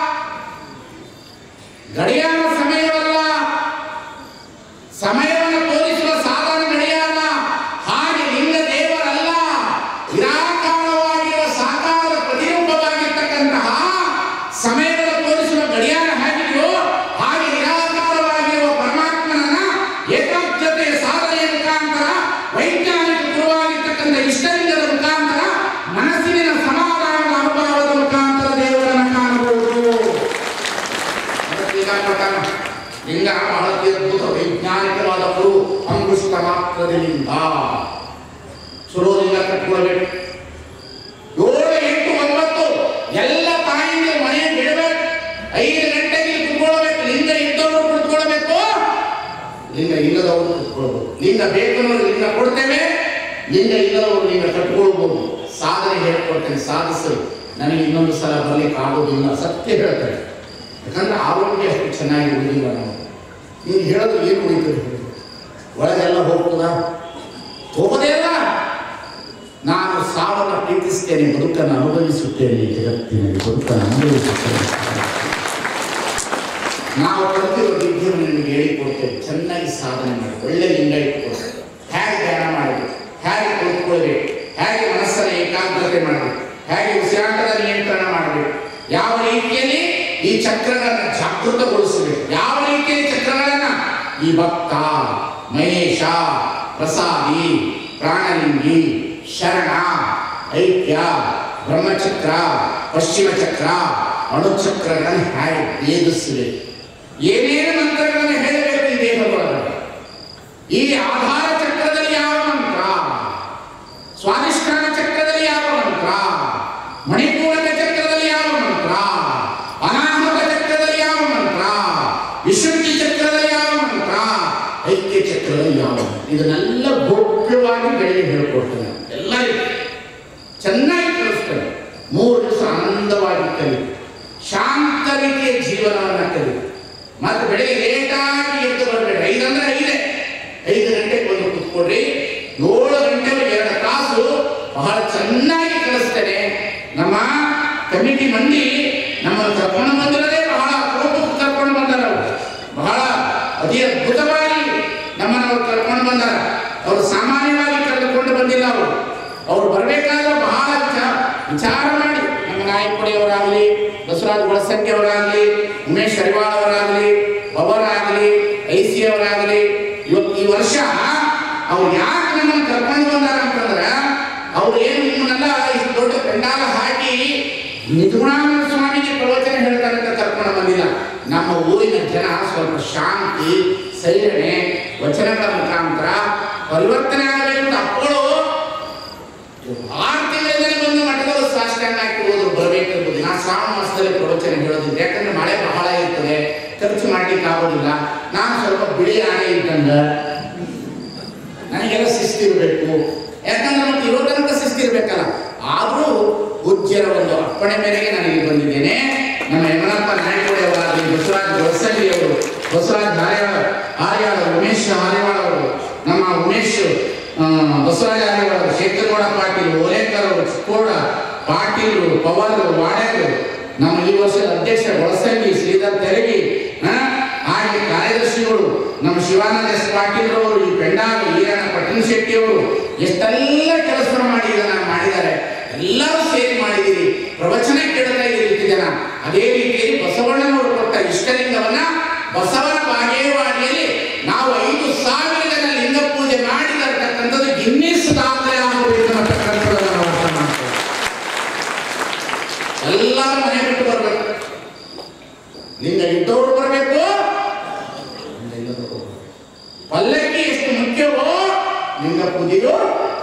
[SPEAKER 1] ಗಡಿಯಾರ ಸಮಯವಲ್ಲ ಸಮಯವನ್ನು ತೋರಿಸುವ ಸಾಧನ ಗಡಿಯಾರ ಹಾಗೆ ಲಿಂಗ ದೇವರಲ್ಲ ನಿರಾಕಾರವಾಗಿರುವ ಸಾಕಾರದ ಪ್ರತಿರೂಪವಾಗಿರ್ತಕ್ಕಂತಹ ಲಿಂಗ ಬೇಕು ಅನ್ನೋರು ಲಿಂಗ ಕೊಡ್ತೇವೆ ಲಿಂಗ ಇಲ್ಲದವರು ಲಿಂಗ ಕಟ್ಕೊಳ್ಬೋದು ಸಾಧನೆ ಹೇಳ್ಕೊಡ್ತೇನೆ ಸಾಧಿಸಲು ನನಗೆ ಇನ್ನೊಂದು ಸಲ ಬರ್ಲಿಕ್ಕೆ ಆಗೋದಿಲ್ಲ ಸತ್ಯ ಹೇಳ್ತಾರೆ ಯಾಕಂದ್ರೆ ಆರೋಗ್ಯ ಅಷ್ಟು ಚೆನ್ನಾಗಿ ಉಳಿದಿಲ್ಲ ನಾವು ನೀನು ಹೇಳೋದು ಏನು ಉಳಿತದೆ ಹೇಳು? ಒಳಗೆಲ್ಲ ಹೋಗ್ತದ ಹೋಗೋದೇ ಇಲ್ಲ ನಾನು ಸಾವನ್ನ ಪ್ರೀತಿಸ್ತೇನೆ ಬದುಕನ್ನು ಅನುಭವಿಸುತ್ತೇನೆ ಈ ಜಗತ್ತಿನಲ್ಲಿ ಬದುಕನ್ನು ಅನುಭವಿಸುತ್ತೇನೆ ನಾವು ಕಲಿತಿರೋ ವಿದ್ಯೆಯನ್ನು ನಿಮಗೆ ಹೇಳಿಕೊಡ್ತೇವೆ ಚೆನ್ನಾಗಿ ಸಾಧನೆ ಮಾಡಿ ಒಳ್ಳೆ ಲಿಂಗ ಇಟ್ಕೊಳ್ತೇವೆ ಹೇಗೆ ಧ್ಯಾನ ಮಾಡಬೇಕು ಹೇಗೆ ಕೂತ್ಕೊಳ್ಬೇಕು ಹೇಗೆ ಮನಸ್ಸನ್ನು ಏಕಾಗ್ರತೆ ಮಾಡಬೇಕು ಹೇಗೆ ಉಸಿರಾಟದ ನಿಯಂತ್ರಣ ಮಾಡಬೇಕು ಯಾವ ರೀತಿಯಲ್ಲಿ ಈ ಚಕ್ರಗಳನ್ನು ಜಾಗೃತಗೊಳಿಸಬೇಕು ಯಾವ ರೀತಿಯಲ್ಲಿ ಚಕ್ರಗಳನ್ನ ಈ ಭಕ್ತ ಮಹೇಶ ಪ್ರಸಾದಿ ಪ್ರಾಣಲಿಂಗಿ ಶರಣ ಐಕ್ಯ ಬ್ರಹ್ಮಚಕ್ರ ಪಶ್ಚಿಮ ಚಕ್ರ ಅಣುಚಕ್ರಗಳನ್ನು ಹೇಗೆ ಭೇದಿಸಬೇಕು ಏನೇನು ಮಂತ್ರಗಳನ್ನು ಹೇಳಬೇಕು ಈ ದೇಹದೊಳಗೆ ಈ ಆಧಾರ ಚಕ್ರದಲ್ಲಿ ಯಾವ ಮಂತ್ರ ಸ್ವಾಧಿಷ್ಠಾನ ಚಕ್ರದಲ್ಲಿ ಯಾವ ಮಂತ್ರ ಮಣಿಪೂರಕ ಚಕ್ರದಲ್ಲಿ ಯಾವ ಮಂತ್ರ ಅನಾಹುತ ಚಕ್ರದಲ್ಲಿ ಯಾವ ಮಂತ್ರ ವಿಶುದ್ಧಿ ಚಕ್ರದಲ್ಲಿ ಯಾವ ಮಂತ್ರ ಐಕ್ಯ ಚಕ್ರದಲ್ಲಿ ಯಾವ ಮಂತ್ರ? ಇದನ್ನೆಲ್ಲ ಗೌಪ್ಯವಾಗಿ ಬೆಳಗ್ಗೆ ಹೇಳ್ಕೊಡ್ತೇನೆ ಎಲ್ಲ ಇದೆ. ಚೆನ್ನಾಗಿ ಕಲಿಸ್ತೇನೆ ಮೂರು ದಿವಸ ಆನಂದವಾಗಿ ಕಲಿ ಶಾಂತ ರೀತಿಯ ಜೀವನವನ್ನು ಕಲಿ ಮತ್ತೆ ಬೆಳಿಗ್ಗೆ ಲೇಟಾಗಿ ಎದ್ದು ಬರಬೇಡಿ ಐದಂದ್ರೆ ಐದೇ ಐದು ಗಂಟೆಗೆ ಬಂದು ಕೂತ್ಕೊಡ್ರಿ ಏಳು ಗಂಟೆವರೆಗೆ ಎರಡು ತಾಸು ಬಹಳ ಚೆನ್ನಾಗಿ ಕಲಿಸ್ತೇನೆ ನಮ್ಮ ಕಮಿಟಿ ಮಂದಿ ನಮ್ಮ ಕರ್ಕೊಂಡು ಬಂದಿರೋದೇ ಬಹಳ ಅಪರೂಪಕ್ಕೆ ಕರ್ಕೊಂಡು ಬಂದಾರ ಅವರು ಬಹಳ ಅತಿ ಅದ್ಭುತವಾಗಿ ನಮ್ಮನ್ನು ಅವ್ರು ಕರ್ಕೊಂಡು ಬಂದಾರ ಅವರು ಸಾಮಾನ್ಯವಾಗಿ ಕರೆದುಕೊಂಡು ಬಂದಿಲ್ಲ ಅವರು ಅವ್ರು ಬರಬೇಕಾದ್ರೆ ಬಹಳ ವಿಚಾರ ವಿಚಾರ ಮಾಡಿ ನಮ್ಮ ನಾಯಕಪುಡಿಯವರಾಗಲಿ ಬಸವರಾಜ್ ಬಳಸಂಗಿ ಅವರಾಗಲಿ ಉಮೇಶ್ ಹರಿವಾಳ ಅವರಾಗಲಿ ಅವರಾಗಲಿ ಐ ಸಿ ಅವರಾಗಲಿ ಇವತ್ತು ಈ ವರ್ಷ ಅವ್ರು ಯಾಕೆ ನಮ್ಮನ್ನು ಕರ್ಕೊಂಡು ಬಂದಾರ ಅಂತಂದ್ರೆ ಅವ್ರು ಏನು ನಿಮ್ಮನ್ನೆಲ್ಲ ಇಷ್ಟು ದೊಡ್ಡ ಪೆಂಡಾಲ ಹಾಕಿ ನಿಜಗುಣಾನಂದ ಸ್ವಾಮಿಗೆ ಪ್ರವಚನ ಹೇಳ್ತಾರೆ ಅಂತ ಕರ್ಕೊಂಡು ಬಂದಿಲ್ಲ ನಮ್ಮ ಊರಿನ ಜನ ಸ್ವಲ್ಪ ಶಾಂತಿ ಸೈರಣೆ ವಚನಗಳ ಮುಖಾಂತರ ಪರಿವರ್ತನೆ ಆಗಬೇಕು ಅಂತ ಅಪ್ಪಗಳು ಆರು ತಿಂಗಳಿಂದಲೇ ಬಂದು ಮಠದವರು ಸಾಷ್ಟಾಂಗ ಹಾಕಿ ಹೋದ್ರು ಬರಬೇಕೆಂಬುದು ನಾ ಶ್ರಾವಣ ಮಾಸದಲ್ಲಿ ಪ್ರವಚನ ಹೇಳೋದಿಲ್ಲ ಯಾಕಂದ್ರೆ ಮಳೆ ಬಹಳ ಇರ್ತದೆ ಖರ್ಚು ಮಾಡ್ಲಿಕ್ಕೆ ಆಗೋದಿಲ್ಲ ನಾನು ಸ್ವಲ್ಪ ಬಿಳಿ ಆಣೆ ಇದ್ದಂಗ ನನಗೆಲ್ಲ ಶಿಸ್ತಿರ್ಬೇಕು ಯಾಕಂದ್ರೆ ಮತ್ತೆ ಇರೋ ತನಕ ಶಿಸ್ತಿರ್ಬೇಕಲ್ಲ ಆದರೂ ಪೂಜ್ಯರ ಒಂದು ಅಪ್ಪಣೆ ಮೇರೆಗೆ ನಾನು ಇಲ್ಲಿ ಬಂದಿದ್ದೇನೆ ನಮ್ಮ ಯಮನಪ್ಪ ನಾಯಕರವರಾಗಲಿ ಬಸವರಾಜ್ ಗೊಳಸಂಗಿ ಅವರು ಬಸವರಾಜ್ ಹಾರ್ಯಾಳ ಹಾರ್ಯಾಳ ಉಮೇಶ್ ಹಾರ್ಯಾಳ ಅವರು ನಮ್ಮ ಉಮೇಶ್ ಆ, ಬಸವರಾಜ ಹಾರ್ಯಾಳ ಅವರು ಶೇಖರಗೌಡ ಪಾಟೀಲ್ ಓಲೇಕರ್ ಅವರು ಚಿಕ್ಕೋಡ ಪಾಟೀಲ್ ಪವರ್ ವಾಡ್ಯಾರು ನಮ್ಮ ಈ ವರ್ಷದ ಅಧ್ಯಕ್ಷ ಗೊಳಸಂಗಿ ಶ್ರೀಧರ್ ತೆರಗಿ ಆ, ಹಾಗೆ ಕಾರ್ಯದರ್ಶಿಗಳು ನಮ್ಮ ಶಿವಾನಂದ ಎಸ್ ಪಾಟೀಲ್ ಅವರು ಈ ಪೆಂಡಾಲ ಈರಣ್ಣ ಪಟ್ಟಣ ಶೆಟ್ಟಿ ಅವರು ಎಷ್ಟೆಲ್ಲ ಕೆಲಸ ಮಾಡಿ ಇದನ್ನ ಮಾಡಿದ್ದಾರೆ ಎಲ್ಲರೂ ಸೇರಿ ಮಾಡಿದ್ದೀರಿ ಪ್ರವಚನ ಕೇಳ್ತಾ ಇದ್ದೀರಿ ಇಷ್ಟು ಜನ ಅದೇ ರೀತಿಯಲ್ಲಿ ಬಸವಣ್ಣನವರು ಕೊಟ್ಟ ಇಷ್ಟಲಿಂಗವನ್ನ ಬಸವನ ಬಾಗೇವಾಡಿಯಲ್ಲಿ ನಾವು ಐದು ಸಾವಿರ ಜನ ಲಿಂಗ ಪೂಜೆ ಮಾಡಿದರ್ತಕ್ಕಂಥದ್ದು ಗಿನ್ನಿಸ್ ದಾಖಲೆ ಆಗಬೇಕು ಅನ್ನತಕ್ಕಂಥದ್ದನ್ನು ನಾವು ಅರ್ಥ ಮಾಡ್ತೇವೆ ಎಲ್ಲರೂ ಮನೆ ಬಿಟ್ಟು ಬರ್ಬೇಕು ಲಿಂಗ ಇದ್ದವರು ಬರಬೇಕು ಲಿಂಗ ಇಲ್ಲದವರು ಬರ್ಬೇಕು. ಪಲ್ಲಕ್ಕಿ ಎಷ್ಟು ಮುಖ್ಯವೋ ಲಿಂಗ ಪೂಜೆಯು